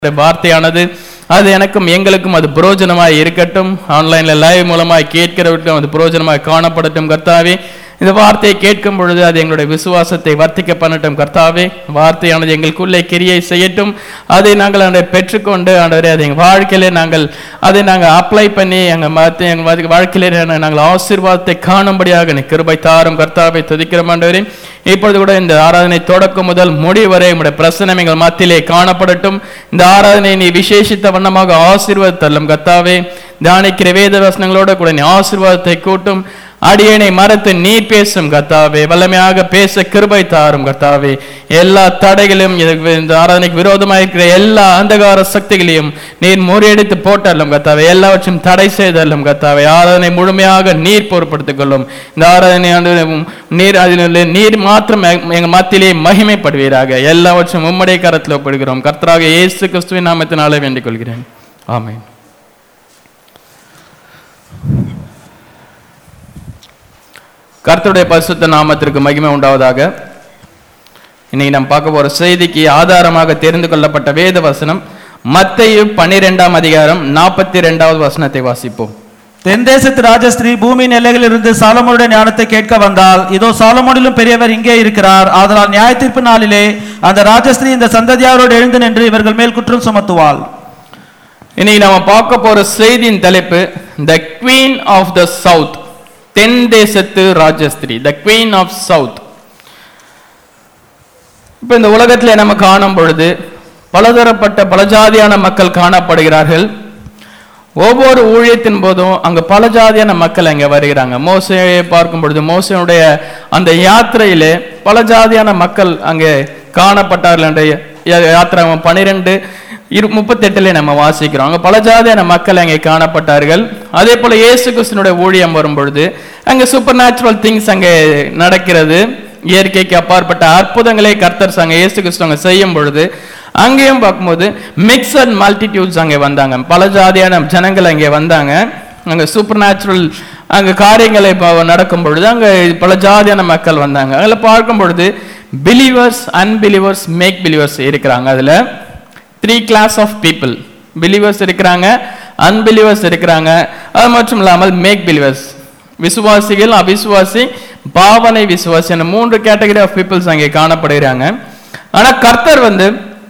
இந்த வார்த்தையானது அது எனக்கும் எங்களுக்கும் அது புரோஜனமாய் இருக்கட்டும் ஆன்லைன்ல லைவ் மூலமாய் கேட்கிறவர்களுக்கும் அது புரோஜனமாய் காணப்படட்டும் கர்த்தாவே இந்த வார்த்தையை கேட்கும் பொழுது அது எங்களுடைய விசுவாசத்தை வர்த்திக்க பண்ணட்டும் கர்த்தாவே வார்த்தையானது எங்களுக்குள்ளே கிரியை செய்யட்டும் அதை நாங்கள் அதை பெற்றுக்கொண்டு ஆண்டவரே அதை எங்கள் வாழ்க்கையிலே நாங்கள் அதை நாங்கள் அப்ளை பண்ணி எங்கள் மத்த எங்கள் வா- வாழ்க்கையிலே நா- நாங்கள் ஆசீர்வாதத்தை காணும்படியாக நீ கிருபை தாரும் கர்த்தாவை துதிக்கிற ஆண்டவரே இப்பொழுது கூட இந்த ஆராதனை தொடக்கம் முதல் முடிவு வரை உங்களுடைய பிரசனம் எங்கள் மத்தியிலே காணப்படட்டும் இந்த ஆராதனை நீ விசேஷித்த வண்ணமாக ஆசீர்வாதத்தள்ளும் கர்த்தாவே தியானிக்கிற வேத வசனங்களோட கூட நீ ஆசீர்வாதத்தை கூட்டும் அடியனை மறத்து நீ பேசும் கர்த்தாவே வல்லமையாக பேச கிருபை தாரும் கர்த்தாவே எல்லா தடைகளையும் இது- இந்த ஆராதனைக்கு விரோதமாக இருக்கிற எல்லா அந்தகார சக்திகளையும் நீர் முறியடித்து போட்டல்லும் கர்த்தாவே எல்லாவற்றையும் தடை செய்தல்லும் கர்த்தாவே ஆராதனை முழுமையாக நீர் பொறுப்படுத்திக் கொள்ளும் இந்த ஆராதனை ஆண்டு நீர் அதில் நீர் மாத்திரம் எங்க- எங்க மத்தியிலே மகிமைப்படுவீராக எல்லாவற்றையும் உம்முடைய கரத்தில் ஒப்பிடுகிறோம் கர்த்தராக இயேசு கிறிஸ்துவின் நாமத்தினாலே வேண்டிக் கொள்கிறேன் ஆமென் கர்த்தருடைய பரிசுத்த நாமத்திற்கு மகிமை உண்டாவதாக இன்னைக்கு நம்ம பார்க்க போற செய்திக்கு ஆதாரமாக தெரிந்து கொள்ளப்பட்ட வேத வசனம் மத்தேயு பன்னிரெண்டாம் அதிகாரம் நாற்பத்தி ரெண்டாவது வசனத்தை வாசிப்போம் தென் தேசத்து ராஜஸ்திரீ பூமியின் எல்லைகளிலிருந்து சாலமோனுடைய ஞானத்தை கேட்க வந்தால் இதோ சாலமோனிலும் பெரியவர் இங்கே இருக்கிறார் ஆதலால் நியாய தீர்ப்பு நாளிலே அந்த ராஜஸ்திரீ இந்த சந்ததியாரோடு எழுந்து நின்று இவர்கள் மேல் குற்றம் சுமத்துவாள் இன்னைக்கு நாம பார்க்க போற செய்தியின் தலைப்பு the queen of the south தென் தேசத்து ராஜஸ்திரி த குவீன் ஆஃப் சவுத் இப்ப இந்த உலகத்திலே நம்ம காணும் பொழுது பலதரப்பட்ட பலஜாதியான மக்கள் காணப்படுகிறார்கள் ஒவ்வொரு ஊழியத்தின் போதும் அங்க பல ஜாதியான மக்கள் அங்க வருகிறாங்க மோசையை பார்க்கும் பொழுது மோசையுடைய அந்த யாத்திரையிலே பல ஜாதியான மக்கள் அங்கே காணப்பட்டார்கள் என்ற யா- யாத்திரை பனிரெண்டு இரு முப்பத்தெட்டுல நம்ம வாசிக்கிறோம் அங்க பல ஜாதியான மக்கள் அங்கே காணப்பட்டார்கள் அதே போல இயேசு கிறிஸ்துனுடைய ஊழியம் வரும் பொழுது அங்க சூப்பர் நேச்சுரல் திங்ஸ் அங்கே நடக்கிறது இயற்கைக்கு அப்பாற்பட்ட அற்புதங்களை கர்த்தர் அங்க இயேசு கிறிஸ்து அங்க செய்யும் பொழுது அங்கேயும் பார்க்கும்போது மிக்சட் மல்டிடியூட்ஸ் அங்கே வந்தாங்க பல ஜாதியான ஜனங்கள் அங்கே வந்தாங்க அங்க சூப்பர் நேச்சுரல் அங்க காரியங்களை இப்போ நடக்கும் பொழுது அங்க பல ஜாதியான மக்கள் வந்தாங்க அதில் பார்க்கும் பொழுது பிலீவர்ஸ் அன்பிலீவர்ஸ் மேக் பிலீவர்ஸ் இருக்கிறாங்க அதுல three class of people believers இருக்கிறாங்க அன்பிலீவர்ஸ் இருக்கிறாங்க அது மட்டும் இல்லாமல் மேக் பிலீவர்ஸ் விசுவாசிகள் அவிசுவாசி பாவனை விசுவாசி என மூன்று கேட்டகரி ஆஃப் பீப்புள்ஸ் அங்கே காணப்படுகிறாங்க ஆனா கர்த்தர் வந்து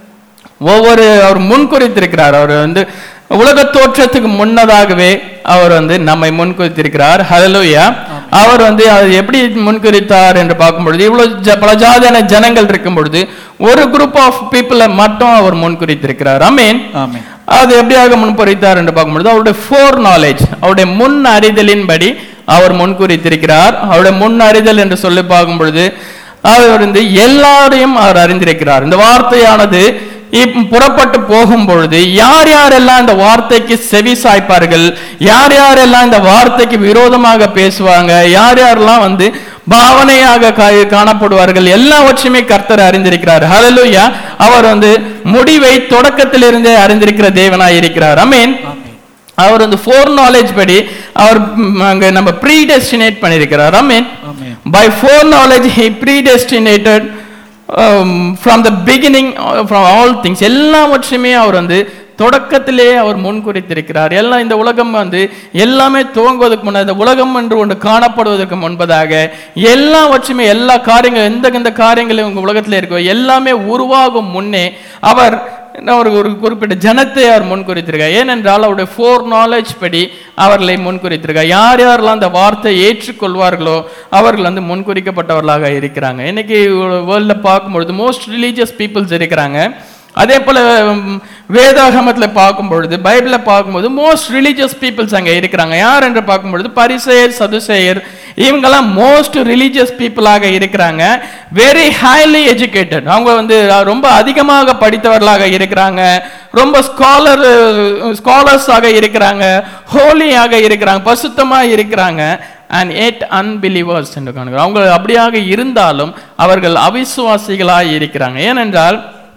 ஒவ்வொரு அவர் முன்குறித்திருக்கிறார் அவர் வந்து உலக தோற்றத்துக்கு முன்னதாகவே அவர் வந்து நம்மை முன்குறித்திருக்கிறார் ஹalleluya அவர் வந்து அது எப்படி முன்குறித்தார் என்று பார்க்கும் பொழுது இவ்வளவு ஜ- பல ஜாதியான ஜனங்கள் இருக்கும் பொழுது ஒரு குரூப் ஆஃப் பீப்புளை மட்டும் அவர் முன்குறித்திருக்கிறார் அமீன் ஆமென் அது எப்படியாக முன்பறித்தார் என்று பார்க்கும்பொழுது அவருடைய ஃபோர் நாலேஜ் அவருடைய முன் அறிதலின்படி அவர் முன்குறித்திருக்கிறார் அவருடைய முன் அறிதல் என்று சொல்லி பார்க்கும் பொழுது அவர் வந்து எல்லாரையும் அவர் அறிந்திருக்கிறார் இந்த வார்த்தையானது இப் புறப்பட்டு போகும் பொழுது யார் யாரெல்லாம் இந்த வார்த்தைக்கு செவி சாய்ப்பார்கள் யார் யாரெல்லாம் இந்த வார்த்தைக்கு விரோதமாக பேசுவாங்க யார் யாரெல்லாம் வந்து பாவனையாக கா- காணப்படுவார்கள் எல்லாவற்றையுமே கர்த்தர் அறிந்திருக்கிறார் ஹalleluya அவர் வந்து முடிவை தொடக்கத்திலிருந்தே அறிந்திருக்கிற தேவனாய் இருக்கிறார் அமீன் அவர் வந்து ஃபோர் நாலேஜ் படி அவர் ம், அங்க நம்ம ப்ரீடெஸ்டினேட் பண்ணியிருக்கிறார் அமீன் ஆமென் by foreknowledge he predestinated um, from the beginning uh, from all things எல்லாவற்றையுமே அவர் வந்து தொடக்கத்திலே அவர் முன்குறித்திருக்கிறார் எல்லாம் இந்த உலகம் வந்து எல்லாமே துவங்குவதற்கு முன்னாடி இந்த உலகம் என்று ஒன்று காணப்படுவதற்கு முன்பதாக எல்லாவற்றையுமே எல்லா காரியங்கள் எந்த எந்த காரியங்களும் உங்க உலகத்தில் இருக்கோ எல்லாமே உருவாகும் முன்னே அவர் ஒரு ஒரு குறிப்பிட்ட ஜனத்தை அவர் முன்குறித்திருக்கார் ஏனென்றால் அவருடைய ஃபோர் நாலேஜ் படி அவர்களை முன்குறித்திருக்கார் யார் யாரெல்லாம் அந்த வார்த்தையை ஏற்றுக்கொள்வார்களோ அவர்கள் வந்து முன்குறிக்கப்பட்டவர்களாக இருக்கிறாங்க இன்னைக்கு வேர்ல்டில் பார்க்கும்பொழுது மோஸ்ட் ரிலீஜியஸ் பீப்புள்ஸ் இருக்கிறாங்க அதே போல உம், வேதாகமத்துல பார்க்கும் பொழுது பைபிள பார்க்கும்போது மோஸ்ட் ரிலீஜியஸ் பீப்புள்ஸ் அங்க இருக்கிறாங்க யார் என்று பார்க்கும்பொழுது பரிசேயர் சதுசேயர் இவங்கெல்லாம் மோஸ்ட் ரிலீஜியஸ் பீப்புளாக இருக்கிறாங்க வெரி ஹைலி எஜுகேட்டட் அவங்க வந்து அஹ், ரொம்ப அதிகமாக படித்தவர்களாக இருக்கிறாங்க ரொம்ப ஸ்காலர் ஸ்காலர்ஸாக இருக்கிறாங்க ஹோலியாக இருக்கிறாங்க பசுத்தமாக இருக்கிறாங்க அண்ட் எட் அன்பிலீவர்ஸ் என்று காணுகிறோம் அவங்க அப்படியாக இருந்தாலும் அவர்கள் அவிசுவாசிகளாய் இருக்கிறாங்க ஏனென்றால்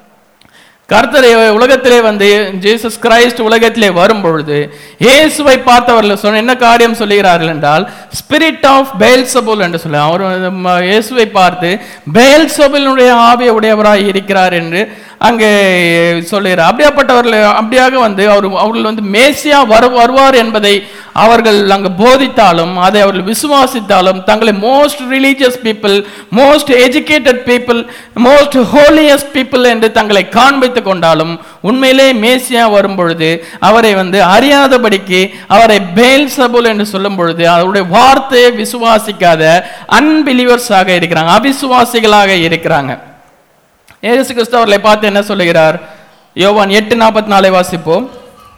கர்த்தரை உலகத்திலே வந்து ஜீசஸ் கிரைஸ்ட் உலகத்திலே வரும் பொழுது இயேசுவை பார்த்தவர்கள் சொன்ன என்ன காரியம் சொல்லுகிறார்கள் என்றால் ஸ்பிரிட் ஆஃப் பெயல்சபுல் என்று சொல்ல அவர் வந்து ம- இயேசுவை பார்த்து பெயல்சபுலினுடைய ஆவியை உடையவராய் இருக்கிறார் என்று அங்கே சொல்லுகிறார் அப்படியாப்பட்டவர்கள் அப்படியாக வந்து அவர் அவர்கள் வந்து மேசியா வரு வருவார் என்பதை அவர்கள் அங்கு போதித்தாலும் அதை அவர்கள் விசுவாசித்தாலும் தங்களை most religious people most educated people most holiest people என்று தங்களை காண்பித்துக் கொண்டாலும் உண்மையிலே மேசியா வரும் பொழுது அவரை வந்து அறியாதபடிக்கு அவரை பேல் சபுல் என்று சொல்லும் பொழுது அவருடைய வார்த்தையை விசுவாசிக்காத அன்பிலிவர்ஸாக இருக்கிறாங்க அவிசுவாசிகளாக இருக்கிறாங்க இயேசு கிறிஸ்து அவர்களை பார்த்து என்ன சொல்லுகிறார் யோவான் எட்டு நாற்பத்தி நாலை வாசிப்போம்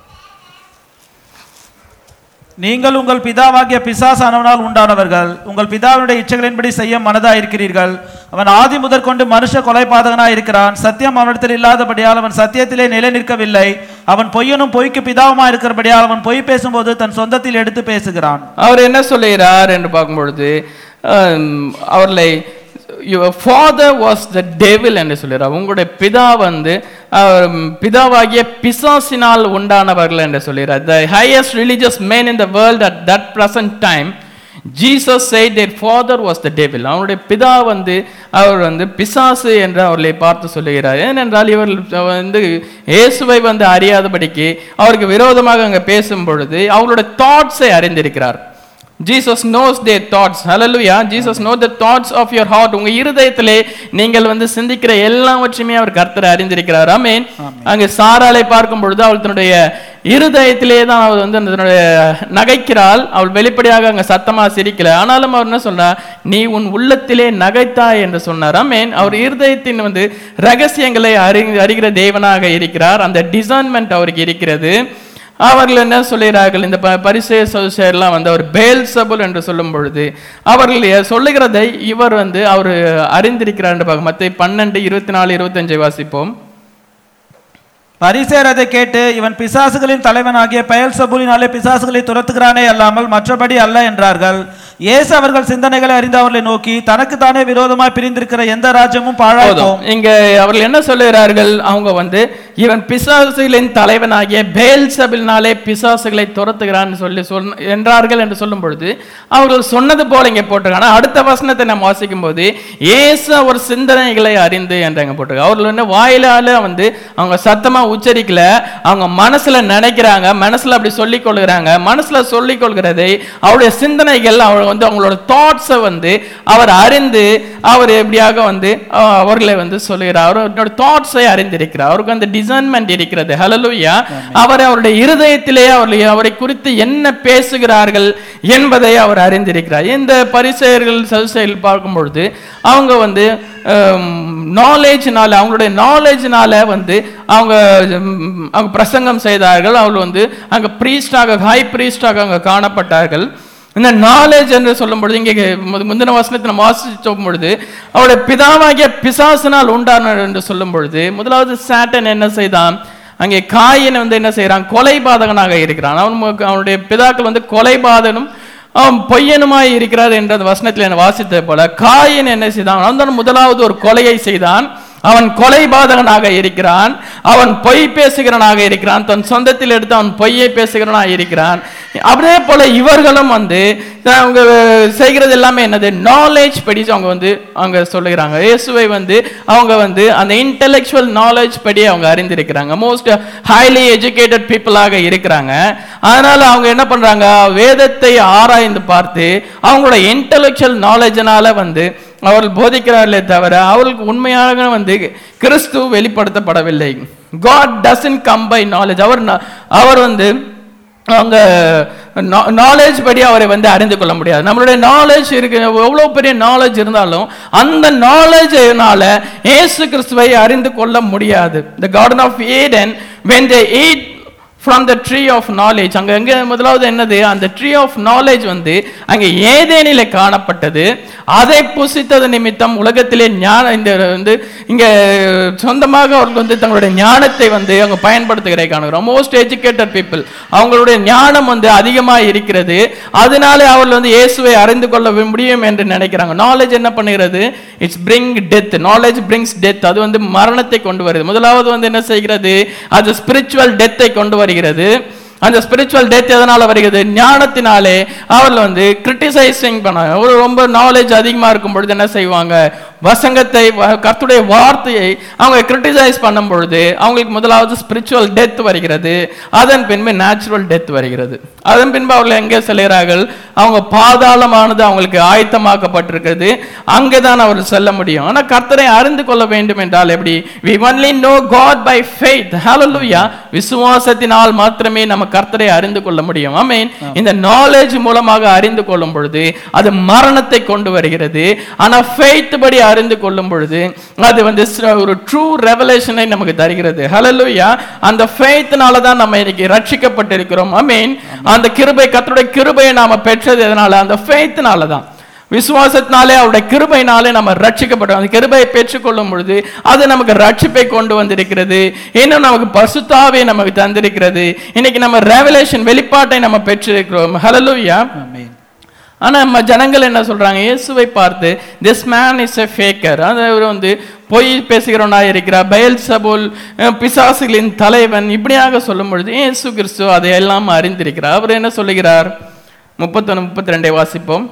நீங்கள் உங்கள் பிதாவாகிய பிசாசானவனால் உண்டானவர்கள் உங்கள் பிதாவினுடைய இச்சைகளின்படி செய்ய மனதாயிருக்கிறீர்கள் அவன் ஆதி முதற்கொண்டு மனுஷ கொலைபாதகனாய் இருக்கிறான் சத்தியம் அவனிடத்தில் இல்லாதபடியால் அவன் சத்தியத்திலே நிலை நிற்கவில்லை அவன் பொய்யனும் பொய்க்கு பிதாவுமாய் இருக்கிறபடியால் அவன் பொய் பேசும்போது தன் சொந்தத்தில் எடுத்து பேசுகிறான் அவர் என்ன சொல்லுகிறார் என்று பார்க்கும் பொழுது ஆம், அவர்களை your father was the devil என்று சொல்கிறார் உங்களுடைய பிதா வந்து அவர் பிதாவாகிய பிசாசினால் உண்டானவர்கள் என்று சொல்கிறார் the highest religious man in the world at that present time Jesus said their father was the devil அவருடைய பிதா வந்து அவர் வந்து பிசாசு என்று அவர்களை பார்த்து சொல்லுகிறார் ஏனென்றால் இவர் வந்து இயேசுவை வந்து அறியாதபடிக்கு அவருக்கு விரோதமாக அங்கே பேசும் பொழுது அவருடைய தாட்ஸை அறிந்திருக்கிறார் Jesus knows their thoughts hallelujah Jesus know the thoughts of your heart உங்க இருதயத்திலே நீங்கள் வந்து சிந்திக்கிற எல்லாவற்றையுமே அவர் கர்த்தர் அறிந்திருக்கிறார் ஆமென் அங்கே சாராளை பார்க்கும் பொழுது அவள் தன்னுடைய இருதயத்திலே தான் அவள் வந்து அந்த தன்னுடைய நகைக்கிறாள் அவள் வெளிப்படையாக அங்க சத்தமா சிரிக்கல ஆனாலும் அவர் என்ன சொல்றா நீ உன் உள்ளத்திலே நகைத்தாய் என்று சொன்னார் ஆமென் அவர் இருதயத்தின் வந்து ரகசியங்களை அறி அறிகிற தேவனாக இருக்கிறார் அந்த டிசைன்மெண்ட் அவருக்கு இருக்கிறது அவர்கள் என்ன சொல்லுகிறார்கள் இந்த ப பரிசே சதுசேர்லாம் வந்து அவர் பேல் சபுல் என்று சொல்லும் பொழுது அவர்கள் எ- சொல்லுகிறதை இவர் வந்து அவர் அறிந்திருக்கிறார் என்று பார்க்க மற்ற பன்னெண்டு இருபத்தி நாலு இருபத்தஞ்சை வாசிப்போம் பரிசேர் அதை கேட்டு இவன் பிசாசுகளின் தலைவனாகிய பெயல் சபூலினாலே பிசாசுகளை துரத்துகிறானே அல்லாமல் மற்றபடி அல்ல என்றார்கள் இயேசு அவர்கள் சிந்தனைகளை அறிந்து அவர்களை நோக்கி தனக்குத்தானே விரோதமாய் பிரிந்திருக்கிற எந்த ராஜ்யமும் பாழாய்ப்போம் போதும் இங்க அவர்கள் என்ன சொல்லுகிறார்கள் அவங்க வந்து இவன் பிசாசுகளின் தலைவனாகிய பேல் சபில்னாலே பிசாசுகளை துரத்துகிறான்னு சொல்லி சொல் என்றார்கள் என்று சொல்லும் பொழுது அவர்கள் சொன்னது போல இங்கே போட்டிருக்காங்க அடுத்த வசனத்தை நம்ம வாசிக்கும் போது ஏசு அவர் சிந்தனைகளை அறிந்து என்று அங்க போட்டிருக்காங்க அவர்கள் வந்து வாயிலால வந்து அவங்க சத்தமா உச்சரிக்கல அவங்க மனசுல நினைக்கிறாங்க மனசுல அப்படி சொல்லிக் கொள்கிறாங்க மனசுல சொல்லிக் கொள்கிறதை அவருடைய சிந்தனைகள் அவர் வந்து அவங்களோட தாட்ஸை வந்து அவர் அறிந்து அவர் எப்படியாக வந்து அஹ், அவர்களை வந்து சொல்லுகிறார் அவரோட தாட்ஸை அறிந்திருக்கிறார் அவருக்கு அந்த டிசைன்மெண்ட் இருக்கிறது ஹalleluya அவர் அவருடைய இருதயத்திலே அவர்களை அவரை குறித்து என்ன பேசுகிறார்கள் என்பதை அவர் அறிந்திருக்கிறார் இந்த பரிசெயர்கள் சதுசெயல் பார்க்கும் பொழுது அவங்க வந்து நாலேஜ்னால அவங்களுடைய நாலேஜ்னால வந்து அவங்க ம், அவங்க பிரசங்கம் செய்தார்கள் அவங்க வந்து அங்க பிரீஸ்டாக ஹை பிரீஸ்டாக அங்க காணப்பட்டார்கள் இந்த நாலேஜ் என்று சொல்லும் பொழுது இங்கே மு- முந்தின வசனத்தை நம்ம வாசிச்சோம் பொழுது அவருடைய பிதாவாகிய பிசாசினால் உண்டானார் என்று சொல்லும் பொழுது முதலாவது சாட்டன் என்ன செய்தான் அங்கே காயின் வந்து என்ன செய்றான் கொலைபாதகனாக இருக்கிறான் அவன் மு- அவனுடைய பிதாக்கள் வந்து கொலைபாதனும் அவன் பொய்யனுமாய் இருக்கிறார் என்ற அந்த வசனத்தில் என்ன வாசித்தது போல காயின் என்ன செய்தான் அவன் தான் முதலாவது ஒரு கொலையை செய்தான் அவன் கொலைபாதகனாக இருக்கிறான் அவன் பொய் பேசுகிறவனாக இருக்கிறான் தன் சொந்தத்தில் எடுத்து அவன் பொய்யை பேசுகிறவனாக இருக்கிறான் அப்படியே போல இவர்களும் வந்து அவங்க செய்கிறது எல்லாமே என்னது நாலேஜ் படி அவங்க வந்து அவங்க சொல்லுகிறாங்க இயேசுவை வந்து அவங்க வந்து அந்த இன்டெலெக்சுவல் நாலேஜ் படி அவங்க அறிந்திருக்கிறாங்க மோஸ்ட் ஹைலி எஜுகேட்டட் பீப்புளாக இருக்கிறாங்க அதனால அவங்க என்ன பண்றாங்க வேதத்தை ஆராய்ந்து பார்த்து அவங்களோட இன்டெலெக்சுவல் நாலேஜினால வந்து அவர்கள் போதிக்கிறார்களே தவிர அவர்களுக்கு உண்மையாக வந்து கிறிஸ்து வெளிப்படுத்தப்படவில்லை God doesn't come by knowledge அவர் ந- அவர் வந்து அவங்க நாலேஜ் படி அவரை வந்து அறிந்து கொள்ள முடியாது நம்மளுடைய நாலேஜ் இருக்கு எவ்வளோ பெரிய நாலேஜ் இருந்தாலும் அந்த நாலேஜ்னால இயேசு கிறிஸ்துவை அறிந்து கொள்ள முடியாது the garden of Eden when they eat from the tree of knowledge அங்க எங்க முதலாவது என்னது அந்த ட்ரீ ஆஃப் நாலேஜ் வந்து அங்க ஏதேனிலே காணப்பட்டது அதை புசித்தது நிமித்தம் உலகத்திலே ஞான இந்த வந்து இங்க சொந்தமாக அவர்கள் வந்து தங்களுடைய ஞானத்தை வந்து அவங்க பயன்படுத்துகிறதை காணுகிறோம் மோஸ்ட் எஜுகேட்டட் பீப்புள் அவங்களுடைய ஞானம் வந்து அதிகமாக இருக்கிறது அதனால அவர்கள் வந்து இயேசுவை அறிந்து கொள்ள முடியும் என்று நினைக்கிறாங்க நாலேஜ் என்ன பண்ணுகிறது it's bring death knowledge brings death அது வந்து மரணத்தை கொண்டு வருது முதலாவது வந்து என்ன செய்கிறது அது ஸ்பிரிச்சுவல் டெத்தை கொண்டு வருகிறது அந்த ஸ்பிரிச்சுவல் டெத் எதனால வருகிறது ஞானத்தினாலே அவர்கள் வந்து கிரிட்டிசைசிங் பண்ணாங்க ஒரு ரொம்ப நாலேஜ் அதிகமா இருக்கும் பொழுது என்ன செய்வாங்க வசங்கத்தை வ- கர்த்தருடைய வார்த்தையை அவங்க கிரிட்டிசைஸ் பண்ணும் பொழுது அவங்களுக்கு முதலாவது ஸ்பிரிச்சுவல் டெத் வருகிறது அதன் பின்பு நேச்சுரல் டெத் வருகிறது அதன் பின்பு அவர்கள் எங்கே செல்கிறார்கள் அவங்க பாதாளமானது அவங்களுக்கு ஆயத்தமாக்கப்பட்டிருக்கிறது அங்கே தான் அவர் செல்ல முடியும் ஆனா கர்த்தரை அறிந்து கொள்ள வேண்டும் என்றால் எப்படி we only know god by faith hallelujah விசுவாசத்தினால் மாத்திரமே நம்ம கர்த்தரை அறிந்து கொள்ள முடியும் ஆமென் இந்த நாலேஜ் மூலமாக அறிந்து கொள்ளும் பொழுது அது மரணத்தை கொண்டு வருகிறது ஆனா faith படி அறிந்து கொள்ளும் பொழுது அது வந்து ஸ்- ஒரு ட்ரூ ரெவலேஷனை நமக்கு தருகிறது ஹalleluya அந்த faithனால தான் நம்ம இன்னைக்கு ரட்சிக்கப்பட்டிருக்கிறோம் ஆமென் அந்த கிருபை கர்த்தருடைய கிருபையை நாம பெற்றது எதனால அந்த faithனால தான் விசுவாசத்தினாலே அவருடைய கிருபையினாலே நம்ம ரட்சிக்கப்பட்டோம் அந்த கிருபையை பெற்றுக்கொள்ளும் பொழுது அது நமக்கு ரட்சிப்பை கொண்டு வந்திருக்கிறது இன்னும் நமக்கு பசுத்தாவை நமக்கு தந்திருக்கிறது இன்னைக்கு நம்ம ரெவலேஷன் வெளிப்பாட்டை நம்ம பெற்றிருக்கிறோம் ஹalleluya ஆமென் ஆனா நம்ம ஜனங்கள் என்ன சொல்றாங்க இயேசுவை பார்த்து this man is a faker அவர் வந்து பொய் பேசுகிறவனா இருக்கிறார் பயல் சபோல் பிசாசுகளின் தலைவன் இப்படியாக சொல்லும் பொழுது இயேசு கிறிஸ்து அதை எல்லாம் அறிந்திருக்கிறார் அவர் என்ன சொல்லுகிறார் முப்பத்தொன்னு முப்பத்தி ரெண்டை வாசிப்போம்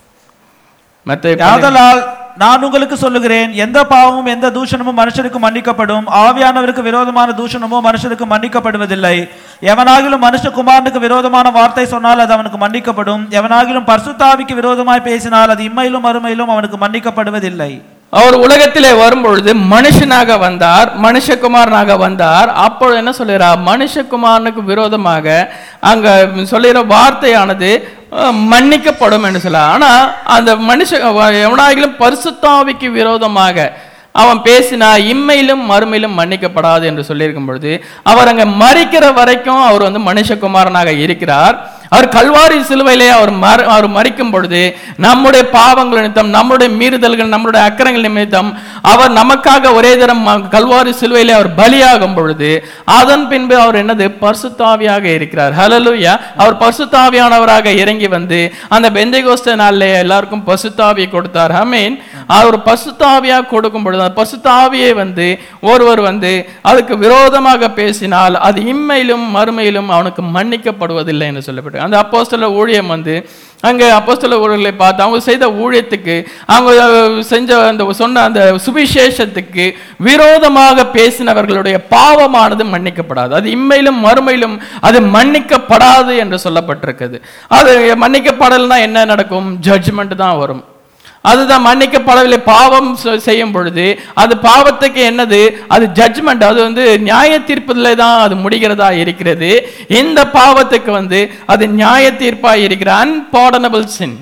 மத்த ஆதலால் நான் உங்களுக்கு சொல்லுகிறேன் எந்த பாவமும் எந்த தூஷணமும் மனுஷனுக்கு மன்னிக்கப்படும் ஆவியானவருக்கு விரோதமான தூஷணமோ மனுஷனுக்கு மன்னிக்கப்படுவதில்லை எவனாகிலும் மனுஷகுமாரனுக்கு விரோதமான வார்த்தை சொன்னால் அது அவனுக்கு மன்னிக்கப்படும் எவனாகிலும் பரிசுத்தாவிக்கு விரோதமாய் பேசினால் அது இம்மையிலும் மறுமையிலும் அவனுக்கு மன்னிக்கப்படுவதில்லை அவர் உலகத்திலே வரும்பொழுது மனுஷனாக வந்தார் மனுஷகுமாரனாக வந்தார் அப்பொழுது என்ன சொல்லுகிறார் மனுஷகுமாரனுக்கு விரோதமாக அங்க சொல்லுகிற வார்த்தையானது அஹ், மன்னிக்கப்படும் என்று சொல்ல ஆனா அந்த மனுஷ எவனாகிலும் பரிசுத்தாவிக்கு விரோதமாக அவன் பேசினா இம்மையிலும் மறுமையிலும் மன்னிக்கப்படாது என்று சொல்லியிருக்கும் பொழுது அவர் அங்க மறிக்கிற வரைக்கும் அவர் வந்து மனுஷகுமாரனாக இருக்கிறார் அவர் கல்வாரி சிலுவையிலே அவர் மர அவர் மறிக்கும் பொழுது நம்முடைய பாவங்கள் நிமித்தம் நம்முடைய மீறுதல்கள் நம்முடைய அக்கறங்கள் நிமித்தம் அவர் நமக்காக ஒரே தரம் ம- கல்வாரி சிலுவையிலே அவர் பலியாகும் பொழுது அதன் பின்பு அவர் என்னது பரிசுத்தாவியாக இருக்கிறார் ஹalleluya அவர் பரிசுத்தாவியானவராக இறங்கி வந்து அந்த பெந்தைகோஸ்த நாளிலே எல்லாருக்கும் பசுத்தாவியை கொடுத்தார் ஆமென் அவர் பசுத்தாவியா கொடுக்கும் பொழுது அந்த பசுத்தாவியை வந்து ஒருவர் வந்து அதுக்கு விரோதமாக பேசினால் அது இம்மையிலும் மறுமையிலும் அவனுக்கு மன்னிக்கப்படுவதில்லை என்று சொல்லப்பட்டு அந்த அப்போஸ்தல ஊழியம் வந்து அங்கே அப்போஸ்தல ஊழியர்களை பார்த்து அவங்க செய்த ஊழியத்துக்கு அவங்க அஹ், செஞ்ச அந்த சொன்ன அந்த சுவிசேஷத்துக்கு விரோதமாக பேசினவர்களுடைய பாவமானது மன்னிக்கப்படாது அது இம்மையிலும் மறுமையிலும் அது மன்னிக்கப்படாது என்று சொல்லப்பட்டிருக்குது அது மன்னிக்கப்படலைன்னா என்ன நடக்கும் ஜட்ஜ்மெண்ட் தான் வரும் அதுதான் மன்னிக்கப்படவில்லை பாவம் செ- செய்யும் பொழுது அது பாவத்துக்கு என்னது அது ஜட்ஜ்மெண்ட் அது வந்து நியாய தீர்ப்புல தான் அது முடிகிறதா இருக்கிறது இந்த பாவத்துக்கு வந்து அது நியாய தீர்ப்பா இருக்கிற அன்பார்டனபிள் சின்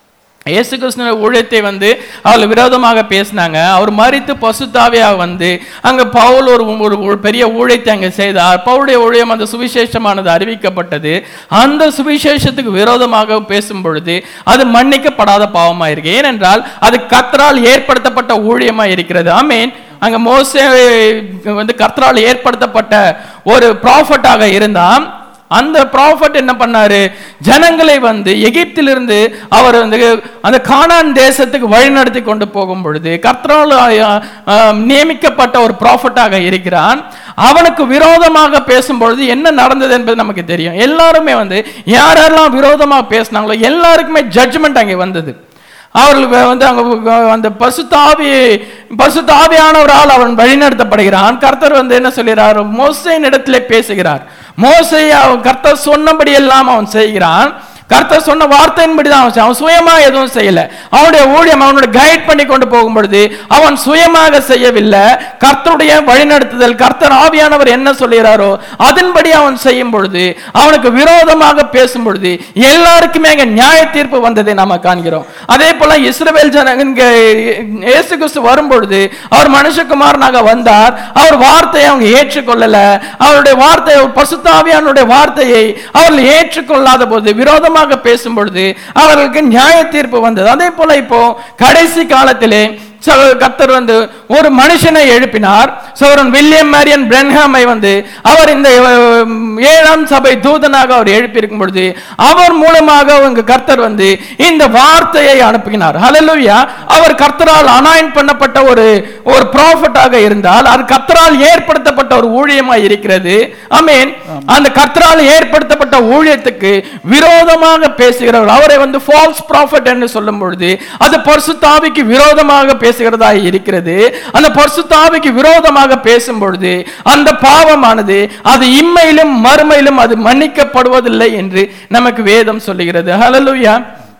இயேசு கிருஷ்ண ஊழியத்தை வந்து அவர்கள் விரோதமாக பேசினாங்க அவர் மறித்து பசுத்தாவியா வந்து அங்க பவுல் ஒரு ஒரு ஒரு பெரிய ஊழியத்தை அங்க செய்தார் பவுலுடைய ஊழியம் அந்த சுவிசேஷமானது அறிவிக்கப்பட்டது அந்த சுவிசேஷத்துக்கு விரோதமாக பேசும் பொழுது அது மன்னிக்கப்படாத பாவமா இருக்கு ஏனென்றால் அது கத்தரால் ஏற்படுத்தப்பட்ட ஊழியமா இருக்கிறது ஆமீன் அங்க மோசே வந்து கர்த்தரால் ஏற்படுத்தப்பட்ட ஒரு ப்ராஃபட்டாக இருந்தான் அந்த ப்ராஃபட் என்ன பண்ணாரு ஜனங்களை வந்து எகிப்திலிருந்து அவர் வந்து அந்த கானான் தேசத்துக்கு வழிநடத்தி கொண்டு போகும் பொழுது கர்த்தரால் அஹ், அஹ், நியமிக்கப்பட்ட ஒரு ப்ராஃபட்டாக இருக்கிறான் அவனுக்கு விரோதமாக பேசும் பொழுது என்ன நடந்தது என்பது நமக்கு தெரியும் எல்லாருமே வந்து யாரெல்லாம் விரோதமாக பேசினாங்களோ எல்லாருக்குமே ஜட்ஜ்மெண்ட் அங்கே வந்தது அவர்களுக்கு வந்து அங்க அந்த பசுத்தாவி பசுத்தாவியானவரால் அவன் வழிநடத்தப்படுகிறான் கர்த்தர் வந்து என்ன சொல்கிறார் மோசையின் இடத்திலே பேசுகிறார் மோசை அவன் கர்த்தர் சொன்னபடி எல்லாம் அவன் செய்கிறான் கர்த்தர் சொன்ன வார்த்தையின்படி தான் அவன் செய்ய- அவன் சுயமா எதுவும் செய்யல அவனுடைய ஊழியம் அவனுடைய கைட் பண்ணி கொண்டு போகும் பொழுது அவன் சுயமாக செய்யவில்லை கர்த்தருடைய வழிநடத்துதல் கர்த்தர் ஆவியானவர் என்ன சொல்கிறாரோ அதன்படி அவன் செய்யும் பொழுது அவனுக்கு விரோதமாக பேசும் பொழுது எல்லாருக்குமே அங்க நியாய தீர்ப்பு வந்ததை நாம காண்கிறோம் அதே போல இஸ்ரவேல் ஜன இங்க இயேசு கிறிஸ்து வரும் பொழுது அவர் மனுஷகுமாரனாக வந்தார் அவர் வார்த்தையை அவங்க ஏற்றுக்கொள்ளல அவருடைய வார்த்தை பசுத்தாவியானுடைய வார்த்தையை அவர்கள் ஏற்றுக்கொள்ளாத போது விரோதமாக பேசும் பொழுது அவர்களுக்கு நியாய தீர்ப்பு வந்தது அதே போல இப்போ கடைசி காலத்திலே ச- கர்த்தர் வந்து ஒரு மனுஷனை எழுப்பினார் சோரன் வில்லியம் மேரியன் பிரென்ஹாமை வந்து அவர் இந்த அஹ், ஏழாம் சபை தூதனாக அவர் எழுப்பியிருக்கும் பொழுது அவர் மூலமாக அவங்க கர்த்தர் வந்து இந்த வார்த்தையை அனுப்பினார் ஹalleluya அவர் கர்த்தரால் அனாயின் பண்ணப்பட்ட ஒரு ஒரு ப்ராஃபட்டாக இருந்தால் அது கர்த்தரால் ஏற்படுத்தப்பட்ட ஒரு ஊழியமாய் இருக்கிறது ஆமென் அந்த கர்த்தரால் ஏற்படுத்தப்பட்ட ஊழியத்துக்கு விரோதமாக பேசுகிறவர் அவரை வந்து ஃபால்ஸ் ப்ராஃபட் என்று சொல்லும் பொழுது அது பரிசுத்தாவிக்கு விரோதமாக பேசுகிறவர் பேசுகிறதா இருக்கிறது அந்த பரிசுத்தாவிக்கு விரோதமாக பேசும் பொழுது அந்த பாவமானது அது இம்மையிலும் மறுமையிலும் அது மன்னிக்கப்படுவதில்லை என்று நமக்கு வேதம் சொல்லுகிறது ஹalleluya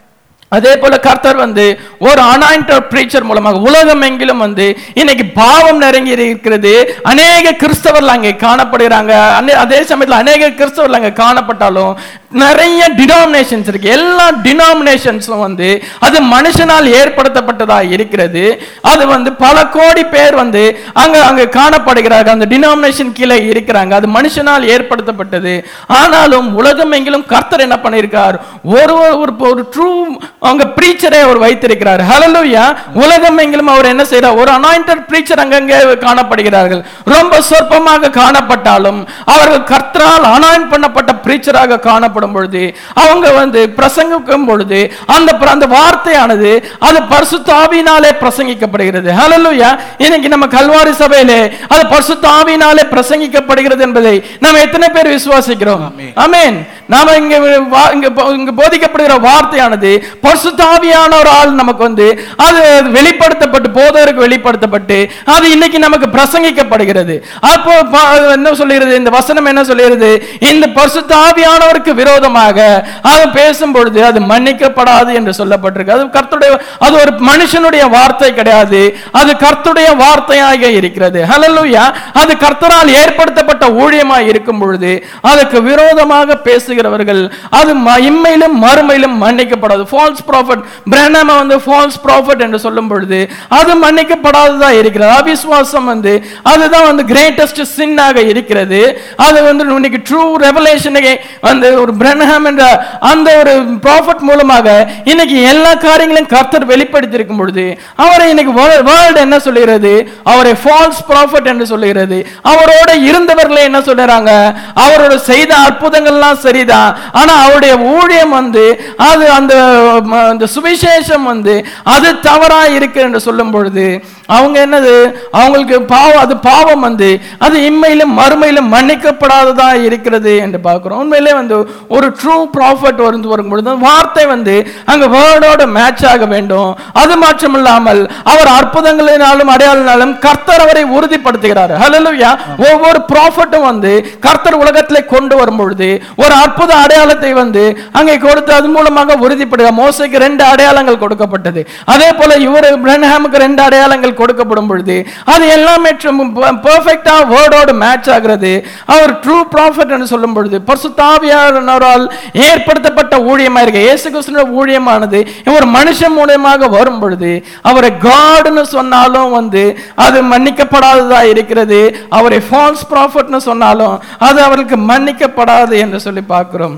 அதே போல கர்த்தர் வந்து ஒரு அனாயிண்டர் பிரீச்சர் மூலமாக உலகம் எங்கிலும் வந்து இன்னைக்கு பாவம் நெருங்கி இருக்கிறது அநேக கிறிஸ்தவர்கள் அங்கே காணப்படுகிறாங்க அநே- அதே சமயத்தில் அநேக கிறிஸ்தவர்கள் அங்கே காணப்பட்டாலும் நிறைய டினாமினேஷன்ஸ் இருக்கு எல்லா டினாமினேஷன்ஸும் வந்து அது மனுஷனால் ஏற்படுத்தப்பட்டதா இருக்கிறது அது வந்து பல கோடி பேர் வந்து அங்க அங்க காணப்படுகிறார்கள் அந்த டினாமினேஷன் கீழே இருக்கிறாங்க அது மனுஷனால் ஏற்படுத்தப்பட்டது ஆனாலும் உலகம் எங்கிலும் கர்த்தர் என்ன பண்ணியிருக்கார் ஒரு ஒரு ஒரு ட்ரூ அவங்க பிரீச்சரை அவர் வைத்திருக்கிறார் ஹalleluya உலகம் எங்கிலும் அவர் என்ன செய்றார் ஒரு அனாயிண்டட் பிரீச்சர் அங்கங்கே காணப்படுகிறார்கள் ரொம்ப சொற்பமாக காணப்பட்டாலும் அவர்கள் கர்த்தரால் அனாயின் பண்ணப்பட்ட பிரீச்சராக காணப்படும் பொழுது அவங்க வந்து பிரசங்கிக்கும் பொழுது அந்த பிர- அந்த வார்த்தையானது அது பரிசுத்த ஆவியினாலே பிரசங்கிக்கப்படுகிறது ஹalleluya இன்னைக்கு நம்ம கல்வாரி சபையிலே அது பரிசுத்த ஆவியினாலே பிரசங்கிக்கப்படுகிறது என்பதை நம்ம எத்தனை பேர் விசுவாசிக்கிறோம் ஆமென் நாம இங்க வா- இங்க போ- இங்க போதிக்கப்படுகிற வார்த்தையானது பரிசுத்த ஆவியான ஒரு ஆள் நமக்கு வந்து அது வெளிப்படுத்தப்பட்டு போதகருக்கு வெளிப்படுத்தப்பட்டு அது இன்னைக்கு நமக்கு பிரசங்கிக்கப்படுகிறது அப்போ ப- என்ன சொல்லுகிறது இந்த வசனம் என்ன சொல்லுகிறது இந்த பரிசுத்த ஆவியானவருக்கு விரோதமாக அது பேசும் பொழுது அது மன்னிக்கப்படாது என்று சொல்லப்பட்டிருக்கு அது கர்த்தருடைய அது ஒரு மனுஷனுடைய வார்த்தை கிடையாது அது கர்த்தருடைய வார்த்தையாக இருக்கிறது ஹalleluya அது கர்த்தரால் ஏற்படுத்தப்பட்ட ஊழியமாய் இருக்கும் பொழுது அதுக்கு விரோதமாக பேசுகிறவர்கள் அது ம- இம்மையிலும் மறுமையிலும் மன்னிக்கப்படாது ஃபால்ஸ் ப்ராஃபட் பிரேனாம வந்து ஃபால்ஸ் ப்ராஃபட் என்று சொல்லும் பொழுது அது மன்னிக்கப்படாததா இருக்கிறது அவிசுவாசம் வந்து அதுதான் வந்து கிரேட்டஸ்ட் சின்னாக இருக்கிறது அது வந்து இன்னைக்கு ட்ரூ ரெவலேஷனை வந்து ஒரு பிரனஹாம் என்ற அந்த ஒரு ப்ராஃபட் மூலமாக இன்னைக்கு எல்லா காரியங்களையும் கர்த்தர் வெளிப்படுத்தி இருக்கும் பொழுது அவரை இன்னைக்கு வேர்ல்டு என்ன சொல்லுகிறது அவரை ஃபால்ஸ் ப்ராஃபட் என்று சொல்லுகிறது அவரோட இருந்தவர்களே என்ன சொல்றாங்க அவரோட செய்த அற்புதங்கள்லாம் சரிதான் ஆனா அவருடைய ஊழியம் வந்து அது அந்த ம- அந்த சுவிசேஷம் வந்து அது தவறா இருக்கு என்று சொல்லும் பொழுது அவங்க என்னது அவங்களுக்கு பாவம் அது பாவம் வந்து அது இம்மையிலும் மறுமையிலும் மன்னிக்கப்படாததா இருக்கிறது என்று பார்க்கிறோம் உண்மையிலே வந்து ஒரு ட்ரூ ப்ராஃபட் வந்து வரும்பொழுது அந்த வார்த்தை வந்து அங்க வேர்டோட மேட்ச் ஆக வேண்டும் அது மாற்றமில்லாமல் அவர் அற்புதங்களினாலும் அடையாளனாலும் கர்த்தர் அவரை உறுதிப்படுத்துகிறார் ஹalleluya ஒவ்வொரு ப்ராஃபட்டும் வந்து கர்த்தர் உலகத்திலே கொண்டு வரும் பொழுது ஒரு அற்புத அடையாளத்தை வந்து அங்கே கொடுத்து அது மூலமாக உறுதிப்படுக மோசைக்கு ரெண்டு அடையாளங்கள் கொடுக்கப்பட்டது அதே போல இவர் பிரன்ஹாமுக்கு ரெண்டு அடையாளங்கள் கொடுக்கப்படும் பொழுது அது எல்லாமே பெர்ஃபெக்டா வேர்டோடு மேட்ச் ஆகிறது அவர் ட்ரூ ப்ராஃபட் என்று சொல்லும் பொழுது பரிசுத்தாவியானவரால் ஏற்படுத்தப்பட்ட ஊழியமா இருக்கு இயேசு கிறிஸ்துவின் ஊழியமானது ஒரு மனுஷன் மூலியமாக வரும் பொழுது அவரை காட்னு சொன்னாலும் வந்து அது மன்னிக்கப்படாததா இருக்கிறது அவரை ஃபால்ஸ் ப்ராஃபட்னு சொன்னாலும் அது அவருக்கு மன்னிக்கப்படாது என்று சொல்லி பார்க்கிறோம்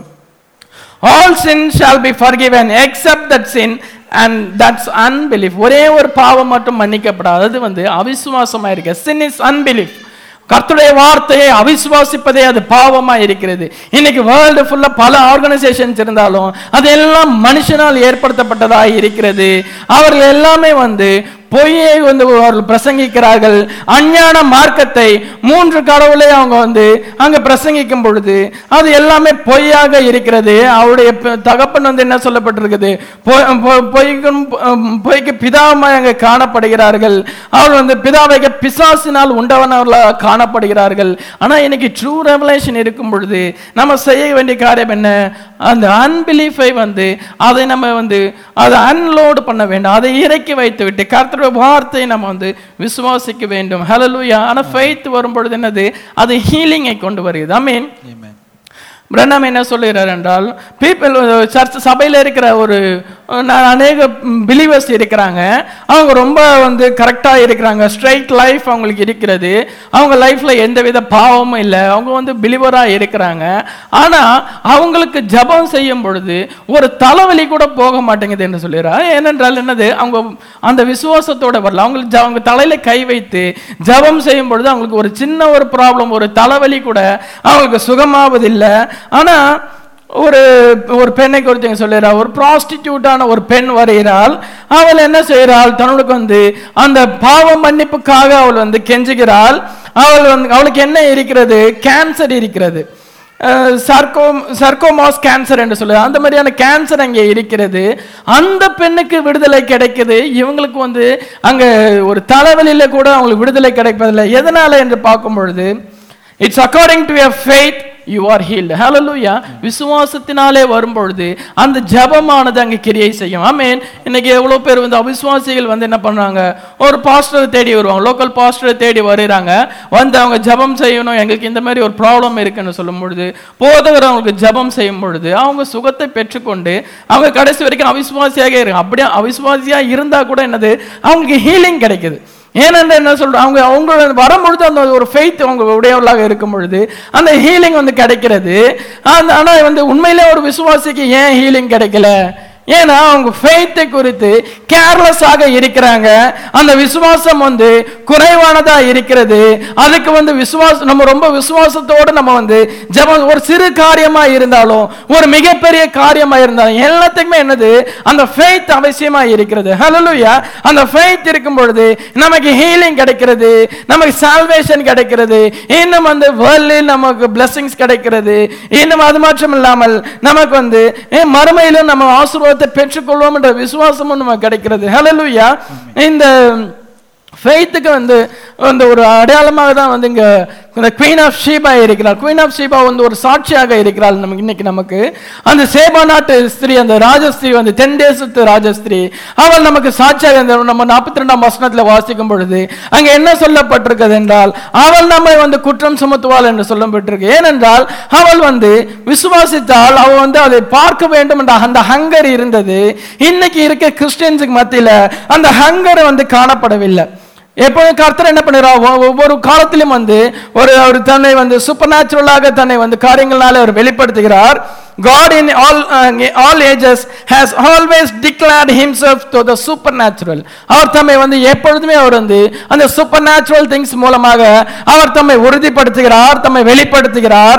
all sin shall be forgiven except that sin and that's unbelief ஒரே ஒரு பாவம் மட்டும் மன்னிக்கப்படாது அது வந்து அவிசுவாசமா இருக்கு sin is unbelief கர்த்தருடைய வார்த்தையை அவிசுவாசிப்பதே அது பாவமா இருக்கிறது இன்னைக்கு வேர்ல்டு ஃபுல்லா பல ஆர்கனைசேஷன்ஸ் இருந்தாலும் அது எல்லாம் மனுஷனால் ஏற்படுத்தப்பட்டதா இருக்கிறது அவர்கள் எல்லாமே வந்து பொய்யை வந்து அவர்கள் பிரசங்கிக்கிறார்கள் அஞ்ஞான மார்க்கத்தை மூன்று கடவுளை அவங்க வந்து அங்க பிரசங்கிக்கும் பொழுது அது எல்லாமே பொய்யாக இருக்கிறது அவருடைய ப- தகப்பன் வந்து என்ன சொல்லப்பட்டிருக்குது பொ- பொ- பொய்க்கும் அஹ், பொய்க்கு பிதாவாய் அங்க காணப்படுகிறார்கள் அவர் வந்து பிதாவை பிசாசினால் உண்டவனவர்களாக காணப்படுகிறார்கள் ஆனா இன்னைக்கு ட்ரூ ரெவலேஷன் இருக்கும் பொழுது நம்ம செய்ய வேண்டிய காரியம் என்ன அந்த அன்பிலீஃபை வந்து அதை நம்ம வந்து அதை அன்லோடு பண்ண வேண்டும் அதை இறக்கி வைத்து விட்டு கர்த்தருடைய வார்த்தையை நம்ம வந்து விசுவாசிக்க வேண்டும் ஹalleluya ஆனா ஃபெய்த் வரும் பொழுது என்னது அது ஹீலிங்கை கொண்டு வருகிறது ஐ மீன் பிரண்ணம் என்ன சொல்லுகிறார் என்றால் பீப்பிள் சர்ச் சபையில் இருக்கிற ஒரு அஹ், நா- அநேக பிலீவர்ஸ் இருக்கிறாங்க அவங்க ரொம்ப வந்து கரெக்டாக இருக்கிறாங்க ஸ்ட்ரைட் லைஃப் அவங்களுக்கு இருக்கிறது அவங்க லைஃப்பில் எந்தவித பாவமும் இல்லை அவங்க வந்து பிலீவராக இருக்கிறாங்க ஆனால் அவங்களுக்கு ஜெபம் செய்யும் பொழுது ஒரு தலைவலி கூட போக மாட்டேங்குது என்று சொல்லிடுறாங்க ஏனென்றால் என்னது அவங்க அந்த விசுவாசத்தோட வரல அவங்களுக்கு ஜ- அவங்க தலையில கை வைத்து ஜெபம் செய்யும் பொழுது அவங்களுக்கு ஒரு சின்ன ஒரு ப்ராப்ளம் ஒரு தலைவலி கூட அவங்களுக்கு சுகமாவதில்லை ஆனா ஒரு ஒரு பெண்ணை குறித்து சொல்லுறா ஒரு ப்ராஸ்டிடியூட்டான ஒரு பெண் வருகிறாள் அவள் என்ன செய்கிறாள் தன்னுக்கு வந்து அந்த பாவ மன்னிப்புக்காக அவள் வந்து கெஞ்சுகிறாள் அவள் வந்து அவளுக்கு என்ன இருக்கிறது கேன்சர் இருக்கிறது சர்க்கோ சர்க்கோமாஸ் கேன்சர் என்று சொல்லுது அந்த மாதிரியான கேன்சர் அங்கே இருக்கிறது அந்த பெண்ணுக்கு விடுதலை கிடைக்குது இவங்களுக்கு வந்து அங்க ஒரு தலைவலியில கூட அவங்களுக்கு விடுதலை கிடைப்பதில்லை எதனால என்று பார்க்கும் பொழுது it's according to your faith you are healed hallelujah விசுவாசத்தினாலே வரும்பொழுது அந்த ஜெபமானது அங்கே கிரியை செய்யும் ஆமென் இன்னைக்கு எவ்வளவு பேர் வந்து அவிசுவாசிகள் வந்து என்ன பண்றாங்க ஒரு பாஸ்டரை தேடி வருவாங்க லோக்கல் பாஸ்டரை தேடி வருகிறாங்க வந்து அவங்க ஜெபம் செய்யணும் எங்களுக்கு இந்த மாதிரி ஒரு ப்ராப்ளம் இருக்குன்னு சொல்லும் பொழுது போதகர் அவங்களுக்கு ஜெபம் செய்யும் பொழுது அவங்க சுகத்தை பெற்றுக்கொண்டு அவங்க கடைசி வரைக்கும் அவிசுவாசியாக இருக்காங்க அப்படியே அவிசுவாசியா இருந்தா கூட என்னது அவங்களுக்கு ஹீலிங் கிடைக்குது ஏனென்று என்ன சொல்ற அவங்க அவங்க வரும்பொழுது அந்த ஒரு ஃபெய்த் அவங்க உடையவர்களாக இருக்கும் பொழுது அந்த ஹீலிங் வந்து கிடைக்கிறது அந்த ஆனா வந்து உண்மையிலே ஒரு விசுவாசிக்கு ஏன் ஹீலிங் கிடைக்கல ஏன்னா அவங்க ஃபெய்த்தை குறித்து கேர்லெஸ்ஸாக இருக்கிறாங்க அந்த விசுவாசம் வந்து குறைவானதா இருக்கிறது அதுக்கு வந்து விசுவாசம் நம்ம ரொம்ப விசுவாசத்தோடு நம்ம வந்து ஜெபம் ஒரு சிறு காரியமா இருந்தாலும் ஒரு மிகப்பெரிய காரியமா இருந்தாலும் எல்லாத்துக்குமே என்னது அந்த ஃபெய்த் அவசியமா இருக்கிறது ஹalleluya அந்த ஃபெய்த் இருக்கும் பொழுது நமக்கு ஹீலிங் கிடைக்கிறது நமக்கு சால்வேஷன் கிடைக்கிறது இன்னும் வந்து வேர்ல்ட்ல நமக்கு blessings கிடைக்கிறது இன்னும் அது மட்டும் இல்லாமல் நமக்கு வந்து ஏ, மறுமையிலும் நம்ம ஆசீர்வாதத்தை பெற்றுக்கொள்வோம் என்ற விசுவாசமும் நமக்கு கிடைக்கிறது ஹalleluya இந்த ஃபெய்த்துக்கு வந்து அந்த ஒரு அடையாளமாக தான் வந்து இங்க இந்த குவீன் ஆஃப் ஷீபா இருக்கிறார் குவீன் ஆஃப் ஷீபா வந்து ஒரு சாட்சியாக இருக்கிறாள் நமக்கு இன்னைக்கு நமக்கு அந்த சேபா நாட்டு ஸ்திரீ அந்த ராஜஸ்திரீ வந்து தென் தேசத்து ராஜஸ்திரீ அவள் நமக்கு சாட்சியாக இந்த நம்ம நாற்பத்தி ரெண்டாம் வசனத்துல வாசிக்கும் பொழுது அங்க என்ன சொல்லப்பட்டிருக்கிறது என்றால் அவள் நம்மை வந்து குற்றம் சுமத்துவாள் என்று சொல்லப்பட்டிருக்கு ஏனென்றால் அவள் வந்து விசுவாசித்தால் அவள் வந்து அதை பார்க்க வேண்டும் என்ற அந்த ஹங்கர் இருந்தது இன்னைக்கு இருக்க கிறிஸ்டியன்ஸுக்கு மத்தியில அந்த ஹங்கர் வந்து காணப்படவில்லை எப்போதும் கர்த்தர் என்ன பண்ணுறார் ஒவ்வொரு காலத்திலும் வந்து ஒரு அவர் தன்னை வந்து சூப்பர் நேச்சுரலாக தன்னை வந்து காரியங்களால அவர் வெளிப்படுத்துகிறார் God in all uh, all ages has always declared himself to the supernatural அவர் தம்மை வந்து எப்பொழுதுமே அவர் வந்து அந்த சூப்பர் நேச்சுரல் திங்ஸ் மூலமாக அவர் தம்மை உறுதிப்படுத்துகிறார் தம்மை வெளிப்படுத்துகிறார்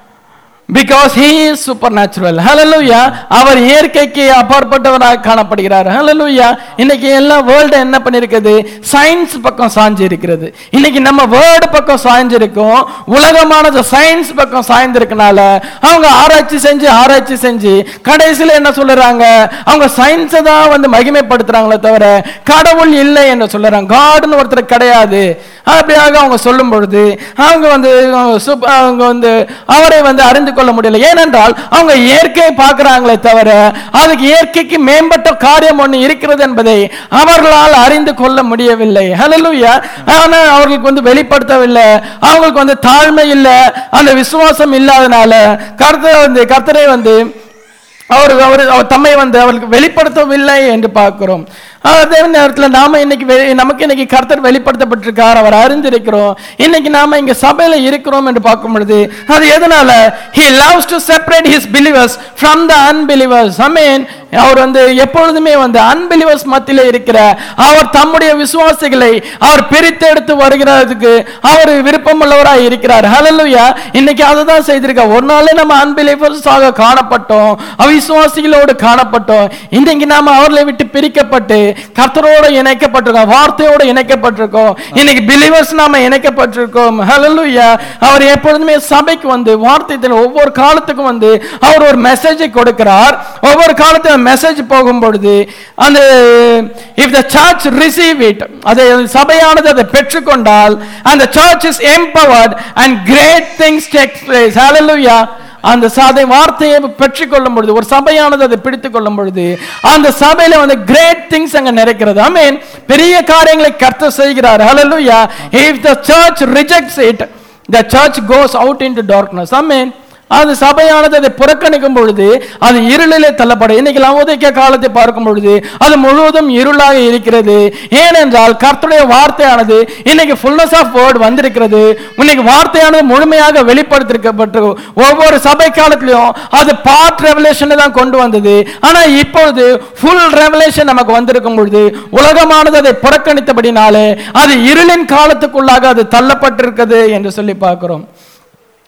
because he is supernatural hallelujah அவர் இயற்கைக்கு அப்பாற்பட்டவராக காணப்படுகிறார் hallelujah இன்னைக்கு எல்லா வேர்ல்டு என்ன பண்ணிருக்குது சயின்ஸ் பக்கம் சாஞ்சு இருக்கிறது இன்னைக்கு நம்ம வேர்டு பக்கம் சாய்ஞ்சிருக்கோம் உலகமானது சயின்ஸ் பக்கம் சாய்ந்திருக்கனால அவங்க ஆராய்ச்சி செஞ்சு ஆராய்ச்சி செஞ்சு கடைசியில் என்ன சொல்லுறாங்க அவங்க சயின்ஸை தான் வந்து மகிமைப்படுத்துறாங்களே தவிர கடவுள் இல்லை என்று சொல்லுறாங்க காடுன்னு ஒருத்தர் கிடையாது அப்படியாக அவங்க சொல்லும் பொழுது அவங்க வந்து அவங்க சுப்- அவங்க வந்து அவரை வந்து அறிந்து கொள்ள முடியல ஏனென்றால் அவங்க இயற்கையை பார்க்கறாங்களே தவிர அதுக்கு இயற்கைக்கு மேம்பட்ட காரியம் ஒன்று இருக்கிறது என்பதை அவர்களால் அறிந்து கொள்ள முடியவில்லை ஹalleluya ஆனா அவர்களுக்கு வந்து வெளிப்படுத்தவில்லை அவங்களுக்கு வந்து தாழ்மை இல்லை அந்த விசுவாசம் இல்லாதனால கர்த்தர் வந்து கர்த்தரை வந்து அவர் அவர் அவர் தம்மை வந்து அவருக்கு வெளிப்படுத்தவில்லை என்று பார்க்கிறோம் அதே நேரத்தில் நாம இன்னைக்கு வெ- நமக்கு இன்னைக்கு கர்த்தர் வெளிப்படுத்தப்பட்டிருக்கார் அவர் அறிந்திருக்கிறோம் இன்னைக்கு நாம இங்க சபையில இருக்கிறோம் என்று பார்க்கும் பொழுது அது எதனால he loves to separate his believers from the unbelievers I mean அவர் வந்து எப்பொழுதுமே வந்து அன்பிலிவர்ஸ் மத்தியில இருக்கிற அவர் தம்முடைய விசுவாசிகளை அவர் பிரித்தெடுத்து வருகிறதுக்கு அவர் விருப்பமுள்ளவராய் இருக்கிறார் ஹalleluya இன்னைக்கு அதை தான் செய்திருக்கார் ஒரு நாளே நம்ம அன்பிலிவர்ஸ் ஆக காணப்பட்டோம் அவிசுவாசிகளோடு காணப்பட்டோம் இன்னைக்கு நாம அவர்களை விட்டு பிரிக்கப்பட்டு கர்த்தரோடு இணைக்கப்பட்டிருக்கோம் வார்த்தையோடு இணைக்கப்பட்டிருக்கோம் இன்னைக்கு பிலிவர்ஸ் நாம இணைக்கப்பட்டிருக்கோம் ஹalleluya அவர் எப்பொழுதுமே சபைக்கு வந்து வார்த்தையில் ஒவ்வொரு காலத்துக்கும் வந்து அவர் ஒரு மெசேஜை கொடுக்கிறார் ஒவ்வொரு காலத்துல மெசேஜ் போகும் பொழுது அந்த if the church receive it அதை சபையானது அதை பெற்றுக்கொண்டால் அந்த church is empowered and great things take place hallelujah அந்த சாதை வார்த்தையை பெற்றுக்கொள்ளும் பொழுது ஒரு சபையானது அதை பிடித்துக் கொள்ளும் பொழுது அந்த சபையில வந்து கிரேட் திங்ஸ் அங்க நிறைக்கிறது ஐ மீன் பெரிய காரியங்களை கர்த்தர் செய்கிறார் ஹalleluya if the church rejects it the church goes out into darkness i mean அது சபையானது அதை புறக்கணிக்கும் பொழுது அது இருளிலே தள்ளப்படும் இன்னைக்கு லவோதிக்க காலத்தை பார்க்கும் பொழுது அது முழுவதும் இருளாக இருக்கிறது ஏனென்றால் கர்த்தருடைய வார்த்தையானது இன்னைக்கு ஃபுல்னஸ் ஆஃப் வேர்ட் வந்திருக்கிறது இன்னைக்கு வார்த்தையானது முழுமையாக வெளிப்படுத்திருக்கப்பட்டு ஒவ்வொரு சபை காலத்திலையும் அது பார்ட் ரெவலேஷன் தான் கொண்டு வந்தது ஆனா இப்பொழுது ஃபுல் ரெவலேஷன் நமக்கு வந்திருக்கும் பொழுது உலகமானது அதை புறக்கணித்தபடினாலே அது இருளின் காலத்துக்குள்ளாக அது தள்ளப்பட்டிருக்கிறது என்று சொல்லி பார்க்கிறோம்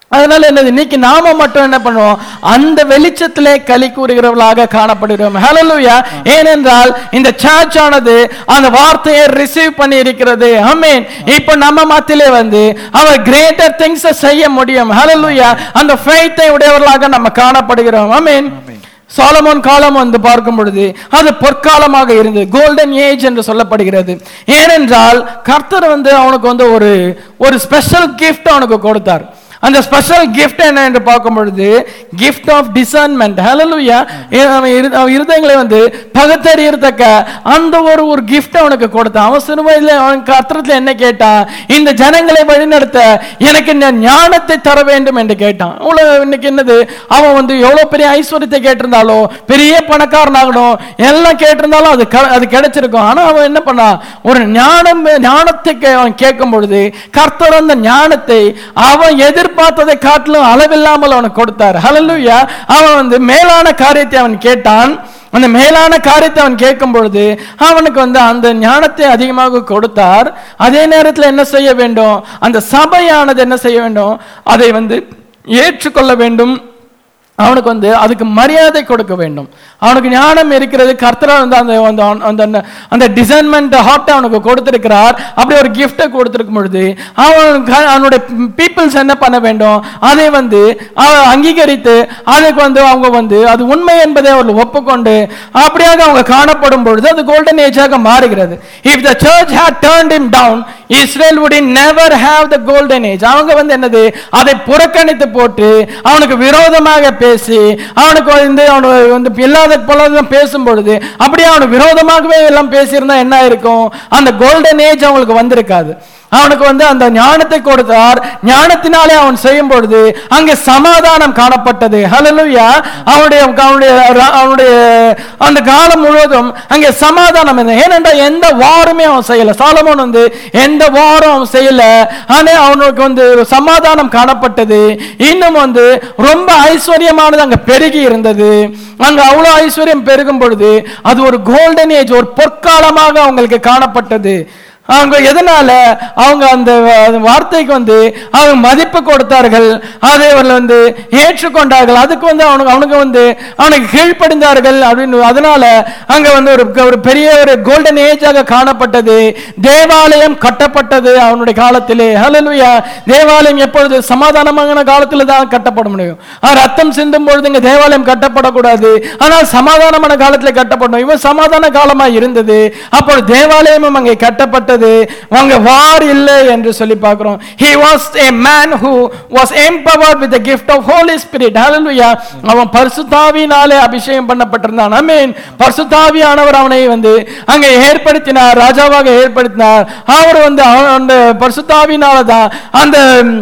அதனால என்னது இன்னைக்கு நாம மட்டும் என்ன பண்ணுவோம் அந்த வெளிச்சத்திலே களி கூறுகிறவர்களாக காணப்படுகிறோம் ஹalleluya ஏனென்றால் இந்த சர்ச் ஆனது அந்த வார்த்தையை ரிசீவ் பண்ணி இருக்கிறது ஆமென் இப்போ நம்ம மத்தியிலே வந்து அவர் கிரேட்டர் திங்ஸ் செய்ய முடியும் ஹalleluya அந்த ஃபெய்த்தை உடையவர்களாக நம்ம காணப்படுகிறோம் ஆமென் சாலமோன் காலம் வந்து பார்க்கும் பொழுது அது பொற்காலமாக இருந்தது கோல்டன் ஏஜ் என்று சொல்லப்படுகிறது ஏனென்றால் கர்த்தர் வந்து அவனுக்கு வந்து ஒரு ஒரு ஸ்பெஷல் கிஃப்ட் அவனுக்கு கொடுத்தார் அந்த ஸ்பெஷல் கிஃப்ட் என்ன என்று பார்க்கும் பொழுது கிஃப்ட் ஆஃப் டிசர்ன்மெண்ட் ஹalleluya அவன் இரு- அவன் இருதயங்களை வந்து பகுத்தறியத்தக்க அந்த ஒரு ஒரு கிஃப்ட் அவனுக்கு கொடுத்தான் அவன் சிறு வயதில் அவன் கர்த்தரத்தில் என்ன கேட்டான் இந்த ஜனங்களை வழிநடத்த எனக்கு இந்த ஞானத்தை தர வேண்டும் என்று கேட்டான் அவ்வளவு இன்னைக்கு என்னது அவன் வந்து எவ்வளவு பெரிய ஐஸ்வர்யத்தை கேட்டிருந்தாலோ பெரிய பணக்காரனாகணும் எல்லாம் கேட்டிருந்தாலும் அது க- அது கிடைச்சிருக்கும் ஆனா அவன் என்ன பண்ணான் ஒரு ஞானம் ஞானத்தை கே- அவன் கேட்கும் பொழுது கர்த்தர் அந்த ஞானத்தை அவன் எதிர்பார்த்ததை காட்டிலும் அளவில்லாமல் அவனுக்கு கொடுத்தார் ஹalleluya அவன் வந்து மேலான காரியத்தை அவன் கேட்டான் அந்த மேலான காரியத்தை அவன் கேட்கும் பொழுது அவனுக்கு வந்து அந்த ஞானத்தை அதிகமாக கொடுத்தார் அதே நேரத்தில் என்ன செய்ய வேண்டும் அந்த சபையானது என்ன செய்ய வேண்டும் அதை வந்து ஏற்றுக்கொள்ள வேண்டும் அவனுக்கு வந்து அதுக்கு மரியாதை கொடுக்க வேண்டும் அவனுக்கு ஞானம் இருக்கிறது கர்த்தரா வந்து அந்த அந்த அந்த அந்த- அந்த டிசைன்மெண்ட் ஹார்ட்டை அவனுக்கு கொடுத்திருக்கிறார் அப்படி ஒரு கிஃப்டை கொடுத்திருக்கும் பொழுது அவன் க- அவனுடைய பீப்புள்ஸ் என்ன பண்ண வேண்டும் அதை வந்து அவன் அங்கீகரித்து அதுக்கு வந்து அவங்க வந்து அது உண்மை என்பதை அவர்கள் ஒப்புக்கொண்டு அப்படியாக அவங்க காணப்படும் பொழுது அது கோல்டன் ஏஜாக மாறுகிறது if the church had turned him down Israel would never have the golden age அவங்க வந்து என்னது அதை புறக்கணித்து போட்டு அவனுக்கு விரோதமாக பேசி அவனுக்கு வந்து அவனு வந்து இல்லாத பலதும் பேசும் பொழுது அப்படியே அவனுக்கு விரோதமாகவே எல்லாம் பேசியிருந்தா என்ன இருக்கும் அந்த கோல்டன் ஏஜ் அவங்களுக்கு வந்திருக்காது அவனுக்கு வந்து அந்த ஞானத்தை கொடுத்தார் ஞானத்தினாலே அவன் செய்யும் பொழுது அங்கே சமாதானம் காணப்பட்டது ஹalleluya அவனுடைய அவனுடைய அவனுடைய அந்த காலம் முழுவதும் அங்கே சமாதானம் இருந்தது ஏனென்றால் எந்த வாருமே அவன் செய்யல சாலமோன் வந்து எந்த வாரம் அவன் செய்யல ஆனா அவனுக்கு வந்து ஒரு சமாதானம் காணப்பட்டது இன்னும் வந்து ரொம்ப ஐஸ்வர்யமானது அங்க பெருகி இருந்தது அங்க அவ்வளவு ஐஸ்வர்யம் பெருகும் பொழுது அது ஒரு கோல்டன் ஏஜ் ஒரு பொற்காலமாக அவங்களுக்கு காணப்பட்டது அவங்க எதனால அவங்க அந்த வ- வார்த்தைக்கு வந்து அவங்க மதிப்பு கொடுத்தார்கள் அதை அவர்கள் வந்து ஏற்றுக்கொண்டார்கள் அதுக்கு வந்து அவனுக்கு அவனுக்கு வந்து அவனுக்கு கீழ்ப்படிந்தார்கள் அப்படின்னு அதனால அங்க வந்து ஒரு ஒரு பெரிய ஒரு கோல்டன் ஏஜாக காணப்பட்டது தேவாலயம் கட்டப்பட்டது அவனுடைய காலத்திலே ஹalleluya தேவாலயம் எப்பொழுது சமாதானமான காலத்துல தான் கட்டப்பட முடியும் ஆ, ரத்தம் சிந்தும் பொழுது இங்க தேவாலயம் கட்டப்படக்கூடாது ஆனால் சமாதானமான காலத்துல கட்டப்படணும் இவன் சமாதான காலமா இருந்தது அப்பொழுது தேவாலயமும் அங்கே கட்டப்பட்டது அங்க வார் இல்லை என்று சொல்லி பார்க்கிறோம் he was a man who was empowered with the gift of holy spirit hallelujah அவன் பரிசுத்தாவினாலே அபிஷேகம் பண்ணப்பட்டிருந்தான் ஆமென் பரிசுத்தாவியானவர் அவனை வந்து அங்கே ஏற்படுத்தினார் ராஜாவாக ஏற்படுத்தினார் அவர் வந்து அவன் அந்த பரிசுத்தாவினால தான் அந்த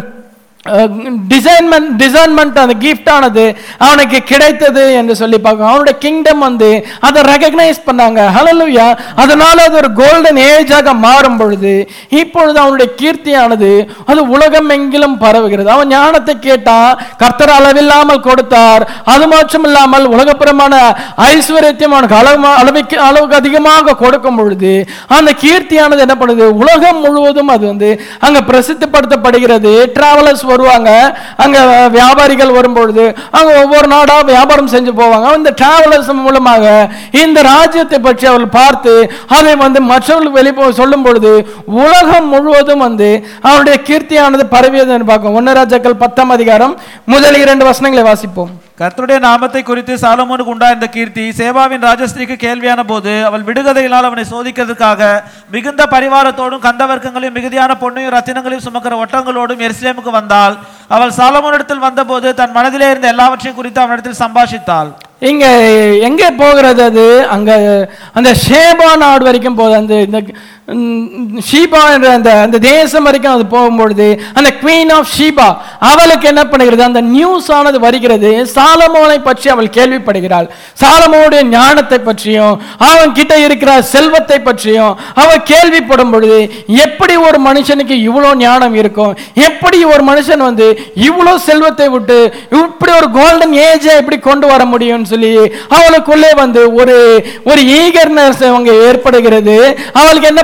டிசைன்மெண்ட் டிசைன்மெண்ட் அந்த gift ஆனது அவனுக்கு கிடைத்தது என்று சொல்லி பார்க்கணும் அவனுடைய கிங்டம் வந்து அதை ரெகக்னைஸ் பண்ணாங்க ஹalleluya அதனால அது ஒரு கோல்டன் ஏஜாக மாறும் பொழுது இப்பொழுது அவனுடைய கீர்த்தியானது அது உலகம் எங்கிலும் பரவுகிறது அவன் ஞானத்தை கேட்டான் கர்த்தர் அளவில்லாமல் கொடுத்தார் அது மட்டும் இல்லாமல் உலகப்புறமான ஐஸ்வர்யத்தையும் அவனுக்கு அளவு அளவுக்கு அளவுக்கு அதிகமாக கொடுக்கும் பொழுது அந்த கீர்த்தியானது என்ன பண்ணுது உலகம் முழுவதும் அது வந்து அங்க பிரசித்தப்படுத்தப்படுகிறது டிராவலர்ஸ் வருவாங்க அங்க வியாபாரிகள் வரும்பொழுது அங்க ஒவ்வொரு நாடா வியாபாரம் செஞ்சு போவாங்க இந்த டிராவலர்ஸ் மூலமாக இந்த ராஜ்யத்தை பற்றி அவர்கள் பார்த்து அதை வந்து மற்றவர்களுக்கு வெளிப்போ சொல்லும் பொழுது உலகம் முழுவதும் வந்து அவனுடைய கீர்த்தியானது பரவியது என்று பார்க்கும் ஒன்னு ராஜாக்கள் பத்தாம் அதிகாரம் முதல் இரண்டு வசனங்களை வாசிப்போம் கர்த்தருடைய நாமத்தை குறித்து சாலமோனுக்கு உண்டாயிருந்த கீர்த்தி சேபாவின் ராஜஸ்திரிக்கு கேள்வியான போது அவள் விடுகதையினால் அவனை சோதிக்கிறதுக்காக மிகுந்த பரிவாரத்தோடும் கந்தவர்க்கங்களையும் மிகுதியான பொன்னையும் ரத்தினங்களையும் சுமக்கிற ஒட்டங்களோடும் எருசலேமுக்கு வந்தாள் அவள் சாலமோனிடத்தில் வந்தபோது தன் மனதிலே இருந்த எல்லாவற்றையும் குறித்து அவனிடத்தில் சம்பாஷித்தாள் இங்க எங்கே போகிறது அது அங்க அந்த ஷேபா நாடு வரைக்கும் போகுது அந்த இந்த ம், ஷீபா என்ற அந்த அந்த தேசம் வரைக்கும் அது போகும்பொழுது அந்த குவீன் ஆஃப் ஷீபா அவளுக்கு என்ன பண்ணுகிறது அந்த நியூஸ் ஆனது வருகிறது சாலமோனை பற்றி அவள் கேள்விப்படுகிறாள் சாலமோனுடைய ஞானத்தை பற்றியும் அவன் கிட்ட இருக்கிற செல்வத்தை பற்றியும் அவள் கேள்விப்படும் பொழுது எப்படி ஒரு மனுஷனுக்கு இவ்வளோ ஞானம் இருக்கும் எப்படி ஒரு மனுஷன் வந்து இவ்வளோ செல்வத்தை விட்டு இப்படி ஒரு கோல்டன் ஏஜை எப்படி கொண்டு வர முடியும்னு சொல்லி அவளுக்குள்ளே வந்து ஒரு ஒரு ஈகர்னஸ் அவங்க ஏற்படுகிறது அவளுக்கு என்ன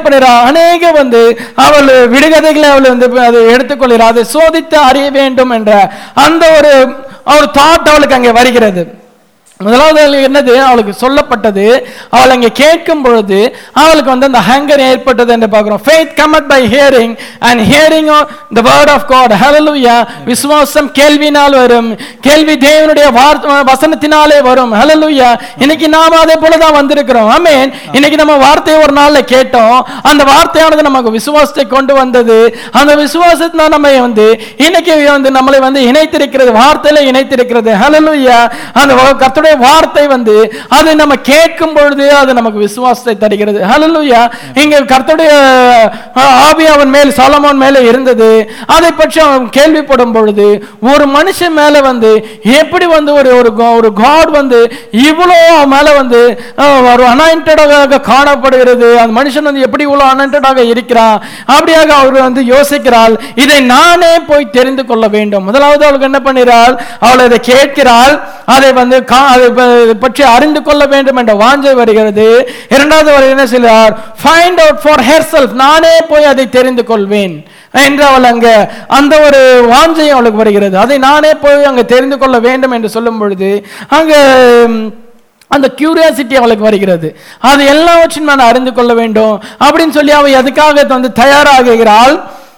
பண்ணுறா அநேக வந்து அவள் விடுகதைகளை அவள் வந்து அதை எடுத்துக்கொள்கிறார் அதை சோதித்து அறிய வேண்டும் என்ற அந்த ஒரு ஒரு தாட் அவளுக்கு அங்கே வருகிறது முதலாவது அவளுக்கு என்னது அவளுக்கு சொல்லப்பட்டது அவள் அங்கே கேட்கும் பொழுது அவளுக்கு வந்து அந்த ஹங்கர் ஏற்பட்டது என்று பார்க்கிறோம் faith cometh by hearing and hearing the word of God hallelujah விசுவாசம் கேள்வினால் வரும் கேள்வி தேவனுடைய வார்த்தை வசனத்தினாலே வரும் ஹalleluya இன்னைக்கு நாம அதே போல தான் வந்திருக்கிறோம் ஆமென் இன்னைக்கு நம்ம வார்த்தையை ஒரு நாள்ல கேட்டோம் அந்த வார்த்தையானது நமக்கு விசுவாசத்தை கொண்டு வந்தது அந்த விசுவாசத்தினால் நம்ம வந்து இன்னைக்கு வந்து நம்மளை வந்து இணைத்திருக்கிறது வார்த்தையில இணைத்திருக்கிறது ஹalleluya அந்த கர்த்தருடைய வார்த்தை வந்து அதை நம்ம கேட்கும் பொழுது அது நமக்கு விசுவாசத்தை தருகிறது ஹalleluya இங்க கர்த்தருடைய அஹ், ஆவி அவன் மேல் சாலமோன் மேல இருந்தது அதை பற்றி அவன் கேள்விப்படும் பொழுது ஒரு மனுஷன் மேல வந்து எப்படி வந்து ஒரு ஒரு கா- ஒரு காட் வந்து இவ்வளோ அவன் மேல வந்து அஹ், ஒரு அனாயிண்டடாக காணப்படுகிறது அந்த மனுஷன் வந்து எப்படி இவ்வளோ அனாயிண்டடாக இருக்கிறான் அப்படியாக அவர் வந்து யோசிக்கிறாள் இதை நானே போய் தெரிந்து கொள்ள வேண்டும் முதலாவது அவளுக்கு என்ன பண்ணுகிறாள் அவள் இதை கேட்கிறாள் அதை வந்து கா- அதை ப- இதை பற்றி அறிந்து கொள்ள வேண்டும் என்ற வாஞ்சை வருகிறது இரண்டாவது அவர் என்ன செய்கிறார் ஃபைண்ட் அவுட் ஃபார் ஹெர் நானே போய் அதை தெரிந்து கொள்வேன் என்று அவள் அங்க அந்த ஒரு வாஞ்சை அவளுக்கு வருகிறது அதை நானே போய் அங்க தெரிந்து கொள்ள வேண்டும் என்று சொல்லும் பொழுது அங்க ம், அந்த கியூரியாசிட்டி அவளுக்கு வருகிறது அது எல்லாவற்றையும் நான் அறிந்து கொள்ள வேண்டும் அப்படின்னு சொல்லி அவள் எதுக்காக வந்து தயாராகுகிறாள்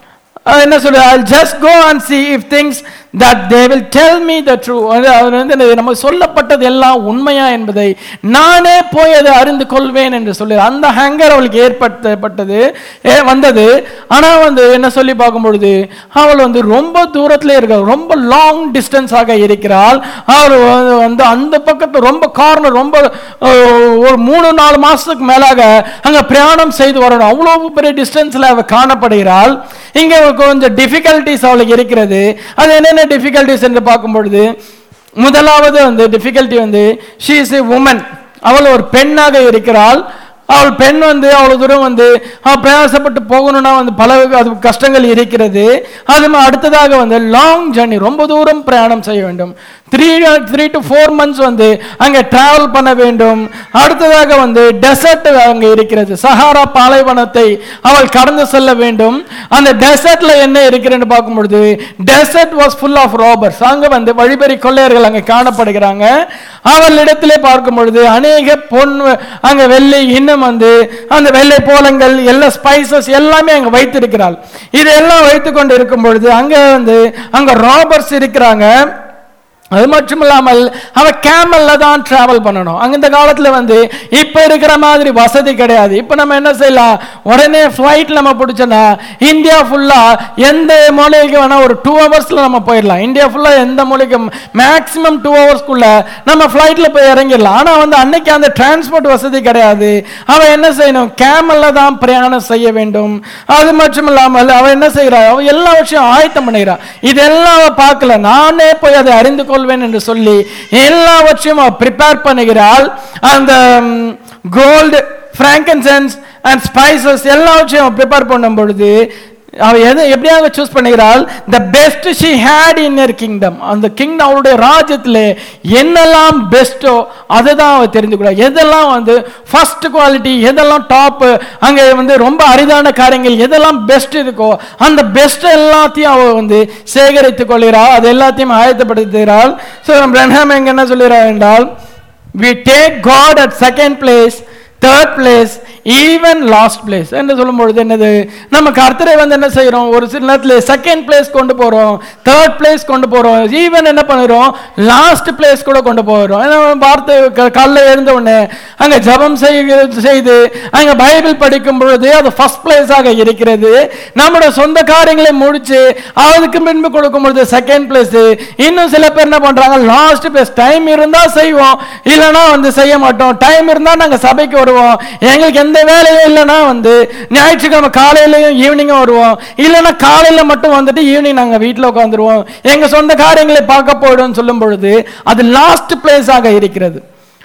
அஹ் என்ன சொல்றது I just go and see if things that they will tell me the truth அது அவர் வந்து என்னது, நமக்கு சொல்லப்பட்டது எல்லாம் உண்மையா என்பதை நானே போய் அதை அறிந்து கொள்வேன் என்று சொல்லி அந்த ஹேங்கர் அவளுக்கு ஏற்படுத்தப்பட்டது ஏ, வந்தது ஆனா வந்து என்ன சொல்லி பார்க்கும் பொழுது அவள் வந்து ரொம்ப தூரத்துல இருக்கிறாள் ரொம்ப லாங் டிஸ்டன்ஸாக இருக்கிறாள் அவள் வந்து- வந்து அந்த பக்கத்து ரொம்ப கார்னர் ரொம்ப அஹ், ஒரு மூணு நாலு மாசத்துக்கு மேலாக அங்க பிரயாணம் செய்து வரணும் அவ்வளவு பெரிய டிஸ்டன்ஸ்ல அவ காணப்படுகிறாள் இங்க கொஞ்சம் டிஃபிகல்டிஸ் அவளுக்கு இருக்கிறது அது என்னென்ன டிஃபிகல்டிஸ் என்று பார்க்கும் பொழுது முதலாவது வந்து டிஃபிகல்ட்டி வந்து ஷீ இஸ் எ உமன் அவள் ஒரு பெண்ணாக இருக்கிறாள் அவள் பெண் வந்து அவ்வளவு தூரம் வந்து அவ பிரயாசப்பட்டு போகணும்னா வந்து பல அது கஷ்டங்கள் இருக்கிறது அது ம- அடுத்ததாக வந்து லாங் ஜர்னி ரொம்ப தூரம் பிரயாணம் செய்ய வேண்டும் three three to four months வந்து அங்கே டிராவல் பண்ண வேண்டும் அடுத்ததாக வந்து டெசர்ட் அங்கே இருக்கிறது சஹாரா பாலைவனத்தை அவள் கடந்து செல்ல வேண்டும் அந்த டெசர்ட்ல என்ன இருக்கிறன்னு பார்க்கும் பொழுது desert was full of robbers அங்க வந்து வழிபறி கொள்ளையர்கள் அங்கே காணப்படுகிறாங்க அவளிடத்திலே பார்க்கும் பொழுது அநேக பொன் அங்க வெள்ளை இன்னும் வந்து அந்த வெள்ளை போலங்கள் எல்லா ஸ்பைசஸ் எல்லாமே அங்க வைத்திருக்கிறாள் இதெல்லாம் வைத்து கொண்டு இருக்கும் பொழுது அங்க வந்து அங்க ராபர்ஸ் இருக்கிறாங்க அது மட்டும் இல்லாமல் அவ கேமல்ல தான் டிராவல் பண்ணணும் அங்க இந்த காலத்துல வந்து இப்ப இருக்கிற மாதிரி வசதி கிடையாது இப்ப நம்ம என்ன செய்யலாம் உடனே ஃபிளைட் நம்ம பிடிச்சோன்னா இந்தியா ஃபுல்லா எந்த மூலைக்கு வேணா ஒரு டூ ஹவர்ஸ்ல நம்ம போயிடலாம் இந்தியா ஃபுல்லா எந்த மூலைக்கு மேக்சிமம் டூ ஹவர்ஸ்க்குள்ள நம்ம ஃபிளைட்ல போய் இறங்கிடலாம் ஆனா வந்து அன்னைக்கு அந்த டிரான்ஸ்போர்ட் வசதி கிடையாது அவன் என்ன செய்யணும் கேமல்ல தான் பிரயாணம் செய்ய வேண்டும் அது மட்டும் இல்லாமல் அவ என்ன செய்கிறா அவ எல்லா விஷயம் ஆயத்தம் பண்ணுகிறா இதெல்லாம் அவ பார்க்கல நானே போய் அதை அறிந்து கொள்வேன் என்று சொல்லி எல்லாவற்றையும் அவ ப்ரிப்பேர் பண்ணுகிறாள் அந்த கோல்டு frankincense அண்ட் ஸ்பைசஸ் எல்லாவற்றையும் ப்ரிப்பேர் பண்ணும் பொழுது அவ எதை எப்படியாக சூஸ் பண்ணுகிறாள் the best she had in her kingdom அந்த கிங்டம் அவளுடைய ராஜ்யத்தில் என்னெல்லாம் பெஸ்ட்டோ அதை தான் அவ தெரிந்து கொள்ள எதெல்லாம் வந்து ஃபர்ஸ்ட் குவாலிட்டி எதெல்லாம் டாப் அங்கே வந்து ரொம்ப அரிதான காரியங்கள் எதெல்லாம் பெஸ்ட் இருக்கோ அந்த பெஸ்ட் எல்லாத்தையும் அவ வந்து சேகரித்துக் கொள்கிறாள் அது எல்லாத்தையும் ஆயத்தப்படுத்துகிறாள் ஸோ பிரஹாம் எங்க என்ன சொல்கிறார் என்றால் we take God at second place third place even last place என்று சொல்லும் பொழுது என்னது நம்ம கர்த்தரை வந்து என்ன செய்கிறோம் ஒரு சில நேரத்தில் செகண்ட் பிளேஸ் கொண்டு போகிறோம் தேர்ட் பிளேஸ் கொண்டு போகிறோம் ஈவன் என்ன பண்ணுறோம் லாஸ்ட் பிளேஸ் கூட கொண்டு போகிறோம் ஏன்னா வார்த்தை காலைல எழுந்த உடனே அங்கே ஜபம் செய்கிறது செய்து அங்கே பைபிள் படிக்கும் பொழுது அது ஃபர்ஸ்ட் பிளேஸாக இருக்கிறது நம்முடைய சொந்த காரியங்களை முடிச்சு அதுக்கு பின்பு கொடுக்கும் பொழுது செகண்ட் பிளேஸ் இன்னும் சில பேர் என்ன பண்றாங்க லாஸ்ட் பிளேஸ் டைம் இருந்தா செய்வோம் இல்லைன்னா வந்து செய்ய மாட்டோம் டைம் இருந்தா நாங்க சபைக்கு வருவோம் எங்களுக்கு எந்த வேலையும் இல்லைன்னா வந்து ஞாயிற்றுக்கிழமை காலையிலயும் ஈவினிங்கும் வருவோம் இல்லைன்னா காலையில மட்டும் வந்துட்டு ஈவினிங் நாங்க வீட்டில் உட்காந்துருவோம் எங்க சொந்த காரியங்களை பார்க்க போயிடும் சொல்லும் பொழுது அது லாஸ்ட் பிளேஸாக இருக்கிறது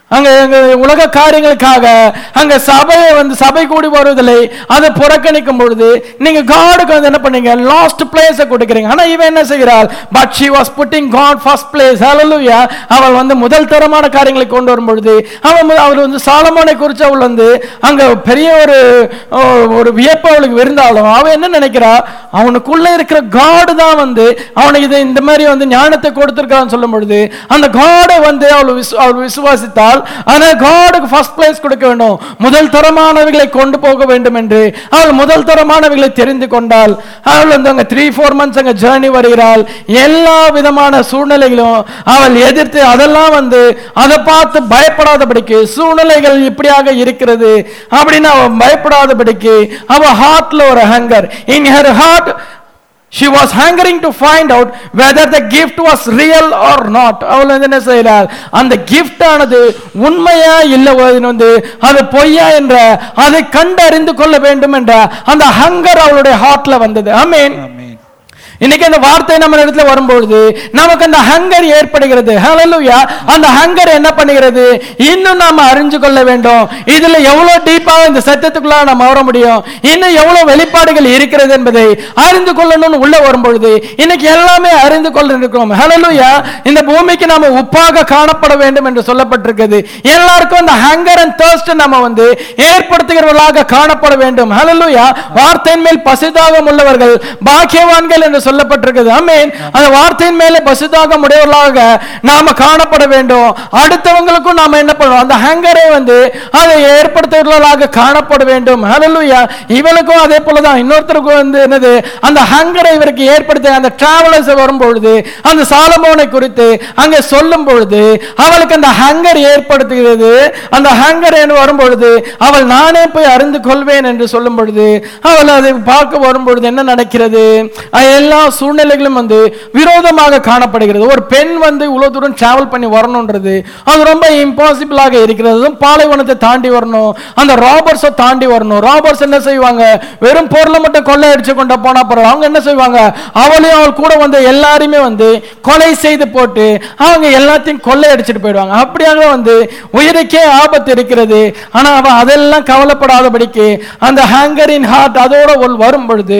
அங்க அங்க உலக காரியங்களுக்காக அங்க சபையை வந்து சபை கூடி வருவதில்லை அதை புறக்கணிக்கும் பொழுது நீங்க காடுக்கு வந்து என்ன பண்ணீங்க லாஸ்ட் பிளேஸை கொடுக்குறீங்க ஆனா இவன் என்ன செய்கிறாள் but she was putting God first place hallelujah அவள் வந்து முதல் தரமான காரியங்களை கொண்டு வரும் பொழுது அவள் வந்து- அவள் வந்து சாலமோனை குறித்து அவள் வந்து அங்க பெரிய ஒரு ஓ, ஒரு வியப்பு அவளுக்கு இருந்தாலும் அவன் என்ன நினைக்கிறா அவனுக்குள்ள இருக்கிற காடு தான் வந்து அவனுக்கு இது இந்த மாதிரி வந்து ஞானத்தை கொடுத்திருக்கான்னு சொல்லும் பொழுது அந்த காடை வந்து அவள் விசு- அவள் விசுவாசித்தால் ஆனால் காடுக்கு ஃபர்ஸ்ட் பிளேஸ் கொடுக்க வேண்டும் முதல் தரமானவைகளை கொண்டு போக வேண்டும் என்று அவள் முதல் தரமானவைகளை தெரிந்து கொண்டாள் அவள் வந்து அங்க த்ரீ ஃபோர் மந்த்ஸ் அங்க ஜேர்னி வருகிறாள் எல்லா விதமான சூழ்நிலைகளும் அவள் எதிர்த்து அதெல்லாம் வந்து அதை பார்த்து பயப்படாதபடிக்கு சூழ்நிலைகள் இப்படியாக இருக்கிறது அப்படின்னு அவள் பயப்படாதபடிக்கு அவ ஹார்ட்ல ஒரு hunger in her heart she was hungering to find out whether the gift was real or not அவள் வந்து என்ன செய்கிறாள் அந்த gift ஆனது உண்மையா இல்லை வந்து அது பொய்யா என்ற அதை கண்டறிந்து கொள்ள வேண்டும் என்ற அந்த ஹங்கர் அவளுடைய ஹார்ட்ல வந்தது ஐ மீன் இன்னைக்கு அந்த வார்த்தை நம்ம இடத்துல வரும்பொழுது நமக்கு அந்த ஹங்கர் ஏற்படுகிறது ஹalleluya அந்த ஹங்கர் என்ன பண்ணுகிறது இன்னும் நாம அறிஞ்சு கொள்ள வேண்டும் இதுல எவ்வளவு டீப்பா இந்த சத்தியத்துக்குள்ள நம்ம வர முடியும் இன்னும் எவ்வளவு வெளிப்பாடுகள் இருக்கிறது என்பதை அறிந்து கொள்ளணும்னு உள்ள வரும்பொழுது இன்னைக்கு எல்லாமே அறிந்து கொள்ள இருக்கிறோம் ஹalleluya இந்த பூமிக்கு நாம உப்பாக காணப்பட வேண்டும் என்று சொல்லப்பட்டிருக்கிறது எல்லாருக்கும் அந்த ஹங்கர் அண்ட் thirst நம்ம வந்து ஏற்படுத்துகிறவர்களாக காணப்பட வேண்டும் ஹalleluya வார்த்தையின் மேல் பசிதாகம் உள்ளவர்கள் பாக்கியவான்கள் என்று சொல்லப்பட்டிருக்கிறது ஆமென் அந்த வார்த்தையின் மேலே பசிதாகம் உடையவர்களாக நாம காணப்பட வேண்டும் அடுத்தவங்களுக்கும் நாம என்ன பண்ணணும் அந்த ஹங்கரை வந்து அதை ஏற்படுத்துகிறவர்களாக காணப்பட வேண்டும் ஹalleluya இவளுக்கும் அதே போல தான் இன்னொருத்தருக்கும் வந்து என்னது அந்த ஹங்கரை இவருக்கு ஏற்படுத்த அந்த டிராவலர்ஸ் வரும்பொழுது அந்த சாலமோனை குறித்து அங்கே சொல்லும் பொழுது அவளுக்கு அந்த ஹங்கர் ஏற்படுத்துகிறது அந்த ஹங்கர் என்று வரும்பொழுது அவள் நானே போய் அறிந்து கொள்வேன் என்று சொல்லும் பொழுது அவள் அதை பார்க்க வரும்பொழுது என்ன நடக்கிறது அஹ் எல்லா சூழ்நிலைகளும் வந்து விரோதமாக காணப்படுகிறது ஒரு பெண் வந்து இவ்வளவு தூரம் டிராவல் பண்ணி வரணுன்றது அது ரொம்ப இம்பாசிபிளாக இருக்கிறது அதுவும் பாலைவனத்தை தாண்டி வரணும் அந்த ராபர்ஸை தாண்டி வரணும் ராபர்ஸ் என்ன செய்வாங்க வெறும் பொருளை மட்டும் கொள்ளை அடிச்சு கொண்டு போனா பரவாயில்ல அவங்க என்ன செய்வாங்க அவளையும் அவள் கூட வந்த எல்லாரையுமே வந்து கொலை செய்து போட்டு அவங்க எல்லாத்தையும் கொள்ளை அடிச்சுட்டு போயிடுவாங்க அப்படியாக வந்து உயிருக்கே ஆபத்து இருக்கிறது ஆனா அவ அதெல்லாம் கவலைப்படாதபடிக்கு அந்த ஹேங்கரின் ஹார்ட் அதோட ஒரு வரும் பொழுது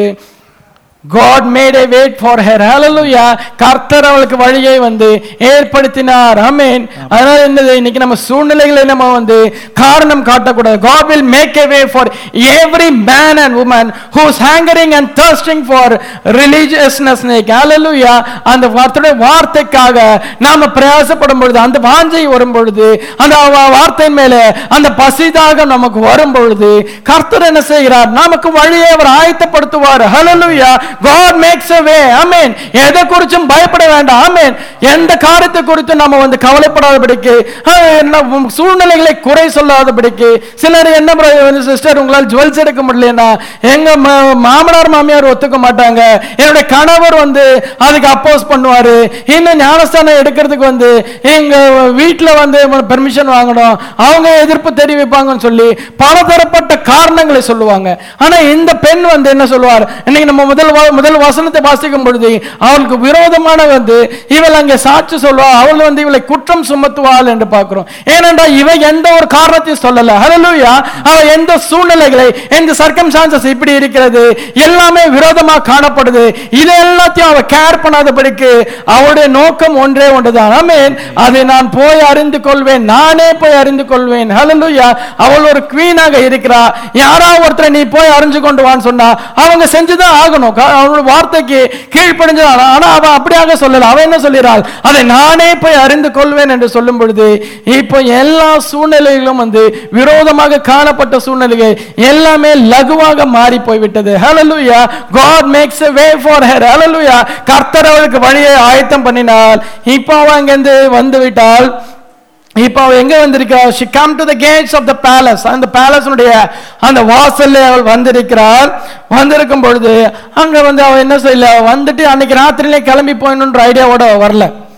God made a wait for her. Hallelujah. கர்த்தர் அவளுக்கு வழியை வந்து ஏற்படுத்தினார் ஆமென் அதனால என்னது இன்னைக்கு நம்ம சூழ்நிலைகளை நம்ம வந்து காரணம் காட்டக்கூடாது God will make a way for every man and woman who is hungering and thirsting for religiousness. Hallelujah. அந்த வார்த்தையுடைய வார்த்தைக்காக நாம பிரயாசப்படும் பொழுது அந்த வாஞ்சை வரும் பொழுது அந்த வா- வார்த்தையின் மேலே அந்த பசிதாக நமக்கு வரும் பொழுது கர்த்தர் என்ன செய்கிறார் நமக்கு வழியை அவர் ஆயத்தப்படுத்துவார் ஹalleluya God makes a way ஆமென் எதை குறிச்சும் பயப்பட வேண்டாம் ஆமென் எந்த காரியத்தை குறித்து நாம வந்து கவலைப்படாதபடிக்கு அஹ், என்ன, உம், சூழ்நிலைகளை குறை சொல்லாதபடிக்கு சிலர் என்ன சிஸ்டர் உங்களால் ஜுவல்ஸ் எடுக்க முடியலன்னா எங்க ம- மாமனார் மாமியார் ஒத்துக்க மாட்டாங்க என்னுடைய கணவர் வந்து அதுக்கு அப்போஸ் பண்ணுவாரு இன்னும் ஞானஸ்தானம் எடுக்கிறதுக்கு வந்து எங்க வீட்டுல வந்து பெர்மிஷன் வாங்கணும் அவங்க எதிர்ப்பு தெரிவிப்பாங்கன்னு சொல்லி பலதரப்பட்ட காரணங்களை சொல்லுவாங்க ஆனா இந்த பெண் வந்து என்ன சொல்லுவார் இன்னைக்கு நம்ம முதல் வ- முதல் வசனத்தை வாசிக்கும் பொழுது அவளுக்கு விரோதமான வந்து இவள் அங்கே சாட்சி சொல்வா அவள் வந்து இவளை குற்றம் சுமத்துவாள் என்று பார்க்கிறோம் ஏனென்றால் இவ எந்த ஒரு காரணத்தையும் சொல்லல ஹalleluya அவ எந்த சூழ்நிலைகளை எந்த சர்க்கம்ஸ்டான்சஸ் இப்படி இருக்கிறது எல்லாமே விரோதமாக காணப்படுது இது எல்லாத்தையும் அவ கேர் பண்ணாதபடிக்கு அவளுடைய நோக்கம் ஒன்றே ஒன்றுதான் ஆமென் அதை நான் போய் அறிந்து கொள்வேன் நானே போய் அறிந்து கொள்வேன் ஹalleluya அவள் ஒரு குவீனாக இருக்கிறா யாராவது ஒருத்தரை நீ போய் அறிஞ்சு கொண்டு வான்னு சொன்னா அவங்க செஞ்சுதான் ஆகணும் க- அவளோட வார்த்தைக்கு கீழ்ப்படிஞ்சுதான் ஆனா அவ அப்படியாக சொல்லல அவ என்ன சொல்கிறாள் அதை நானே போய் அறிந்து கொள்வேன் என்று சொல்லும் பொழுது இப்போ எல்லா சூழ்நிலைகளும் வந்து விரோதமாக காணப்பட்ட சூழ்நிலைகள் எல்லாமே லகுவாக மாறி போய்விட்டது ஹalleluya God makes a way for her hallelujah கர்த்தர் அவளுக்கு வழியை ஆயத்தம் பண்ணினார் இப்போ அவ அங்கிருந்து வந்து விட்டால் இப்போ அவ எங்க வந்திருக்கிறாள் she come to the gates of the palace அந்த பேலஸனுடைய அந்த வாசல்ல அவள் வந்திருக்கிறாள் வந்திருக்கும் பொழுது அங்க வந்து அவ என்ன செய்யல வந்துட்டு அன்னைக்கு ராத்திரியிலே கிளம்பி போயணுன்ற ஐடியாவோட அவ வரல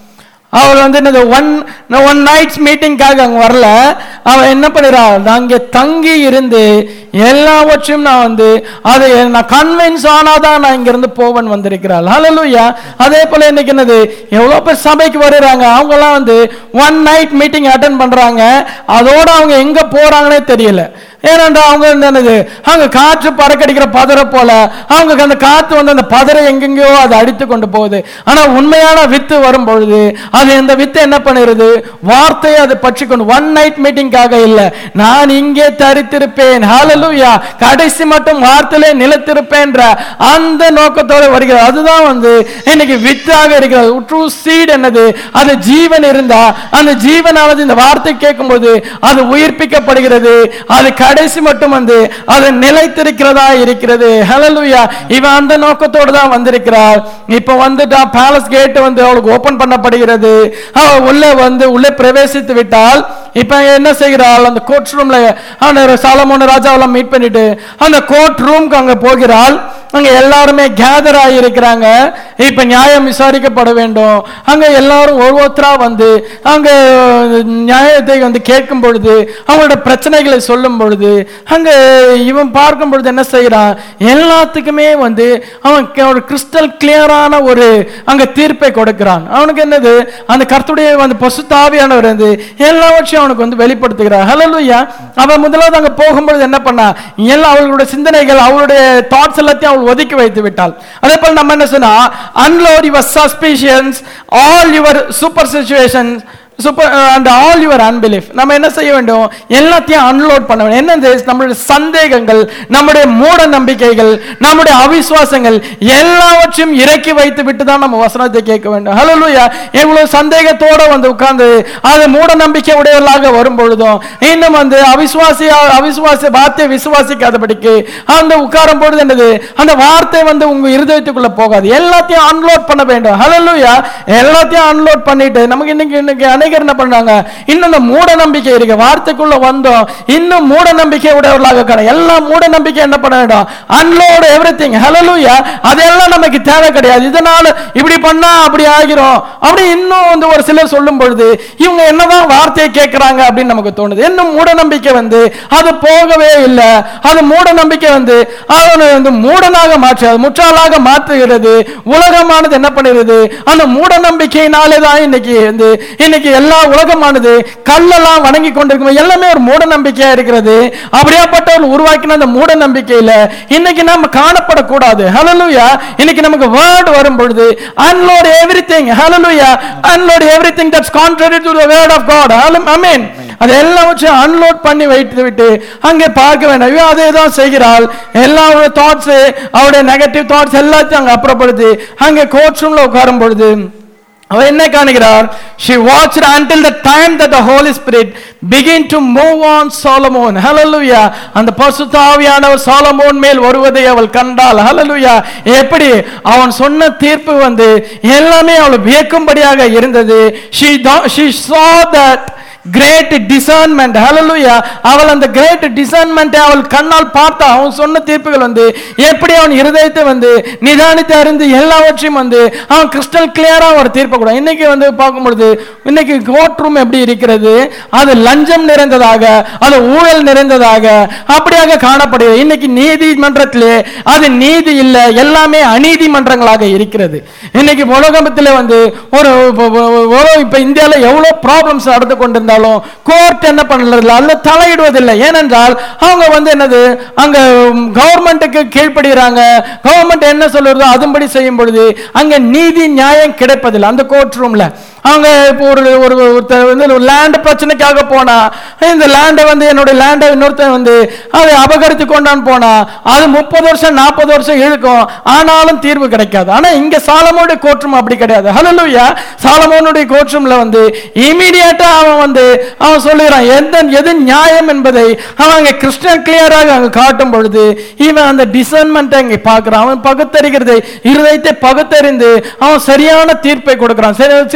அவர் வந்து என்னது ஒன் ஒன் நைட்ஸ் மீட்டிங்காக அங்க வரல அவன் என்ன பண்ணிடுறான் நான் இங்க தங்கி இருந்து எல்லாவற்றையும் நான் வந்து அதை நான் கன்வின்ஸ் ஆனாதான் நான் இங்க இருந்து போவன் வந்திருக்கிறாள் ஹalleluya அதே போல இன்னைக்கு என்னது எவ்வளவு பேர் சபைக்கு வருகிறாங்க அவங்க எல்லாம் வந்து ஒன் நைட் மீட்டிங் அட்டன் பண்றாங்க அதோட அவங்க எங்க போறாங்கன்னே தெரியல ஏனென்றா அவங்க வந்து என்னது அங்க காற்று பறக்கடிக்கிற பதரை போல அவங்க அந்த காத்து வந்து அந்த பதரை எங்கெங்கயோ அதை அடித்து கொண்டு போகுது ஆனா உண்மையான வித்து வரும் பொழுது அது இந்த வித்து என்ன பண்ணுறது வார்த்தையை அதை பற்றி கொண்டு ஒன் நைட் மீட்டிங்காக இல்ல நான் இங்கே தரித்திருப்பேன் ஹalleluya கடைசி மட்டும் வார்த்தையிலே நிலைத்திருப்பேன்ற அந்த நோக்கத்தோட வருகிறது அதுதான் வந்து இன்னைக்கு வித்தாக இருக்கிறது ட்ரூ சீட் என்னது அது ஜீவன் இருந்தா அந்த ஜீவனானது இந்த வார்த்தை கேட்கும்போது அது உயிர்ப்பிக்கப்படுகிறது அது கடைசி மட்டும் வந்து அது நிலைத்திருக்கிறதா இருக்கிறது ஹalleluya இவன் அந்த நோக்கத்தோடு தான் வந்திருக்கிறார் இப்போ வந்துட்டா பேலஸ் கேட் வந்து அவளுக்கு ஓபன் பண்ணப்படுகிறது அவ உள்ளே வந்து உள்ளே பிரவேசித்து விட்டால் இப்ப என்ன செய்கிறாள் அந்த கோர்ட் ரூம்ல அந்த சாலமோன ராஜாவெல்லாம் மீட் பண்ணிட்டு அந்த கோர்ட் ரூம்க்கு அங்க போகிறாள் அங்க எல்லாருமே கேதர் ஆகி இருக்கிறாங்க இப்ப நியாயம் விசாரிக்கப்பட வேண்டும் அங்க எல்லாரும் ஒவ்வொருத்தரா வந்து அங்க நியாயத்தை வந்து கேட்கும் பொழுது அவங்களோட பிரச்சனைகளை சொல்லும் பொழுது அங்க இவன் பார்க்கும் பொழுது என்ன செய்யறான் எல்லாத்துக்குமே வந்து அவன் க- ஒரு கிறிஸ்டல் கிளியரான ஒரு அங்க தீர்ப்பை கொடுக்கிறான் அவனுக்கு என்னது அந்த கர்த்துடைய வந்து பசுத்தாவியானவர் வந்து எல்லாவற்றையும் அவனுக்கு வந்து வெளிப்படுத்துகிறார் ஹalleluya அவன் முதலாவது அங்க போகும்பொழுது என்ன பண்ணா எல்லாம் அவர்களுடைய சிந்தனைகள் அவளுடைய தாட்ஸ் எல்லாத்தையும் அவள் ஒதுக்கி வைத்து விட்டாள் அதே போல நம்ம என்ன சொன்னா unload your suspicions all your super situations super and all your unbelief நம்ம என்ன செய்ய வேண்டும் எல்லாத்தையும் அன்லோட் பண்ண வேண்டும் என்னது நம்மளுடைய சந்தேகங்கள் நம்முடைய மூட நம்பிக்கைகள் நம்முடைய அவிசுவாசங்கள் எல்லாவற்றையும் இறக்கி வைத்து விட்டு தான் நம்ம வசனத்தை கேட்க வேண்டும் ஹalleluya இவ்வளவு சந்தேகத்தோட வந்து உட்கார்ந்து அது மூட நம்பிக்கை உடையவர்களாக வரும் பொழுதும் இன்னும் வந்து அவிசுவாசியா அவிசுவாசி வார்த்தை விசுவாசிக்காதபடிக்கு அந்த உட்காரும் பொழுது என்னது அந்த வார்த்தை வந்து உங்க இருதயத்துக்குள்ள போகாது எல்லாத்தையும் அன்லோட் பண்ண வேண்டும் ஹalleluya எல்லாத்தையும் அன்லோட் பண்ணிட்டு நமக்கு இன்னைக்கு இன்னைக்கு அநேகர் என்ன பண்றாங்க இன்னும் இந்த மூட நம்பிக்கை இருக்கு வார்த்தைக்குள்ள வந்தோம் இன்னும் மூட நம்பிக்கை உடையவர்களாக இருக்காங்க எல்லா மூட நம்பிக்கை என்ன பண்ண வேண்டும் அன்லோட் எவ்ரி திங் ஹலலூயா அதெல்லாம் நமக்கு தேவை கிடையாது இதனால இப்படி பண்ணா அப்படி ஆகிறோம் அப்படி இன்னும் வந்து ஒரு சிலர் சொல்லும் பொழுது இவங்க என்னதான் வார்த்தையை கேட்கறாங்க அப்படின்னு நமக்கு தோணுது இன்னும் மூட நம்பிக்கை வந்து அது போகவே இல்லை அது மூட நம்பிக்கை வந்து அவனை வந்து மூடனாக மாற்றி அது முற்றாளாக மாற்றுகிறது உலகமானது என்ன பண்ணுகிறது அந்த மூட நம்பிக்கையினாலே தான் இன்னைக்கு வந்து இன்னைக்கு எல்லா உலகமானது கல்லெல்லாம் வணங்கி கொண்டிருக்கும் எல்லாமே ஒரு மூட நம்பிக்கையா இருக்கிறது அப்படியாப்பட்டவர் உருவாக்கின அந்த மூட நம்பிக்கையில இன்னைக்கு நம்ம காணப்படக்கூடாது ஹalleluya இன்னைக்கு நமக்கு வேர்ட் வரும் பொழுது unload everything hallelujah unload everything that's contrary to the word of God amen அது எல்லாவற்றையும் அன்லோட் பண்ணி வைத்து விட்டு அங்கே பார்க்க வேண்டாம் இவன் அதே தான் செய்கிறாள் எல்லா தாட்ஸ் அவருடைய நெகட்டிவ் தாட்ஸ் எல்லாத்தையும் அங்க அப்புறப்படுத்தி அங்கே கோர்ட் ரூம்ல உட்காரும் பொழுது அவர் என்ன காணுகிறார் she watched until the time that the holy spirit begin to move on solomon hallelujah அந்த பரிசுத்த ஆவியானவர் சாலமோன் மேல் வருவதை அவள் கண்டாள் hallelujah எப்படி அவன் சொன்ன தீர்ப்பு வந்து எல்லாமே அவள் வியக்கும்படியாக இருந்தது she thought- she saw that great discernment hallelujah அவள் அந்த கிரேட் டிசர்ன்மெண்ட் அவள் கண்ணால் பார்த்தா அவன் சொன்ன தீர்ப்புகள் வந்து எப்படி அவன் இருதயத்தை வந்து நிதானித்து அறிந்து எல்லாவற்றையும் வந்து அவன் கிறிஸ்டல் கிளியரா ஒரு தீர்ப்பு கூட இன்னைக்கு வந்து பார்க்கும் பொழுது இன்னைக்கு கோர்ட் ரூம் எப்படி இருக்கிறது அது லஞ்சம் நிறைந்ததாக அது ஊழல் நிறைந்ததாக அப்படியாக காணப்படுகிறது இன்னைக்கு நீதிமன்றத்திலே அது நீதி இல்லை எல்லாமே அநீதி மன்றங்களாக இருக்கிறது இன்னைக்கு உலகத்தில் வந்து ஒரு ஒரு இப்ப இந்தியாவில் எவ்வளவு ப்ராப்ளம்ஸ் நடந்து கொண்டிருந்தாலும் கோர்ட் என்ன பண்ணல அல்ல தலையிடுவதில்லை ஏனென்றால் அவங்க வந்து என்னது அங்க கவர்மெண்ட்டுக்கு கீழ்ப்படுகிறாங்க கவர்மெண்ட் என்ன சொல்லுறதோ அதுபடி செய்யும் பொழுது அங்க நீதி நியாயம் கிடைப்பதில்லை அந்த கோர்ட் ரூம்ல அவங்க இப்போ ஒரு ஒரு ஒருத்தர் வந்து ஒரு லேண்ட் பிரச்சனைக்காக போனா இந்த லேண்டை வந்து என்னுடைய லேண்டை இன்னொருத்தன் வந்து அதை அபகரித்து கொண்டான் போனா அது முப்பது வருஷம் நாற்பது வருஷம் இழுக்கும் ஆனாலும் தீர்வு கிடைக்காது ஆனா இங்க சாலமோனுடைய கோட்ரும் அப்படி கிடையாது ஹalleluya சாலமோனுடைய கோட்ரூம்ல வந்து இமீடியட்டா அவன் வந்து அவன் சொல்லுகிறான் எந்த எது நியாயம் என்பதை அவன் அங்க கிறிஸ்டியன் கிளியராக அங்க காட்டும் பொழுது இவன் அந்த டிசர்ன்மெண்ட் அங்கே பார்க்கிறான் அவன் பகுத்தறிகிறதை இருதயத்தை பகுத்தறிந்து அவன் சரியான தீர்ப்பை கொடுக்கிறான் சில சில தீர்ப்பு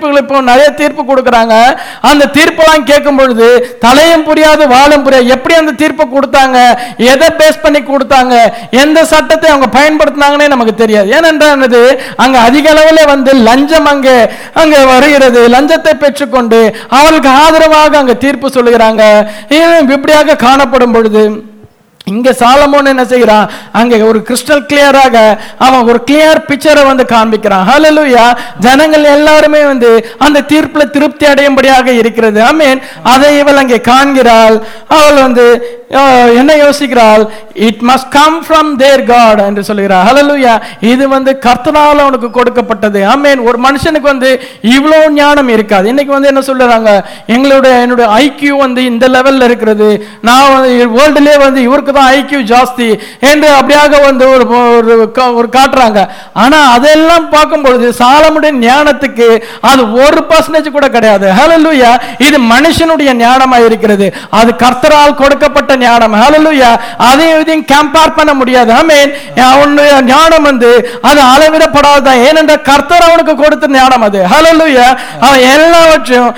தீர்ப்புகள் இப்போ நிறைய தீர்ப்பு கொடுக்குறாங்க அந்த தீர்ப்பெல்லாம் கேட்கும் பொழுது தலையும் புரியாது வாழும் புரியாது எப்படி அந்த தீர்ப்பை கொடுத்தாங்க எதை பேஸ் பண்ணி கொடுத்தாங்க எந்த சட்டத்தை அவங்க பயன்படுத்தினாங்கன்னே நமக்கு தெரியாது ஏனென்றால் என்னது அங்க அதிக அளவில் வந்து லஞ்சம் அங்கே அங்க வருகிறது லஞ்சத்தை பெற்றுக்கொண்டு அவளுக்கு ஆதரவாக அங்க தீர்ப்பு சொல்லுகிறாங்க இது இப்படியாக காணப்படும் பொழுது இங்க சாலமோன் என்ன செய்கிறான் அங்க ஒரு கிறிஸ்டல் கிளியராக அவன் ஒரு கிளியர் பிக்சரை வந்து காண்பிக்கிறான் ஹalleluya ஜனங்கள் எல்லாருமே வந்து அந்த தீர்ப்புல திருப்தி அடையும்படியாக இருக்கிறது ஆமென் அதை இவள் அங்கே காண்கிறாள் அவள் வந்து அஹ், என்ன யோசிக்கிறாள் it must come from there God என்று சொல்கிறார் ஹalleluya இது வந்து கர்த்தரால் அவனுக்கு கொடுக்கப்பட்டது ஆமென் ஒரு மனுஷனுக்கு வந்து இவ்வளோ ஞானம் இருக்காது இன்னைக்கு வந்து என்ன சொல்றாங்க எங்களுடைய என்னுடைய ஐக்கியூ வந்து இந்த லெவல்ல இருக்கிறது நான் வேர்ல்டுலேயே வந்து இவருக்கு தான் ஐக்கியூ ஜாஸ்தி என்று அப்படியாக வந்து ஒரு ஒரு கா- ஒரு காட்டுறாங்க ஆனா அதெல்லாம் பார்க்கும் பொழுது சாலமுடைய ஞானத்துக்கு அது ஒரு பர்சன்டேஜ் கூட கிடையாது ஹalleluya இது மனுஷனுடைய ஞானமா இருக்கிறது அது கர்த்தரால் கொடுக்கப்பட்ட ஞானம் ஹalleluya அதையும் இதையும் கம்பேர் பண்ண முடியாது ஆமென் அவனுடைய ஞானம் வந்து அது அளவிடப்படாததான் ஏனென்றால் கர்த்தர் அவனுக்கு கொடுத்த ஞானம் அது ஹalleluya அவன் எல்லாவற்றையும்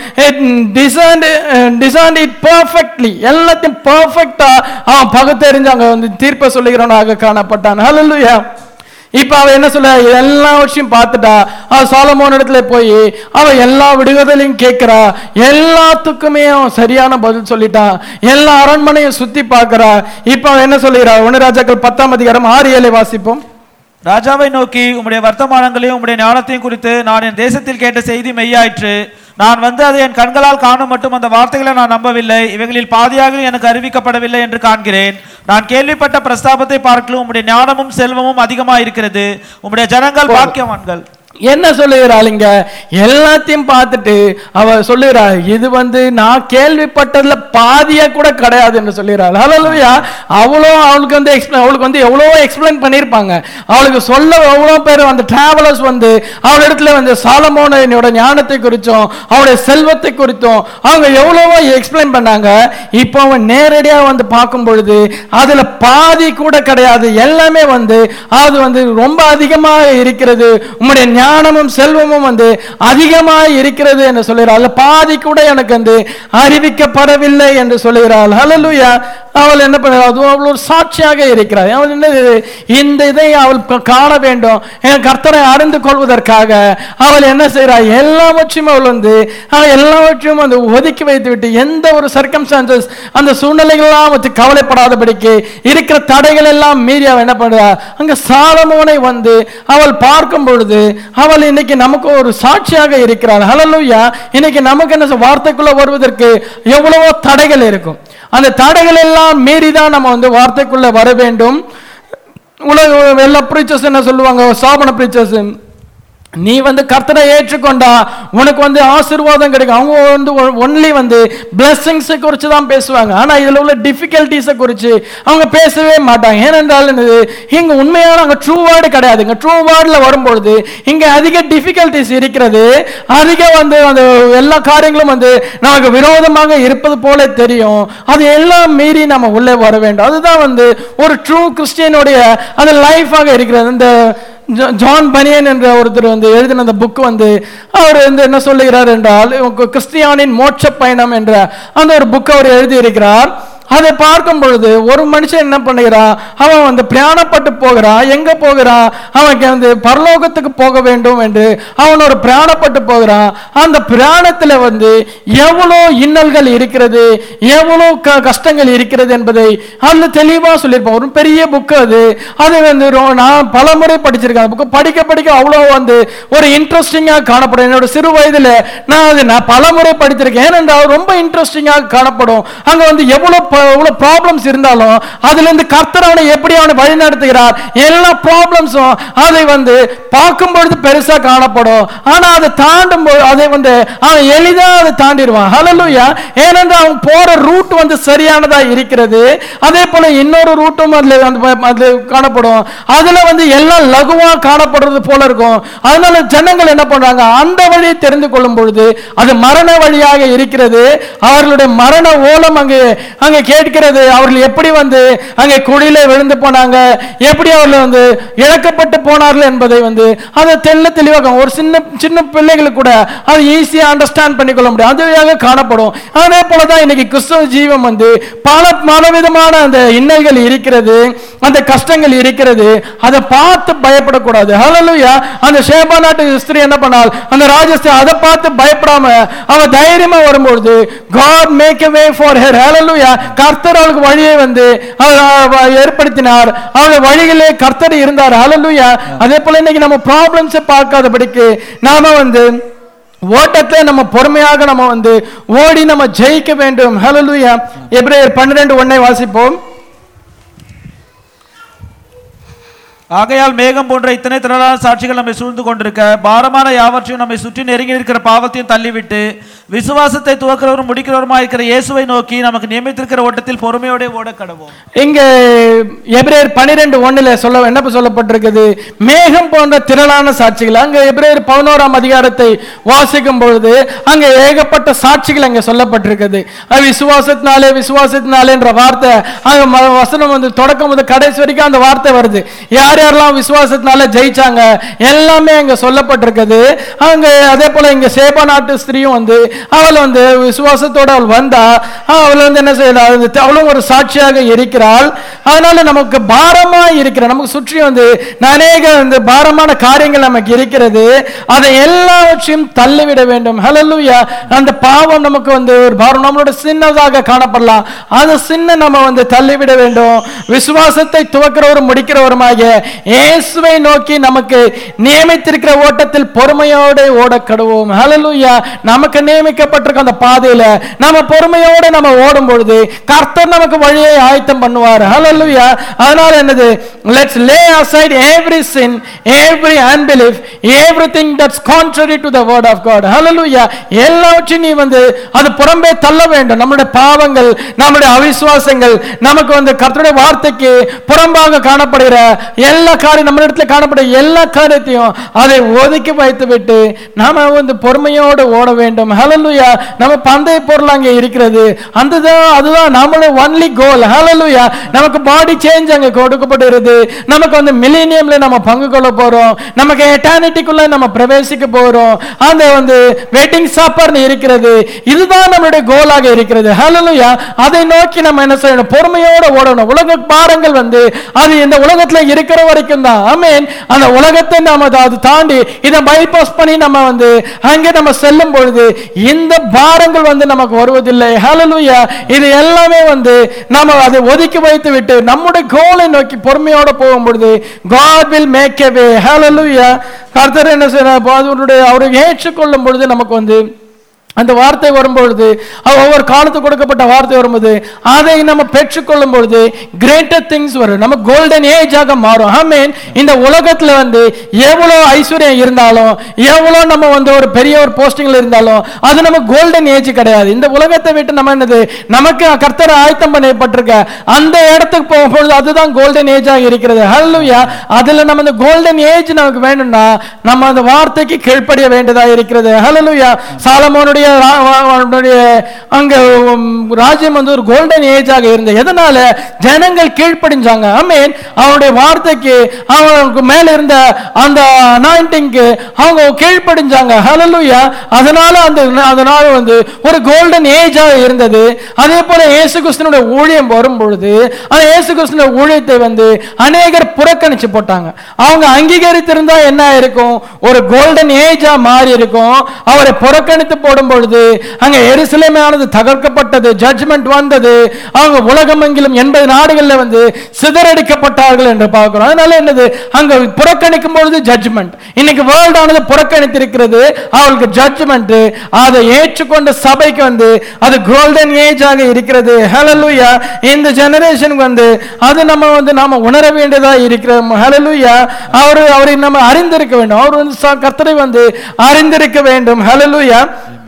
டிசைன் டிசைன் இட் பர்ஃபெக்ட்லி எல்லாத்தையும் பர்ஃபெக்டா அவன் பகுத்தறிஞ்சு அங்க வந்து தீர்ப்பை சொல்லுகிறவனாக காணப்பட்டான் ஹalleluya இப்ப அவ என்ன சொல்ல எல்லா விஷயம் பார்த்துட்டா அவ சாலமோன் இடத்துல போய் அவ எல்லா விடுதலையும் கேட்கிறா எல்லாத்துக்குமே அவன் சரியான பதில் சொல்லிட்டான் எல்லா அரண்மனையும் சுத்தி பார்க்கறா இப்ப அவன் என்ன சொல்லுகிறா ஒன்னு ராஜாக்கள் பத்தாம் அதிகாரம் ஆறு ஏழை வாசிப்போம் ராஜாவை நோக்கி உம்முடைய வர்த்தமானங்களையும் உம்முடைய ஞானத்தையும் குறித்து நான் என் தேசத்தில் கேட்ட செய்தி மெய்யாயிற்று நான் வந்து அதை என் கண்களால் காணும் மட்டும் அந்த வார்த்தைகளை நான் நம்பவில்லை இவைகளில் பாதியாக எனக்கு அறிவிக்கப்படவில்லை என்று காண்கிறேன் நான் கேள்விப்பட்ட பிரஸ்தாபத்தை பார்க்கலும் உம்முடைய ஞானமும் செல்வமும் அதிகமாக இருக்கிறது உம்முடைய ஜனங்கள் பாக்கியவான்கள் என்ன சொல்லுகிறாள் இங்க எல்லாத்தையும் பார்த்துட்டு அவ சொல்லுகிறாள் இது வந்து நான் கேள்விப்பட்டதுல பாதியா கூட கிடையாது என்று சொல்லுகிறாள் ஹalleluya அவ்வளோ அவளுக்கு வந்து explain- அவளுக்கு வந்து எவ்வளோ எக்ஸ்பிளைன் பண்ணியிருப்பாங்க அவளுக்கு சொல்ல எவ்வளோ பேர் அந்த டிராவலர்ஸ் வந்து அவள் இடத்துல வந்து சாலமோனோட ஞானத்தை குறித்தும் அவனுடைய செல்வத்தை குறித்தும் அவங்க எவ்வளவோ எக்ஸ்பிளைன் பண்ணாங்க இப்போ அவன் நேரடியா வந்து பார்க்கும் பொழுது அதுல பாதி கூட கிடையாது எல்லாமே வந்து அது வந்து ரொம்ப அதிகமாக இருக்கிறது உம்முடைய ஞானமும் செல்வமும் வந்து அதிகமாக இருக்கிறது என்று சொல்கிறாள் அதுல பாதி கூட எனக்கு வந்து அறிவிக்கப்படவில்லை என்று சொல்கிறாள் ஹalleluya அவள் என்ன பண்ணுறாள் அது அவள் ஒரு சாட்சியாக இருக்கிறாள் அவள் என்ன இந்த இதை அவள் க- காண வேண்டும் என் கர்த்தரை அறிந்து கொள்வதற்காக அவள் என்ன செய்கிறாள் எல்லாவற்றையும் அவள் வந்து அவள் எல்லாவற்றையும் வந்து ஒதுக்கி வைத்து விட்டு எந்த ஒரு சர்க்கம்ஸ்டான்சஸ் அந்த சூழ்நிலைகளெல்லாம் வச்சு கவலைப்படாதபடிக்கு இருக்கிற தடைகள் எல்லாம் மீறி அவள் என்ன பண்ணுறா அங்க சாலமோனை வந்து அவள் பார்க்கும் பொழுது அவள் இன்னைக்கு நமக்கு ஒரு சாட்சியாக இருக்கிறாள் ஹalleluya இன்னைக்கு நமக்கு என்ன சொல்- வார்த்தைக்குள்ள வருவதற்கு எவ்வளவோ தடைகள் இருக்கும் அந்த தடைகள் எல்லாம் மீறி தான் நம்ம வந்து வார்த்தைக்குள்ள வர வேண்டும் உலக எல்லா ப்ரீச்சர்ஸ் என்ன சொல்லுவாங்க சாபன ப்ரீச்சர்ஸ் நீ வந்து கர்த்தரை ஏற்றுக்கொண்டா உனக்கு வந்து ஆசீர்வாதம் கிடைக்கும் அவங்க வந்து ஒன்லி வந்து பிளெஸ்ஸிங்ஸை குறித்து தான் பேசுவாங்க ஆனா இதுல உள்ள டிஃபிகல்ட்டிஸை குறித்து அவங்க பேசவே மாட்டாங்க ஏனென்றால் என்னது இங்க உண்மையான அங்க ட்ரூ வேர்டு கிடையாது இங்க ட்ரூ வேர்டில் வரும்பொழுது இங்க அதிக டிஃபிகல்ட்டிஸ் இருக்கிறது அதிக வந்து அந்த எல்லா காரியங்களும் வந்து நமக்கு விரோதமாக இருப்பது போல தெரியும் அது எல்லாம் மீறி நம்ம உள்ளே வர வேண்டும் அதுதான் வந்து ஒரு ட்ரூ கிறிஸ்டியனுடைய அந்த லைஃபாக இருக்கிறது இந்த ஜா- ஜான் பனியன் என்ற ஒருத்தர் வந்து எழுதின அந்த புக் வந்து அவர் வந்து என்ன சொல்லுகிறார் என்றால் உங்க கிறிஸ்டியானின் மோட்ச பயணம் என்ற அந்த ஒரு புக் அவர் எழுதியிருக்கிறார் அதை பார்க்கும் பொழுது ஒரு மனுஷன் என்ன பண்ணுகிறான் அவன் வந்து பிரயாணப்பட்டு போகிறான் எங்க போகிறான் அவனுக்கு வந்து பரலோகத்துக்கு போக வேண்டும் என்று அவன் ஒரு பிரயாணப்பட்டு போகிறான் அந்த பிரயாணத்துல வந்து எவ்வளோ இன்னல்கள் இருக்கிறது எவ்வளோ க கஷ்டங்கள் இருக்கிறது என்பதை அதுல தெளிவா சொல்லியிருப்பான் ஒரு பெரிய புக் அது அது வந்து ரொ- நான் பல முறை படிச்சிருக்கேன் அந்த புக்கு படிக்க படிக்க அவ்வளோ வந்து ஒரு இன்ட்ரெஸ்டிங்காக காணப்படும் என்னோட சிறு வயதுல நான் அது நான் பல முறை படித்திருக்கேன் ஏனென்றால் ரொம்ப இன்ட்ரெஸ்டிங்காக காணப்படும் அங்க வந்து எவ்வளோ ப- எவ்வளோ ப்ராப்ளம்ஸ் இருந்தாலும் அதுல இருந்து கர்த்தர் அவனை எப்படி அவனை வழி நடத்துகிறார் எல்லா ப்ராப்ளம்ஸும் அதை வந்து பார்க்கும் பொழுது பெருசா காணப்படும் ஆனா அதை தாண்டும் பொழுது அதை வந்து அவன் எளிதா அதை தாண்டிடுவான் ஹalleluya ஏனென்றால் அவன் போற ரூட் வந்து சரியானதா இருக்கிறது அதே போல இன்னொரு ரூட்டும் அதுல அந்த அது காணப்படும் அதுல வந்து எல்லாம் லகுவா காணப்படுறது போல இருக்கும் அதனால ஜனங்கள் என்ன பண்றாங்க அந்த வழியை தெரிந்து கொள்ளும் பொழுது அது மரண வழியாக இருக்கிறது அவர்களுடைய மரண ஓலம் அங்கே அங்கே கேட்கிறது அவர்கள் எப்படி வந்து அங்கே குழியில விழுந்து போனாங்க எப்படி அவர்கள் வந்து இழக்கப்பட்டு போனார்கள் என்பதை வந்து அதை தெள்ள தெளிவாக ஒரு சின்ன சின்ன பிள்ளைகளுக்கு கூட அதை ஈஸியா அண்டர்ஸ்டாண்ட் பண்ணிக்கொள்ள முடியும் அதுவாக காணப்படும் அதே போலதான் இன்னைக்கு கிறிஸ்தவ ஜீவம் வந்து பல பலவிதமான அந்த இன்னல்கள் இருக்கிறது அந்த கஷ்டங்கள் இருக்கிறது அதை பார்த்து பயப்படக்கூடாது ஹalleluya அந்த ஷேபா நாட்டு ஸ்திரீ என்ன பண்ணால் அந்த ராஜஸ்திரி அதை பார்த்து பயப்படாம அவ தைரியமா வரும்பொழுது God make a way for her hallelujah கர்த்தர் அவளுக்கு வழியை வந்து அவர், அவர் ஏற்படுத்தினார் அவளுடைய வழிகளே கர்த்தர் இருந்தார் ஹalleluya அதே போல இன்னைக்கு நம்ம ப்ராப்ளம்ஸை பார்க்காதபடிக்கு நாம வந்து ஓட்டத்தை நம்ம பொறுமையாக நம்ம வந்து ஓடி நம்ம ஜெயிக்க வேண்டும் ஹalleluya எபிரேயர் 12 ஒன்னை வாசிப்போம் ஆகையால் மேகம் போன்ற இத்தனை திரளான சாட்சிகள் நம்மை சூழ்ந்து கொண்டிருக்க பாரமான யாவற்றையும் நம்மை சுற்றி நெருங்கி இருக்கிற பாவத்தையும் தள்ளிவிட்டு விசுவாசத்தை துவக்கிறவரும் முடிக்கிறவருமா இருக்கிற இயேசுவை நோக்கி நமக்கு நியமித்திருக்கிற ஓட்டத்தில் பொறுமையோட ஓட கடவோம் இங்க எபிரேயர் 12 ஒண்ணுல சொல்ல என்ன சொல்லப்பட்டிருக்குது மேகம் போன்ற திரளான சாட்சிகள் அங்க எபிரேயர் பதினோராம் அதிகாரத்தை வாசிக்கும் பொழுது அங்க ஏகப்பட்ட சாட்சிகள் அங்க சொல்லப்பட்டிருக்குது அது விசுவாசத்தினாலே விசுவாசத்தினாலே என்ற வார்த்தை அங்க ம- வசனம் வந்து தொடக்கம் முதல் கடைசி வரைக்கும் அந்த வார்த்தை வருது யார் யாரெல்லாம் விசுவாசத்தினால ஜெயிச்சாங்க எல்லாமே அங்க சொல்லப்பட்டிருக்குது அங்க அதே போல இங்க சேபா நாட்டு ஸ்திரீயும் வந்து அவள் வந்து விசுவாசத்தோட அவள் வந்தா அவள் வந்து என்ன செய்யலாம் அது அவளும் ஒரு சாட்சியாக இருக்கிறாள் அதனால நமக்கு பாரமா இருக்கிற நமக்கு சுற்றி வந்து அநேக இந்த பாரமான காரியங்கள் நமக்கு இருக்கிறது அதை எல்லாவற்றையும் தள்ளிவிட வேண்டும் ஹalleluya அந்த பாவம் நமக்கு வந்து ஒரு பாரம் நம்மளோட சின்னதாக காணப்படலாம் அந்த சின்ன நம்ம வந்து தள்ளிவிட வேண்டும் விசுவாசத்தை துவக்கிறவரும் முடிக்கிறவருமாகிய இயேசுவை நோக்கி நமக்கு நியமித்திருக்கிற ஓட்டத்தில் பொறுமையோடு ஓட கடுவோம் ஹalleluya நமக்கு நியமிக்கப்பட்டிருக்க அந்த பாதையில நம்ம பொறுமையோடு நம்ம ஓடும் பொழுது கர்த்தர் நமக்கு வழியை ஆயத்தம் பண்ணுவார் ஹalleluya அதனால என்னது let's lay aside every sin every unbelief everything that's contrary to the word of god hallelujah எல்லாவற்றையும் நீ வந்து அது புறம்பே தள்ள வேண்டும் நம்முடைய பாவங்கள் நம்முடைய அவிசுவாசங்கள் நமக்கு வந்து கர்த்தருடைய வார்த்தைக்கு புறம்பாக காணப்படுகிற எல்லா காரியம் நம்ம இடத்துல காணப்படுற எல்லா காரியத்தையும் அதை ஒதுக்கி வைத்து விட்டு நாம வந்து பொறுமையோடு ஓட வேண்டும் ஹalleluya நம்ம பந்தய பொருள் அங்கே இருக்கிறது அந்த அதுதான் நம்மளுடைய ஒன்லி கோல் ஹalleluya நமக்கு பாடி சேஞ்ச் அங்க கொடுக்கப்படுகிறது நமக்கு வந்து மில்லேனியம்ல நம்ம பங்கு கொள்ள போறோம் நமக்கு எட்டர்னிட்டிக்குள்ள நம்ம பிரவேசிக்க போறோம் அந்த வந்து வெட்டிங் சாப்பர்னு இருக்கிறது இதுதான் நம்மளுடைய கோலாக இருக்கிறது ஹalleluya அதை நோக்கி நம்ம என்ன செய்யணும் பொறுமையோட ஓடணும் உலக பாரங்கள் வந்து அது இந்த உலகத்துல இருக்கிற வரைக்கும் தான் ஆமென் அந்த உலகத்தை நாம அதை- அது தாண்டி இதை பைபாஸ் பண்ணி நம்ம வந்து அங்கே நம்ம செல்லும் பொழுது இந்த பாரங்கள் வந்து நமக்கு வருவதில்லை ஹalleluya இது எல்லாமே வந்து நாம அதை ஒதுக்கி வைத்து விட்டு நம்முடைய கோலை நோக்கி பொறுமையோட போகும் பொழுது God will make a way hallelujah கர்த்தர் என்ன செய்யறார் அவருடைய அவரை ஏற்றுக்கொள்ளும் பொழுது நமக்கு வந்து அந்த வார்த்தை வரும்பொழுது அவ- ஒவ்வொரு காலத்துக்கு கொடுக்கப்பட்ட வார்த்தை வரும்போது அதை நம்ம பெற்றுக்கொள்ளும் பொழுது கிரேட்டர் திங்ஸ் வரும் நம்ம கோல்டன் ஏஜாக மாறும் ஆமீன் இந்த உலகத்துல வந்து எவ்வளவு ஐஸ்வர்யம் இருந்தாலும் எவ்வளவு நம்ம வந்து ஒரு பெரிய ஒரு போஸ்டிங்ல இருந்தாலும் அது நம்ம கோல்டன் ஏஜ் கிடையாது இந்த உலகத்தை விட்டு நம்ம என்னது நமக்கு கர்த்தர் ஆயத்தம் பண்ணப்பட்டிருக்க அந்த இடத்துக்கு போகும்பொழுது அதுதான் கோல்டன் ஏஜாக இருக்கிறது ஹalleluya அதுல நம்ம இந்த கோல்டன் ஏஜ் நமக்கு வேணும்னா நம்ம அந்த வார்த்தைக்கு கீழ்ப்படிய வேண்டியதா இருக்கிறது ஹalleluya சாலமோனுடைய ரா- வா- அவனுடைய அங்க உம், ராஜ்யம் வந்து ஒரு கோல்டன் ஏஜாக இருந்தது எதனால ஜனங்கள் கீழ்ப்படிஞ்சாங்க ஆமென் அவனுடைய வார்த்தைக்கு அவனுக்கு மேல இருந்த அந்த அனாயிண்டிங்க்கு அவங்க கீழ்ப்படிஞ்சாங்க ஹalleluya அதனால அந்த அதனால வந்து ஒரு கோல்டன் ஏஜா இருந்தது அதே போல இயேசு கிறிஸ்துனுடைய ஊழியம் வரும் பொழுது அந்த இயேசு கிறிஸ்துனுடைய ஊழியத்தை வந்து அநேகர் புறக்கணிச்சு போட்டாங்க அவங்க அங்கீகரித்திருந்தா என்ன இருக்கும் ஒரு கோல்டன் ஏஜா மாறி இருக்கும் அவரை புறக்கணித்து போடும் பொழுது அங்க எருசலேமானது தகர்க்கப்பட்டது ஜட்ஜ்மெண்ட் வந்தது அவங்க உலகமெங்கிலும் எண்பது நாடுகள்ல வந்து சிதறடிக்கப்பட்டார்கள் என்று பார்க்கிறோம் அதனால என்னது அங்க புறக்கணிக்கும் பொழுது ஜட்ஜ்மெண்ட் இன்னைக்கு வேர்ல்ட் ஆனது புறக்கணித்திருக்கிறது அவளுக்கு ஜட்ஜ்மெண்ட் அதை ஏற்றுக்கொண்ட சபைக்கு வந்து அது கோல்டன் ஏஜாக இருக்கிறது ஹalleluya இந்த ஜெனரேஷனுக்கு வந்து அது நம்ம வந்து நாம உணர வேண்டியதா இருக்கிறோம் ஹalleluya அவர் அவரை நம்ம அறிந்திருக்க வேண்டும் அவர் வந்து ச- கர்த்தரை வந்து அறிந்திருக்க வேண்டும் ஹalleluya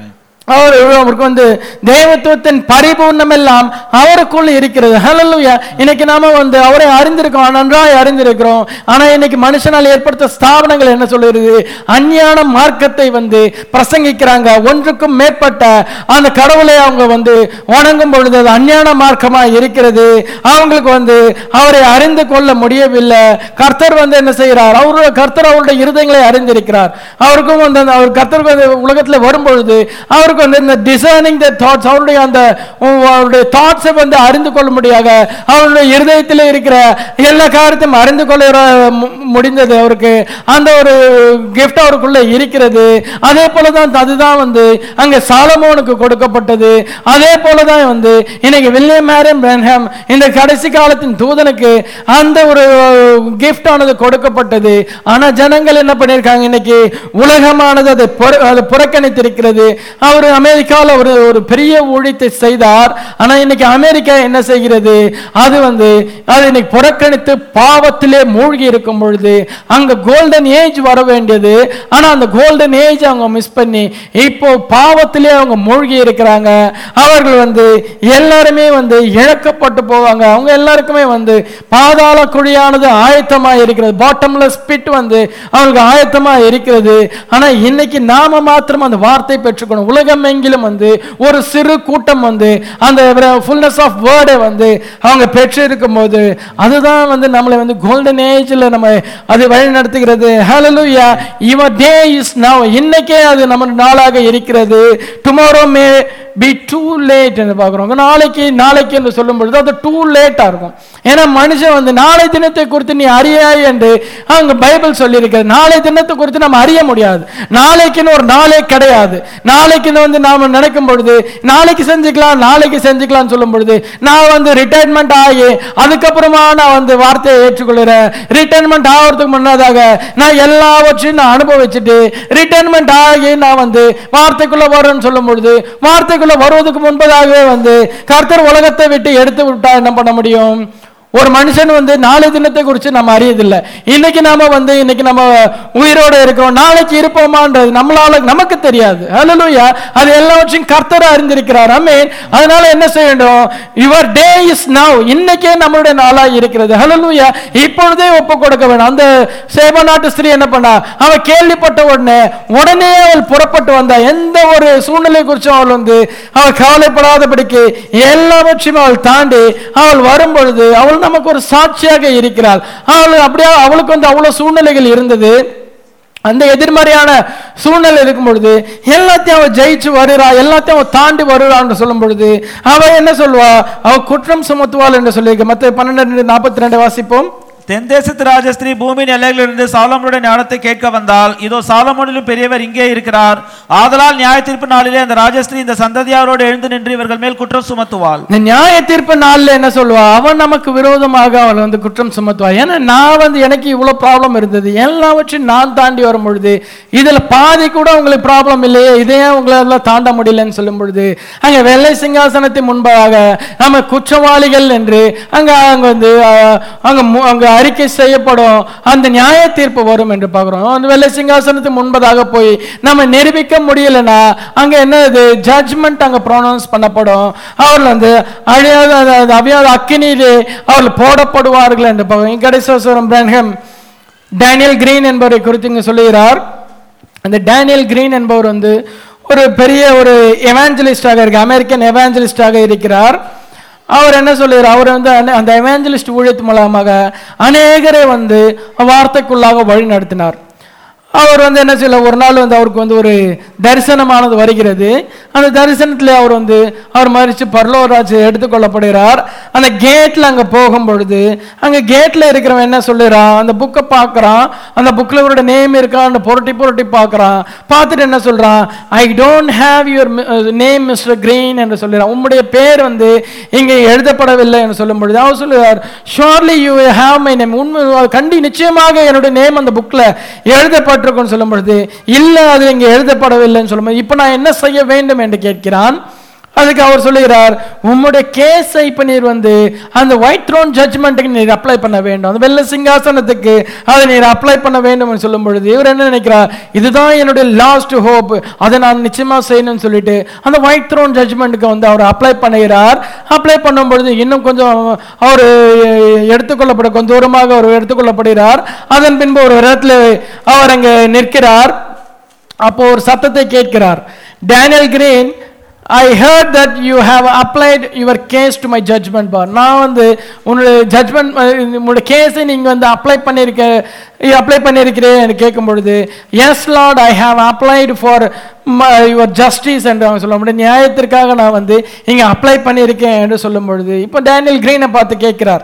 அவர் அவருக்கு வந்து தேவத்துவத்தின் பரிபூர்ணம் எல்லாம் அவருக்குள் இருக்கிறது ஹalleluya இன்னைக்கு நாம வந்து அவரை அறிந்திருக்கோம் நன்றாய் அறிந்திருக்கிறோம் ஆனா இன்னைக்கு மனுஷனால் ஏற்படுத்த ஸ்தாபனங்கள் என்ன சொல்லுகிறது அஞ்ஞான மார்க்கத்தை வந்து பிரசங்கிக்கிறாங்க ஒன்றுக்கும் மேற்பட்ட அந்த கடவுளை அவங்க வந்து வணங்கும் பொழுது அது அஞ்ஞான மார்க்கமா இருக்கிறது அவங்களுக்கு வந்து அவரை அறிந்து கொள்ள முடியவில்லை கர்த்தர் வந்து என்ன செய்கிறார் அவருடைய கர்த்தர் அவருடைய இருதயங்களை அறிந்திருக்கிறார் அவருக்கும் வந்து அந்த அவர் கர்த்தருக்கு வந்து உலகத்தில் வரும்பொழுது அவருக்கு வந்து இந்த டிசைனிங் த தாட்ஸ் அவருடைய அந்த உம், அவருடைய தாட்ஸை வந்து அறிந்து கொள்ள முடியாக அவருடைய இருதயத்தில் இருக்கிற எல்லா காரியத்தையும் அறிந்து கொள்ள மு- முடிந்தது அவருக்கு அந்த ஒரு கிஃப்ட் அவருக்குள்ள இருக்கிறது அதே போலதான் அதுதான் வந்து அங்க சாலமோனுக்கு கொடுக்கப்பட்டது அதே போலதான் வந்து இன்னைக்கு வில்லியம் மேரியம் பிரன்ஹாம் இந்த கடைசி காலத்தின் தூதனுக்கு அந்த ஒரு gift ஆனது கொடுக்கப்பட்டது ஆனா ஜனங்கள் என்ன பண்ணியிருக்காங்க இன்னைக்கு உலகமானது அதை புற- அதை புறக்கணித்திருக்கிறது அவர் அமெரிக்காவில் ஒரு ஒரு பெரிய ஊழியத்தை செய்தார் ஆனா இன்னைக்கு அமெரிக்கா என்ன செய்கிறது அது வந்து அது இன்னைக்கு புறக்கணித்து பாவத்திலே மூழ்கி இருக்கும் பொழுது அங்க கோல்டன் ஏஜ் வர வேண்டியது ஆனா அந்த கோல்டன் ஏஜ் அவங்க மிஸ் பண்ணி இப்போ பாவத்திலே அவங்க மூழ்கி இருக்கிறாங்க அவர்கள் வந்து எல்லாருமே வந்து இழக்கப்பட்டு போவாங்க அவங்க எல்லாருக்குமே வந்து பாதாள குழியானது ஆயத்தமா இருக்கிறது பாட்டம்லெஸ் பிட் வந்து அவங்களுக்கு ஆயத்தமா இருக்கிறது ஆனா இன்னைக்கு நாம மாத்திரம் அந்த வார்த்தை பெற்றுக்கணும் உலகம் எங்கிலும் வந்து ஒரு சிறு கூட்டம் வந்து அந்த ஃபுல்னஸ் ஆஃப் வேர்டை வந்து அவங்க பெற்று இருக்கும் போது அதுதான் வந்து நம்மளை வந்து கோல்டன் ஏஜ்ல நம்ம அது வழி நடத்துகிறது ஹalleluya your day is now இன்னைக்கே அது நம்ம நாளாக இருக்கிறது tomorrow may be too late என்று பார்க்குறோம் நாளைக்கு நாளைக்கு என்று சொல்லும் பொழுது அது டூ லேட்டாக இருக்கும் ஏன்னா மனுஷன் வந்து நாளை தினத்தை குறித்து நீ அறியாய் என்று அங்க பைபிள் சொல்லியிருக்கிறது நாளை தினத்தை குறித்து நம்ம அறிய முடியாது நாளைக்குன்னு ஒரு நாளே கிடையாது நாளைக்குன்னு வந்து நாம நினைக்கும் பொழுது நாளைக்கு செஞ்சுக்கலாம் நாளைக்கு செஞ்சுக்கலாம்னு சொல்லும் பொழுது நான் வந்து ரிட்டையர்மெண்ட் ஆகி அதுக்கப்புறமா நான் வந்து வார்த்தையை ஏற்றுக்கொள்கிறேன் ரிட்டையர்மெண்ட் ஆகிறதுக்கு முன்னதாக நான் எல்லாவற்றையும் நான் அனுபவிச்சுட்டு ரிட்டையர்மெண்ட் ஆகி நான் வந்து வார்த்தைக்குள்ள வரேன்னு சொல்லும் பொழுது வார்த்தைக்குள்ள வருவதற்கு முன்பதாகவே வந்து கர்த்தர் உலகத்தை விட்டு எடுத்து விட்டா என்ன பண்ண முடியும் ஒரு மனுஷன் வந்து நாளை தினத்தை குறித்து நம்ம அறியதில்லை இன்னைக்கு நாம வந்து இன்னைக்கு நம்ம உயிரோட இருக்கிறோம் நாளைக்கு இருப்போமான்றது நம்மளால நமக்கு தெரியாது ஹalleluya அது எல்லாவற்றையும் கர்த்தர் அறிந்திருக்கிறார் ஆமென் அதனால என்ன செய்ய வேண்டும் யுவர் டே இஸ் நவ் இன்னைக்கே நம்மளுடைய நாளா இருக்கிறது ஹalleluya இப்பொழுதே ஒப்பு கொடுக்க வேணும் அந்த சேப நாட்டு ஸ்திரீ என்ன பண்ணா அவ கேள்விப்பட்ட உடனே உடனே அவள் புறப்பட்டு வந்தா எந்த ஒரு சூழ்நிலை குறிச்சும் அவள் வந்து அவள் கவலைப்படாதபடிக்கு எல்லாவற்றையும் அவள் தாண்டி அவள் வரும் பொழுது அவள் நமக்கு ஒரு சாட்சியாக இருக்கிறாள் அவள் அப்படியே அவளுக்கு வந்து அவ்வளவு சூழ்நிலைகள் இருந்தது அந்த எதிர்மறையான சூழ்நிலை இருக்கும் பொழுது எல்லாத்தையும் அவ ஜெயிச்சு வருறா எல்லாத்தையும் அவ தாண்டி வருறான்னு சொல்லும் பொழுது அவ என்ன சொல்லுவா அவ குற்றம் சுமத்துவாள் என்று சொல்லியிருக்க மத்த பன்னெண்டு நாற்பத்தி ரெண்டு வாசிப்போம் தென் தேசத்து ராஜஸ்திரீ பூமியின் எல்லைகளிலிருந்து சாலமோனுடைய ஞானத்தை கேட்க வந்தால் இதோ சாலமோனிலும் பெரியவர் இங்கே இருக்கிறார் ஆதலால் நியாய தீர்ப்பு நாளிலே அந்த ராஜஸ்திரீ இந்த சந்ததியாரோடு எழுந்து நின்று இவர்கள் மேல் குற்றம் சுமத்துவாள் இந்த நியாய தீர்ப்பு நாள்ல என்ன சொல்லுவா அவன் நமக்கு விரோதமாக அவள் வந்து குற்றம் சுமத்துவா ஏன்னா நான் வந்து எனக்கு இவ்வளவு ப்ராப்ளம் இருந்தது எல்லாவற்றையும் நான் தாண்டி வரும் பொழுது இதுல பாதி கூட உங்களுக்கு ப்ராப்ளம் இல்லையே இதையே உங்களால தாண்ட முடியலன்னு சொல்லும் பொழுது அங்க வெள்ளை சிங்காசனத்தின் முன்பாக நம்ம குற்றவாளிகள் என்று அங்க அங்க வந்து அஹ், அங்க மு- அங்க அறிக்கை செய்யப்படும் அந்த நியாய தீர்ப்பு வரும் என்று பார்க்கிறோம் அந்த வெள்ளை சிங்காசனத்துக்கு முன்பதாக போய் நம்ம நிரூபிக்க முடியலன்னா அங்க என்ன இது ஜட்ஜ்மெண்ட் அங்க ப்ரொனவுன்ஸ் பண்ணப்படும் அவர்கள் வந்து அழியாத அந்த- அந்த அவியாத அக்கினியிலே அவர்கள் போடப்படுவார்கள் என்று பார்க்கிறோம் கடைசேஸ்வரம் பிரன்ஹம் டேனியல் கிரீன் என்பவரை குறித்து இங்கு சொல்லுகிறார் அந்த டேனியல் கிரீன் என்பவர் வந்து ஒரு பெரிய ஒரு எவாஞ்சலிஸ்டாக இருக்கு அமெரிக்கன் எவாஞ்சலிஸ்டாக இருக்கிறார் அவர் என்ன சொல்லுகிறார் அவர் வந்து அன- அந்த எவாஞ்சலிஸ்ட் ஊழியத்து மூலமாக அநேகரை வந்து வார்த்தைக்குள்ளாக வழி நடத்தினார் அவர் வந்து என்ன செய்யல ஒரு நாள் வந்து அவருக்கு வந்து ஒரு தரிசனமானது வருகிறது அந்த தரிசனத்தில் அவர் வந்து அவர் மறித்து பரலோராஜ் எடுத்துக்கொள்ளப்படுகிறார் அந்த கேட்டில் அங்கே போகும் பொழுது அங்கே கேட்டில் இருக்கிறவன் என்ன சொல்லுறான் அந்த புக்கை பார்க்குறான் அந்த புக்கில் இவரோட நேம் இருக்கான்னு புரட்டி புரட்டி பார்க்குறான் பார்த்துட்டு என்ன சொல்கிறான் I don't have your name mister Green என்று சொல்லுறான் உம்முடைய பேர் வந்து இங்கே எழுதப்படவில்லை என்று சொல்லும் பொழுது அவர் சொல்லுவார் surely you have my name உண்மை கண்டி நிச்சயமாக என்னுடைய நேம் அந்த புக்கில் எழுதப்பட்டிருக்குன்னு சொல்லும் பொழுது இல்லை அது இங்கே எழுதப்படவில்லைன்னு சொல்லும் இப்போ நான் என்ன செய்ய வேண்டும் என்று கேட்கிறான் அதுக்கு அவர் சொல்லுகிறார் உம்முடைய கேஸை இப்ப நீர் வந்து அந்த ஒயிட் த்ரோன் ஜட்ஜ்மெண்ட்டுக்கு நீர் அப்ளை பண்ண வேண்டும் அந்த வெள்ள சிங்காசனத்துக்கு அதை நீர் அப்ளை பண்ண வேண்டும் சொல்லும் பொழுது இவர் என்ன நினைக்கிறார் இதுதான் என்னுடைய லாஸ்ட் ஹோப் அதை நான் நிச்சயமா செய்யணும்னு சொல்லிட்டு அந்த ஒயிட் த்ரோன் ஜட்ஜ்மெண்ட்டுக்கு வந்து அவர் அப்ளை பண்ணுகிறார் அப்ளை பண்ணும் பொழுது இன்னும் கொஞ்சம் அவர் எடுத்துக்கொள்ளப்பட கொஞ்சம் தூரமாக அவர் எடுத்துக்கொள்ளப்படுகிறார் அதன் பின்பு ஒரு இடத்துல அவர் அங்கே நிற்கிறார் அப்போ ஒரு சத்தத்தை கேட்கிறார் Daniel Green I heard that you have applied your case to my judgement பார் நான் வந்து உன்னுடைய ஜட்ஜ்மெண்ட் உன்னுடைய கேஸை நீங்கள் வந்து அப்ளை பண்ணியிருக்க அப்ளை பண்ணியிருக்கிறேன் என்று கேட்கும் பொழுது yes lord I have applied for your justice என்று அவங்க சொல்ல முடியும் நியாயத்திற்காக நான் வந்து இங்கே அப்ளை பண்ணியிருக்கேன் என்று சொல்லும் பொழுது இப்போ டேனியல் கிரீனை பார்த்து கேட்கிறார்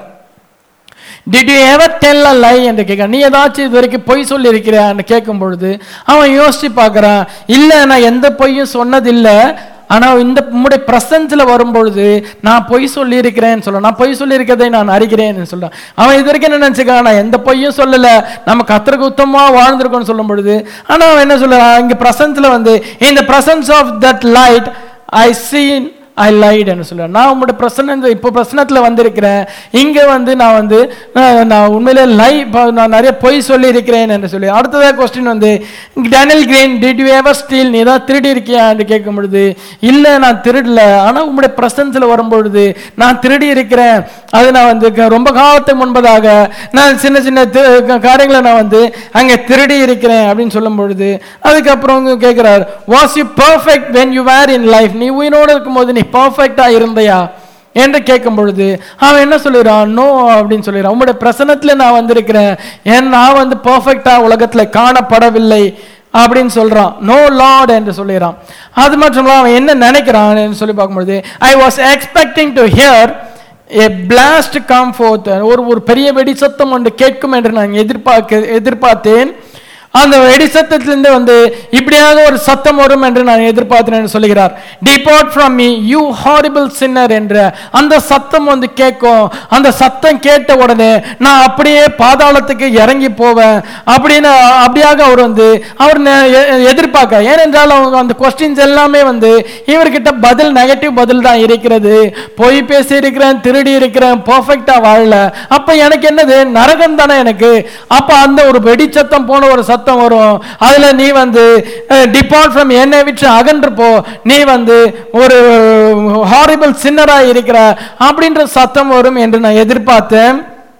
did you ever tell a lie என்று கேட்க நீ ஏதாச்சும் இது வரைக்கும் பொய் சொல்லியிருக்கிறான்னு கேட்கும் பொழுது அவன் யோசிச்சு பார்க்கறான் இல்லை நான் எந்த பொய்யும் சொன்னதில்லை ஆனால் இந்த உம்முடைய பிரசன்ஸில் வரும்பொழுது நான் பொய் சொல்லியிருக்கிறேன்னு சொல்ல நான் பொய் சொல்லியிருக்கிறதை நான் அறிகிறேன்னு சொல்றான் அவன் இது வரைக்கும் என்ன நினச்சிக்கான் நான் எந்த பொய்யும் சொல்லலை நம்ம கத்தருக்கு உத்தமமாக வாழ்ந்திருக்கோம்னு சொல்லும் பொழுது ஆனால் அவன் என்ன சொல்றான் இங்கே பிரசன்ஸில் வந்து இந்த presence of that light I seen I லைடுன்னு சொல்லுவேன் நான் உங்களோட பிரசன இப்போ பிரசனத்தில் வந்திருக்கிறேன் இங்கே வந்து நான் வந்து நான் நான் உண்மையிலே லை நான் நிறைய பொய் சொல்லியிருக்கிறேன் என்று சொல்லி அடுத்ததாக கொஸ்டின் வந்து Daniel Green did you ever steal நீ தான் திருடி இருக்கியா என்று கேட்கும் பொழுது இல்லை நான் திருடல ஆனால் உங்களுடைய பிரசன்ஸில் வரும்பொழுது நான் திருடி இருக்கிறேன் அது நான் வந்து க- ரொம்ப காலத்துக்கு முன்பதாக நான் சின்ன சின்ன தி- க- காரியங்களை நான் வந்து அங்கே திருடி இருக்கிறேன் அப்படின்னு சொல்லும் பொழுது அதுக்கப்புறம் கேட்குறார் was you perfect when you were in life நீ உயிரோடு இருக்கும்போது நீ பர்ஃபெக்டாக இருந்தையா என்று கேட்கும் பொழுது அவன் என்ன சொல்லிடுறான் நோ அப்படின்னு சொல்லிடுறான் உங்களுடைய பிரசனத்தில் நான் வந்திருக்கிறேன் ஏன் நான் வந்து பர்ஃபெக்டாக உலகத்தில் காணப்படவில்லை அப்படின்னு சொல்றான் நோ லார்ட் என்று சொல்லிடுறான் அது மட்டும் இல்லாம அவன் என்ன நினைக்கிறான் என்று சொல்லி பார்க்கும்பொழுது I was expecting to hear a blast come forth ஒரு ஒரு பெரிய வெடி சத்தம் ஒன்று கேட்கும் என்று நான் எதிர்பார்க்க எதிர்பார்த்தேன் அந்த வெடி சத்தத்திலிருந்து வந்து இப்படியாக ஒரு சத்தம் வரும் என்று நான் எதிர்பார்த்தேன் என்று சொல்லுகிறார் depart from me you horrible sinner என்ற அந்த சத்தம் வந்து கேட்கும் அந்த சத்தம் கேட்ட உடனே நான் அப்படியே பாதாளத்துக்கு இறங்கி போவேன் அப்படின்னு அப்படியாக அவர் வந்து அவர் நெ- எ- எதிர்பார்க்க ஏனென்றால் அவங்க அந்த கொஸ்டின்ஸ் எல்லாமே வந்து இவர்கிட்ட பதில் நெகட்டிவ் பதில் தான் இருக்கிறது பொய் பேசி இருக்கிறேன் திருடி இருக்கிறேன் பர்ஃபெக்டா வாழல அப்ப எனக்கு என்னது நரகம் தானே எனக்கு அப்ப அந்த ஒரு வெடிச்சத்தம் போன ஒரு சத்தம் வரும் அதுல நீ வந்து டிபார்ட் ஃப்ரம் என்னை விட்டு அகன்று போ நீ வந்து ஒரு ஹாரிபிள் சின்னரா இருக்கிற அப்படின்ற சத்தம் வரும் என்று நான் எதிர்பார்த்தேன்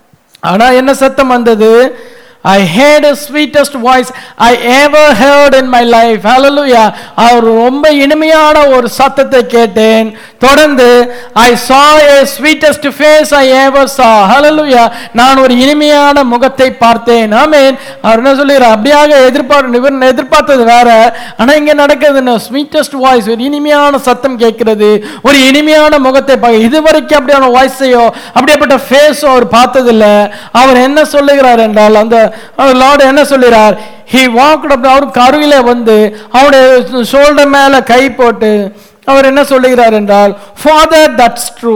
ஆனா என்ன சத்தம் வந்தது I heard a sweetest voice I ever heard in my life ஹalleluya அவர் ரொம்ப இனிமையான ஒரு சத்தத்தை கேட்டேன் தொடர்ந்து I saw a sweetest face I ever saw ஹalleluya நான் ஒரு இனிமையான முகத்தை பார்த்தேன் ஆமென் அவர் என்ன சொல்லுகிறார் அப்படியாக எதிர்பார்த்து இவர் எதிர்பார்த்தது வேற ஆனா இங்க நடக்குது ஸ்வீட்டஸ்ட் வாய்ஸ் ஒரு இனிமையான சத்தம் கேட்கிறது ஒரு இனிமையான முகத்தை பார்க்க இதுவரைக்கும் அப்படியான வாய்ஸையோ அப்படியேப்பட்ட ஃபேஸோ அவர் பார்த்ததில்ல அவர் என்ன சொல்லுகிறார் என்றால் அந்த லார்டு என்ன சொல்லுகிறார் ஹி வாக்ட் அப் அவர் கருவில வந்து அவருடைய ஷோல்டர் மேல கை போட்டு அவர் என்ன சொல்லுகிறார் என்றால் father that's true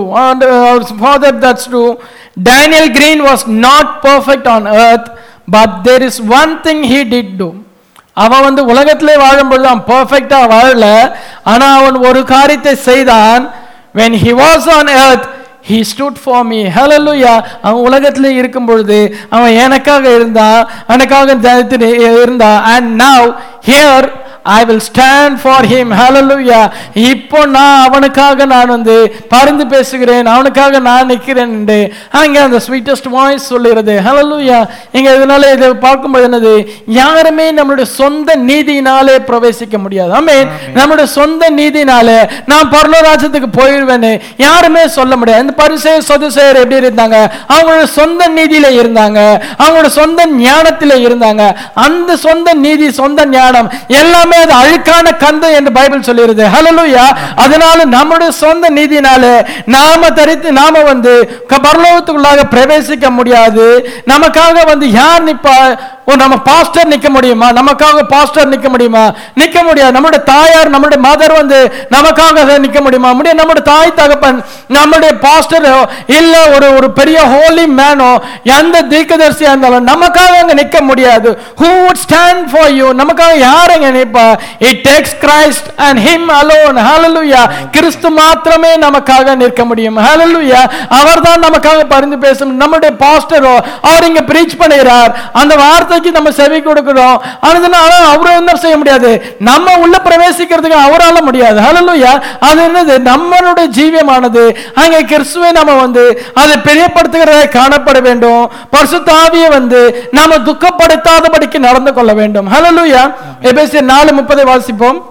father that's true Daniel Green was not perfect on earth but there is one thing he did do அவன் வந்து உலகத்திலே வாழும்பொழுது அவன் பர்ஃபெக்டா வாழல ஆனா அவன் ஒரு காரியத்தை செய்தான் when he was on earth he stood for me hallelujah அவன் உலகத்திலே இருக்கும் பொழுது அவன் எனக்காக இருந்தான் எனக்காக ஜெயத்திலே இருந்தான் and now here I will stand for him hallelujah இப்போ நான் அவனுக்காக நான் வந்து பரிந்து பேசுகிறேன் அவனுக்காக நான் நிற்கிறேன் என்று அங்க அந்த ஸ்வீட்டஸ்ட் வாய்ஸ் சொல்லுகிறது hallelujah இங்க இதனால இதை பார்க்கும்போது என்னது யாருமே நம்மளுடைய சொந்த நீதியினாலே பிரவேசிக்க முடியாது ஆமென் நம்மளுடைய சொந்த நீதினாலே நான் பரலோராஜ்யத்துக்கு போயிடுவேன்னு யாருமே சொல்ல முடியாது இந்த பரிசே சதுசேயர் எப்படி இருந்தாங்க அவங்களோட சொந்த நீதியில இருந்தாங்க அவங்களோட சொந்த ஞானத்திலே இருந்தாங்க அந்த சொந்த நீதி சொந்த ஞானம் எல்லாமே அது அழுக்கான கந்து என்று பைபிள் சொல்லிருது ஹalleluya அதனால நம்முடைய சொந்த நீதினாலே நாம தரித்து நாம வந்து க- பரலோகத்துக்குள்ளாக பிரவேசிக்க முடியாது நமக்காக வந்து யார் நிப்பா ஓ நம்ம பாஸ்டர் நிக்க முடியுமா நமக்காக பாஸ்டர் நிக்க முடியுமா நிக்க முடியாது நம்முடைய தாயார் நம்முடைய மதர் வந்து நமக்காக நிக்க முடியுமா முடியும் நம்முடைய தாய் தகப்பன் நம்முடைய பாஸ்டரோ இல்ல ஒரு ஒரு பெரிய ஹோலி மேனோ எந்த தீர்க்கதரிசியா இருந்தாலும் நமக்காக அங்க நிக்க முடியாது who would stand for you நமக்காக யார் அங்க நிற்பா இல்லப்பா it takes Christ and him alone ஹalleluya கிறிஸ்து மாத்திரமே நமக்காக நிற்க முடியும் ஹalleluya அவர்தான் நமக்காக பரிந்து பேசும் நம்முடைய பாஸ்டரோ அவர் இங்க பிரீச் பண்ணுகிறார் அந்த வார்த்தைக்கு நம்ம செவி கொடுக்கிறோம் அதனால அவரும் என்ன செய்ய முடியாது நம்ம உள்ள பிரவேசிக்கிறதுக்கு அவரால முடியாது ஹalleluya அது என்னது நம்மளுடைய ஜீவியமானது அங்கே கிறிஸ்துவை நம்ம வந்து அதை பெரியப்படுத்துகிறதை காணப்பட வேண்டும் பரிசுத்த ஆவியை வந்து நாம துக்கப்படுத்தாதபடிக்கு நடந்து கொள்ள வேண்டும் ஹalleluya எபேசியர் நாலு முப்பதை வாசிப்போம்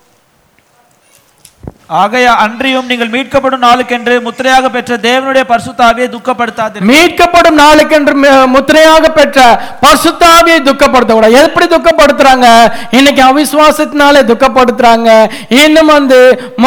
ஆகையா அன்றியும் நீங்கள் மீட்கப்படும் நாளுக்கென்று முத்திரையாக பெற்ற தேவனுடைய பரிசுத்த ஆவியை துக்கப்படுத்தாதீர்கள் மீட்கப்படும் நாளுக்கென்று மு- முத்திரையாக பெற்ற பரிசுத்தாவியை துக்கப்படுத்தக்கூடாது எப்படி துக்கப்படுத்துறாங்க இன்னைக்கு அவிசுவாசத்தினாலே துக்கப்படுத்துறாங்க இன்னும் வந்து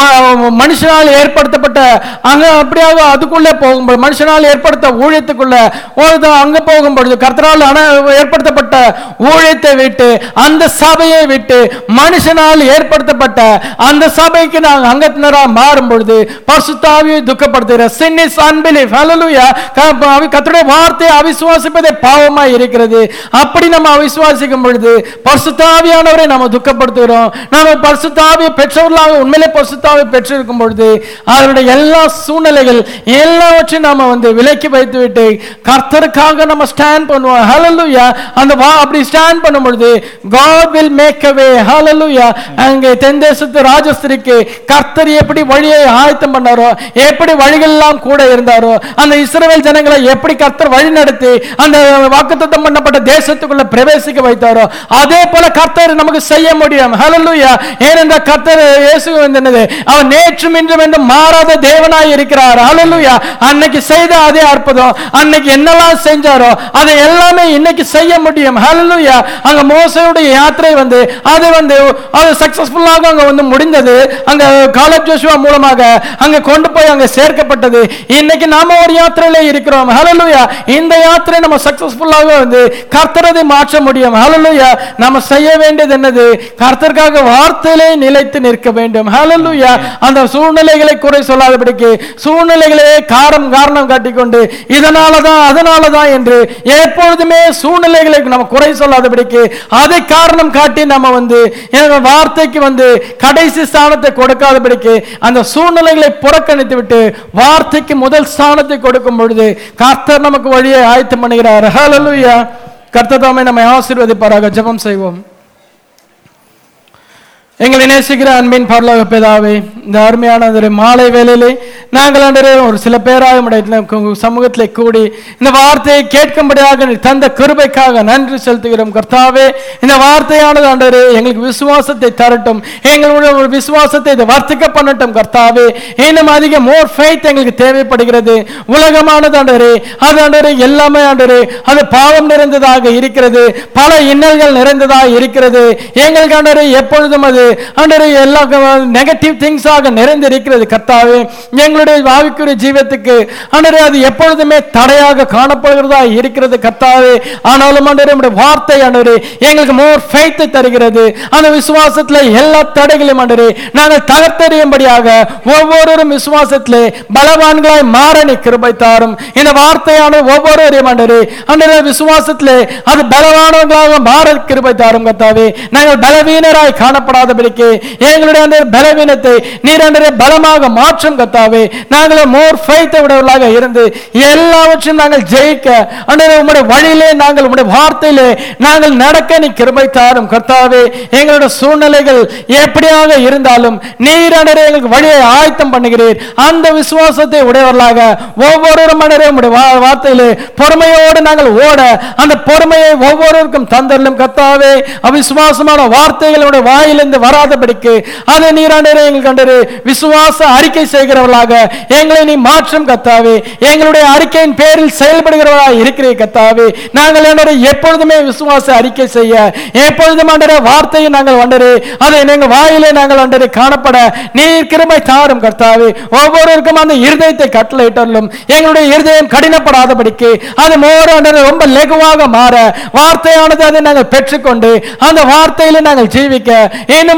ம- மனுஷனால் ஏற்படுத்தப்பட்ட அங்க அப்படியாக அதுக்குள்ளே போகும்போது மனுஷனால் ஏற்படுத்த ஊழியத்துக்குள்ள ஒரு அங்க போகும்பொழுது கர்த்தரால் ஆன ஏற்படுத்தப்பட்ட ஊழியத்தை விட்டு அந்த சபையை விட்டு மனுஷனால் ஏற்படுத்தப்பட்ட அந்த சபைக்கு நாங்கள் அங்கத்தினரா மாறும் பொழுது பரிசுத்தாவியை துக்கப்படுத்துகிற sin is unbelief hallelujah க- அவி- கர்த்தருடைய வார்த்தையை அவிசுவாசிப்பதே பாவமாய் இருக்கிறது அப்படி நம்ம அவிசுவாசிக்கும் பொழுது பரிசுத்தாவியானவரை நம்ம துக்கப்படுத்துகிறோம் நம்ம பரிசுத்தாவியை பெற்றவர்களாக உண்மையிலே பரிசுத்தாவை பெற்றிருக்கும் பொழுது அதனுடைய எல்லா சூழ்நிலைகள் எல்லாவற்றையும் நாம வந்து விலக்கி வைத்து விட்டு கர்த்தருக்காக நம்ம ஸ்டாண்ட் பண்ணுவோம் ஹalleluya அந்த வா அப்படி ஸ்டாண்ட் பண்ணும் பொழுது God will make a way hallelujah அங்கே தென் தேசத்து ராஜஸ்திரிக்கு கர்த்தர் எப்படி வழியை ஆயத்தம் பண்ணாரோ எப்படி வழிகள் எல்லாம் கூட இருந்தாரோ அந்த இஸ்ரவேல் ஜனங்களை எப்படி கர்த்தர் வழி நடத்தி அந்த வாக்குத்தத்தம் பண்ணப்பட்ட தேசத்துக்குள்ள பிரவேசிக்க வைத்தாரோ அதே போல கர்த்தர் நமக்கு செய்ய முடியும் ஹalleluya ஏனென்றால் கர்த்தர் இயேசு வந்து என்னது அவர் நேற்றும் இன்றும் என்று மாறாத தேவனாய் இருக்கிறார் ஹalleluya அன்னைக்கு செய்த அதே அற்புதம் அன்னைக்கு என்னெல்லாம் செஞ்சாரோ அதை எல்லாமே இன்னைக்கு செய்ய முடியும் ஹalleluya அங்க மோசையுடைய யாத்திரை வந்து அது வந்து அது சக்சஸ்ஃபுல்லாக அங்க வந்து முடிந்தது அங்க காலப் ஜோஷுவா மூலமாக அங்க கொண்டு போய் அங்க சேர்க்கப்பட்டது இன்னைக்கு நாம ஒரு யாத்திரையில இருக்கிறோம் ஹalleluya இந்த யாத்திரை நம்ம சக்சஸ்ஃபுல்லாக வந்து கர்த்தரதை மாற்ற முடியும் ஹalleluya நம்ம செய்ய வேண்டியது என்னது கர்த்தருக்காக வார்த்தையிலே நிலைத்து நிற்க வேண்டும் ஹalleluya அந்த சூழ்நிலைகளை குறை சொல்லாதபடிக்கு சூழ்நிலைகளே காரணம் காரணம் காட்டிக்கொண்டு இதனால தான் அதனால தான் என்று எப்பொழுதுமே சூழ்நிலைகளை நம்ம குறை சொல்லாதபடிக்கு அதை காரணம் காட்டி நம்ம வந்து எங்க வார்த்தைக்கு வந்து கடைசி ஸ்தானத்தை கொடுக்காதபடிக்கு அந்த சூழ்நிலைகளை புறக்கணித்து விட்டு வார்த்தைக்கு முதல் ஸ்தானத்தை கொடுக்கும் பொழுது கர்த்தர் நமக்கு வழியை ஆயத்தம் பண்ணுகிறார் ஹalleluya கர்த்தர் தாமே நம்மை ஆசீர்வதிப்பாராக ஜெபம் செய்வோம் எங்களை நேசிக்கிற அன்பின் பரலோக பிதாவே இந்த அருமையான ஒரு மாலை வேளையிலே நாங்கள் அன்றே ஒரு சில பேராக உம்முடைய கு- சமூகத்திலே கூடி இந்த வார்த்தையை கேட்கும்படியாக நீர் தந்த கிருபைக்காக நன்றி செலுத்துகிறோம் கர்த்தாவே இந்த வார்த்தையானது ஆண்டவரே எங்களுக்கு விசுவாசத்தை தரட்டும் எங்களுடைய ஒரு விசுவாசத்தை இதை வர்த்திக்க பண்ணட்டும் கர்த்தாவே இன்னும் அதிக மோர் ஃபெய்த் எங்களுக்கு தேவைப்படுகிறது உலகமானது ஆண்டவரே அது ஆண்டவரே எல்லாமே ஆண்டவரே அது பாவம் நிறைந்ததாக இருக்கிறது பல இன்னல்கள் நிறைந்ததாக இருக்கிறது எங்களுக்கு ஆண்டவரே எப்பொழுதும் அது ஆண்டவரே எல்லா நெகட்டிவ் திங்ஸாக நிறைந்திருக்கிறது கர்த்தாவே எங்களுடைய ஆவிக்குரிய ஜீவத்துக்கு ஆண்டவரே அது எப்பொழுதுமே தடையாக காணப்படுகிறதா இருக்கிறது கர்த்தாவே ஆனாலும் ஆண்டவரே உம்முடைய வார்த்தை ஆண்டவரே எங்களுக்கு மோர் ஃபெய்த்தை தருகிறது அந்த விசுவாசத்துல எல்லா தடைகளையும் ஆண்டவரே நாங்கள் தகர்த்தெறியும்படியாக ஒவ்வொருவரும் விசுவாசத்திலே பலவான்களாய் மாற நீ கிருபை தாரும் இந்த வார்த்தையான ஒவ்வொருவரையும் ஆண்டவரே ஆண்டவரே விசுவாசத்திலே அது பலவானவர்களாக மாற கிருபை தாரும் கர்த்தாவே நாங்கள் பலவீனராய் காணப்படாதபடிக்கு எங்களுடைய அந்த பலவீனத்தை நீர் ஆண்டவரே பலமாக மாற்றும் கர்த்தாவே நாங்கள் மோர் ஃபைத்தை உடையவர்களாக இருந்து எல்லாவற்றையும் நாங்கள் ஜெயிக்க ஆண்டவரே உம்முடைய வழியிலே நாங்கள் உம்முடைய வார்த்தையிலே நாங்கள் நடக்க நீ கிருபை தாரும் கர்த்தாவே எங்களுடைய சூழ்நிலைகள் எப்படியாக இருந்தாலும் நீர் ஆண்டவரே எங்களுக்கு வழியை ஆயத்தம் பண்ணுகிறீர் அந்த விசுவாசத்தை உடையவர்களாக ஒவ்வொரு மனிதரும் உம்முடைய வா- வார்த்தையிலே பொறுமையோடு நாங்கள் ஓட அந்த பொறுமையை ஒவ்வொருவருக்கும் தந்தரலும் கர்த்தாவே அவிசுவாசமான வார்த்தைகளுடைய வாயிலிருந்து வராதபடிக்கு அதை நீராண்டரே எங்கள் கண்டரு விசுவாச அறிக்கை செய்கிறவர்களாக எங்களை நீ மாற்றும் கத்தாவே எங்களுடைய அறிக்கையின் பேரில் செயல்படுகிறவர்களாக இருக்கிறீர் கத்தாவே நாங்கள் ஆண்டவரே எப்பொழுதுமே விசுவாச அறிக்கை செய்ய எப்பொழுதும் ஆண்டரே வார்த்தையை நாங்கள் வண்டரு அதை எங்கள் வாயிலே நாங்கள் ஆண்டரே காணப்பட நீர் கிருபை தாரும் கர்த்தாவே ஒவ்வொருவருக்கும் அந்த இருதயத்தை கட்டளையிட்டாலும் எங்களுடைய இருதயம் கடினப்படாதபடிக்கு அது மோர் ஆண்டரே ரொம்ப லெகுவாக மாற வார்த்தையானது அதை நாங்கள் பெற்றுக்கொண்டு அந்த வார்த்தையில நாங்கள் ஜீவிக்க இன்னும்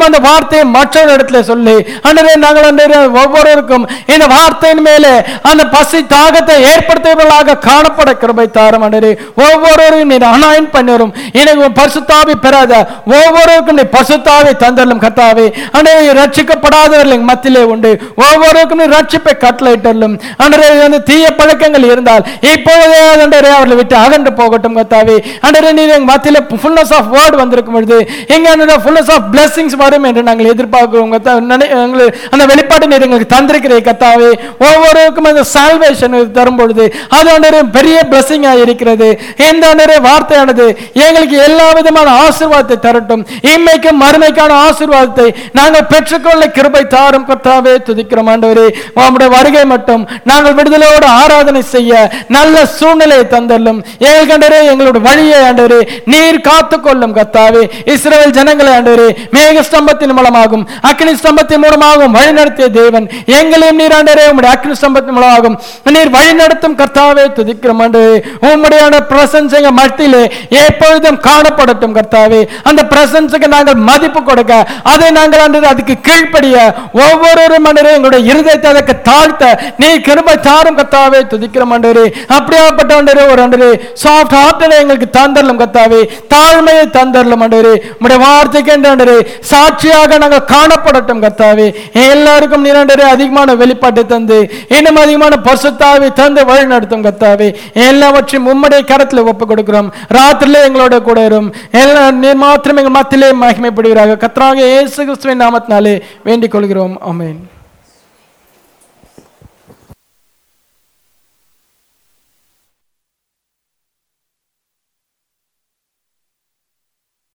இன்னும் அந்த வார்த்தையை மற்றொரு இடத்துல சொல்லி ஆண்டவரே நாங்கள் ஆண்டவரே ஒவ்வொருவருக்கும் இந்த வார்த்தையின் மேலே அந்த பசி தாகத்தை ஏற்படுத்தியவர்களாக காணப்பட கிருபை தாரும் ஆண்டவரே ஒவ்வொருவரையும் நீர் அனாயின் பண்ணிவரும் எனக்கு பசுத்தாவி பெறாத ஒவ்வொருவருக்கும் நீ பசுத்தாவை தந்தரலும் கத்தாவே ஆண்டவரே ரட்சிக்கப்படாதவர்கள் எங்கள் மத்தியிலே உண்டு ஒவ்வொருவருக்கும் நீ ரட்சிப்பை கட்டளையிட்டலும் ஆண்டவரே அந்த தீய பழக்கங்கள் இருந்தால் இப்பொழுதே ஆண்டவரே அவர்களை விட்டு அகன்று போகட்டும் கத்தாவே ஆண்டவரே நீர் எங்கள் மத்தியிலே ஃபுல்னஸ் ஆஃப் வேர்ட் வந்திருக்கும் பொழுது எங்க ஆண்டவரே ஃபுல்னஸ் ஆஃப் blessings வரும் என்று நாங்கள் எதிர்பார்க்கிறோம் கத்தா நினை- எங்களுக்கு அந்த வெளிப்பாடு நீர் எங்களுக்கு தந்திருக்கிறீர் கத்தாவே ஒவ்வொருவருக்கும் அந்த சால்வேஷன் தரும் பொழுது அது ஆண்டவரே பெரிய blessing ஆ இருக்கிறது இந்த ஆண்டவரே வார்த்தையானது எங்களுக்கு எல்லா விதமான ஆசீர்வாதத்தை தரட்டும் இம்மைக்கும் மறுமைக்கான ஆசீர்வாதத்தை நாங்கள் பெற்றுக்கொள்ள கிருபை தாரும் கர்த்தாவே துதிக்கிறோம் ஆண்டவரே உம்முடைய வருகை மட்டும் நாங்கள் விடுதலையோடு ஆராதனை செய்ய நல்ல சூழ்நிலையை தந்தள்ளும் எங்களுக்கு ஆண்டவரே எங்களுடைய வழியை ஆண்டவரே நீர் காத்துக்கொள்ளும் கர்த்தாவே இஸ்ரவேல் ஜனங்களை ஆண்டவரே மேக ஸ்தம்பத்தின் மூலமாகும் அக்னி ஸ்தம்பத்தின் மூலமாகவும் வழிநடத்திய தேவன் எங்களையும் நீர் ஆண்டவரே உம்முடைய அக்னி ஸ்தம்பத்தின் மூலமாகும் நீர் வழிநடத்தும் கர்த்தாவே துதிக்கிறோம் ஆண்டவரே உம்முடைய பிரசன்ஸ் எங்க மத்தியிலே எப்பொழுதும் காணப்படட்டும் கர்த்தாவே அந்த பிரசன்ஸுக்கு நாங்கள் மதிப்பு கொடுக்க அதை நாங்கள் ஆண்டவரே அதுக்கு கீழ்ப்படிய ஒவ்வொரு மண்டரே எங்களுடைய இருதயத்தை அதற்கு தாழ்த்த நீ கிருபை தாரும் கர்த்தாவே துதிக்கிறோம் ஆண்டவரே அப்படியாப்பட்ட ஆண்டவரே ஒரு ஆண்டவரே சாஃப்ட் ஹார்ட்டை எங்களுக்கு தந்தரலும் கர்த்தாவே தாழ்மையை தந்தரலும் ஆண்டவரே உம்முடைய வார்த்தைக்கு ஆண்டவரே சாட்சியாக நாங்கள் காணப்படட்டும் கர்த்தாவே எல்லாருக்கும் நீராண்டரே அதிகமான வெளிப்பாட்டை தந்து இன்னும் அதிகமான பசுத்தாவை தந்து வழி நடத்தும் கர்த்தாவே எல்லாவற்றையும் உம்முடைய கரத்தில் ஒப்பு கொடுக்கிறோம் ராத்திரிலே எங்களோட கூட இரும் எல்லா நீர் மாத்திரம் எங்கள் மத்தியிலே மகிமைப்படுகிறார்கள் கர்த்தராக இயேசு கிறிஸ்துவின் நாமத்தினாலே வேண்டிக் கொள்கிறோம் ஆமென்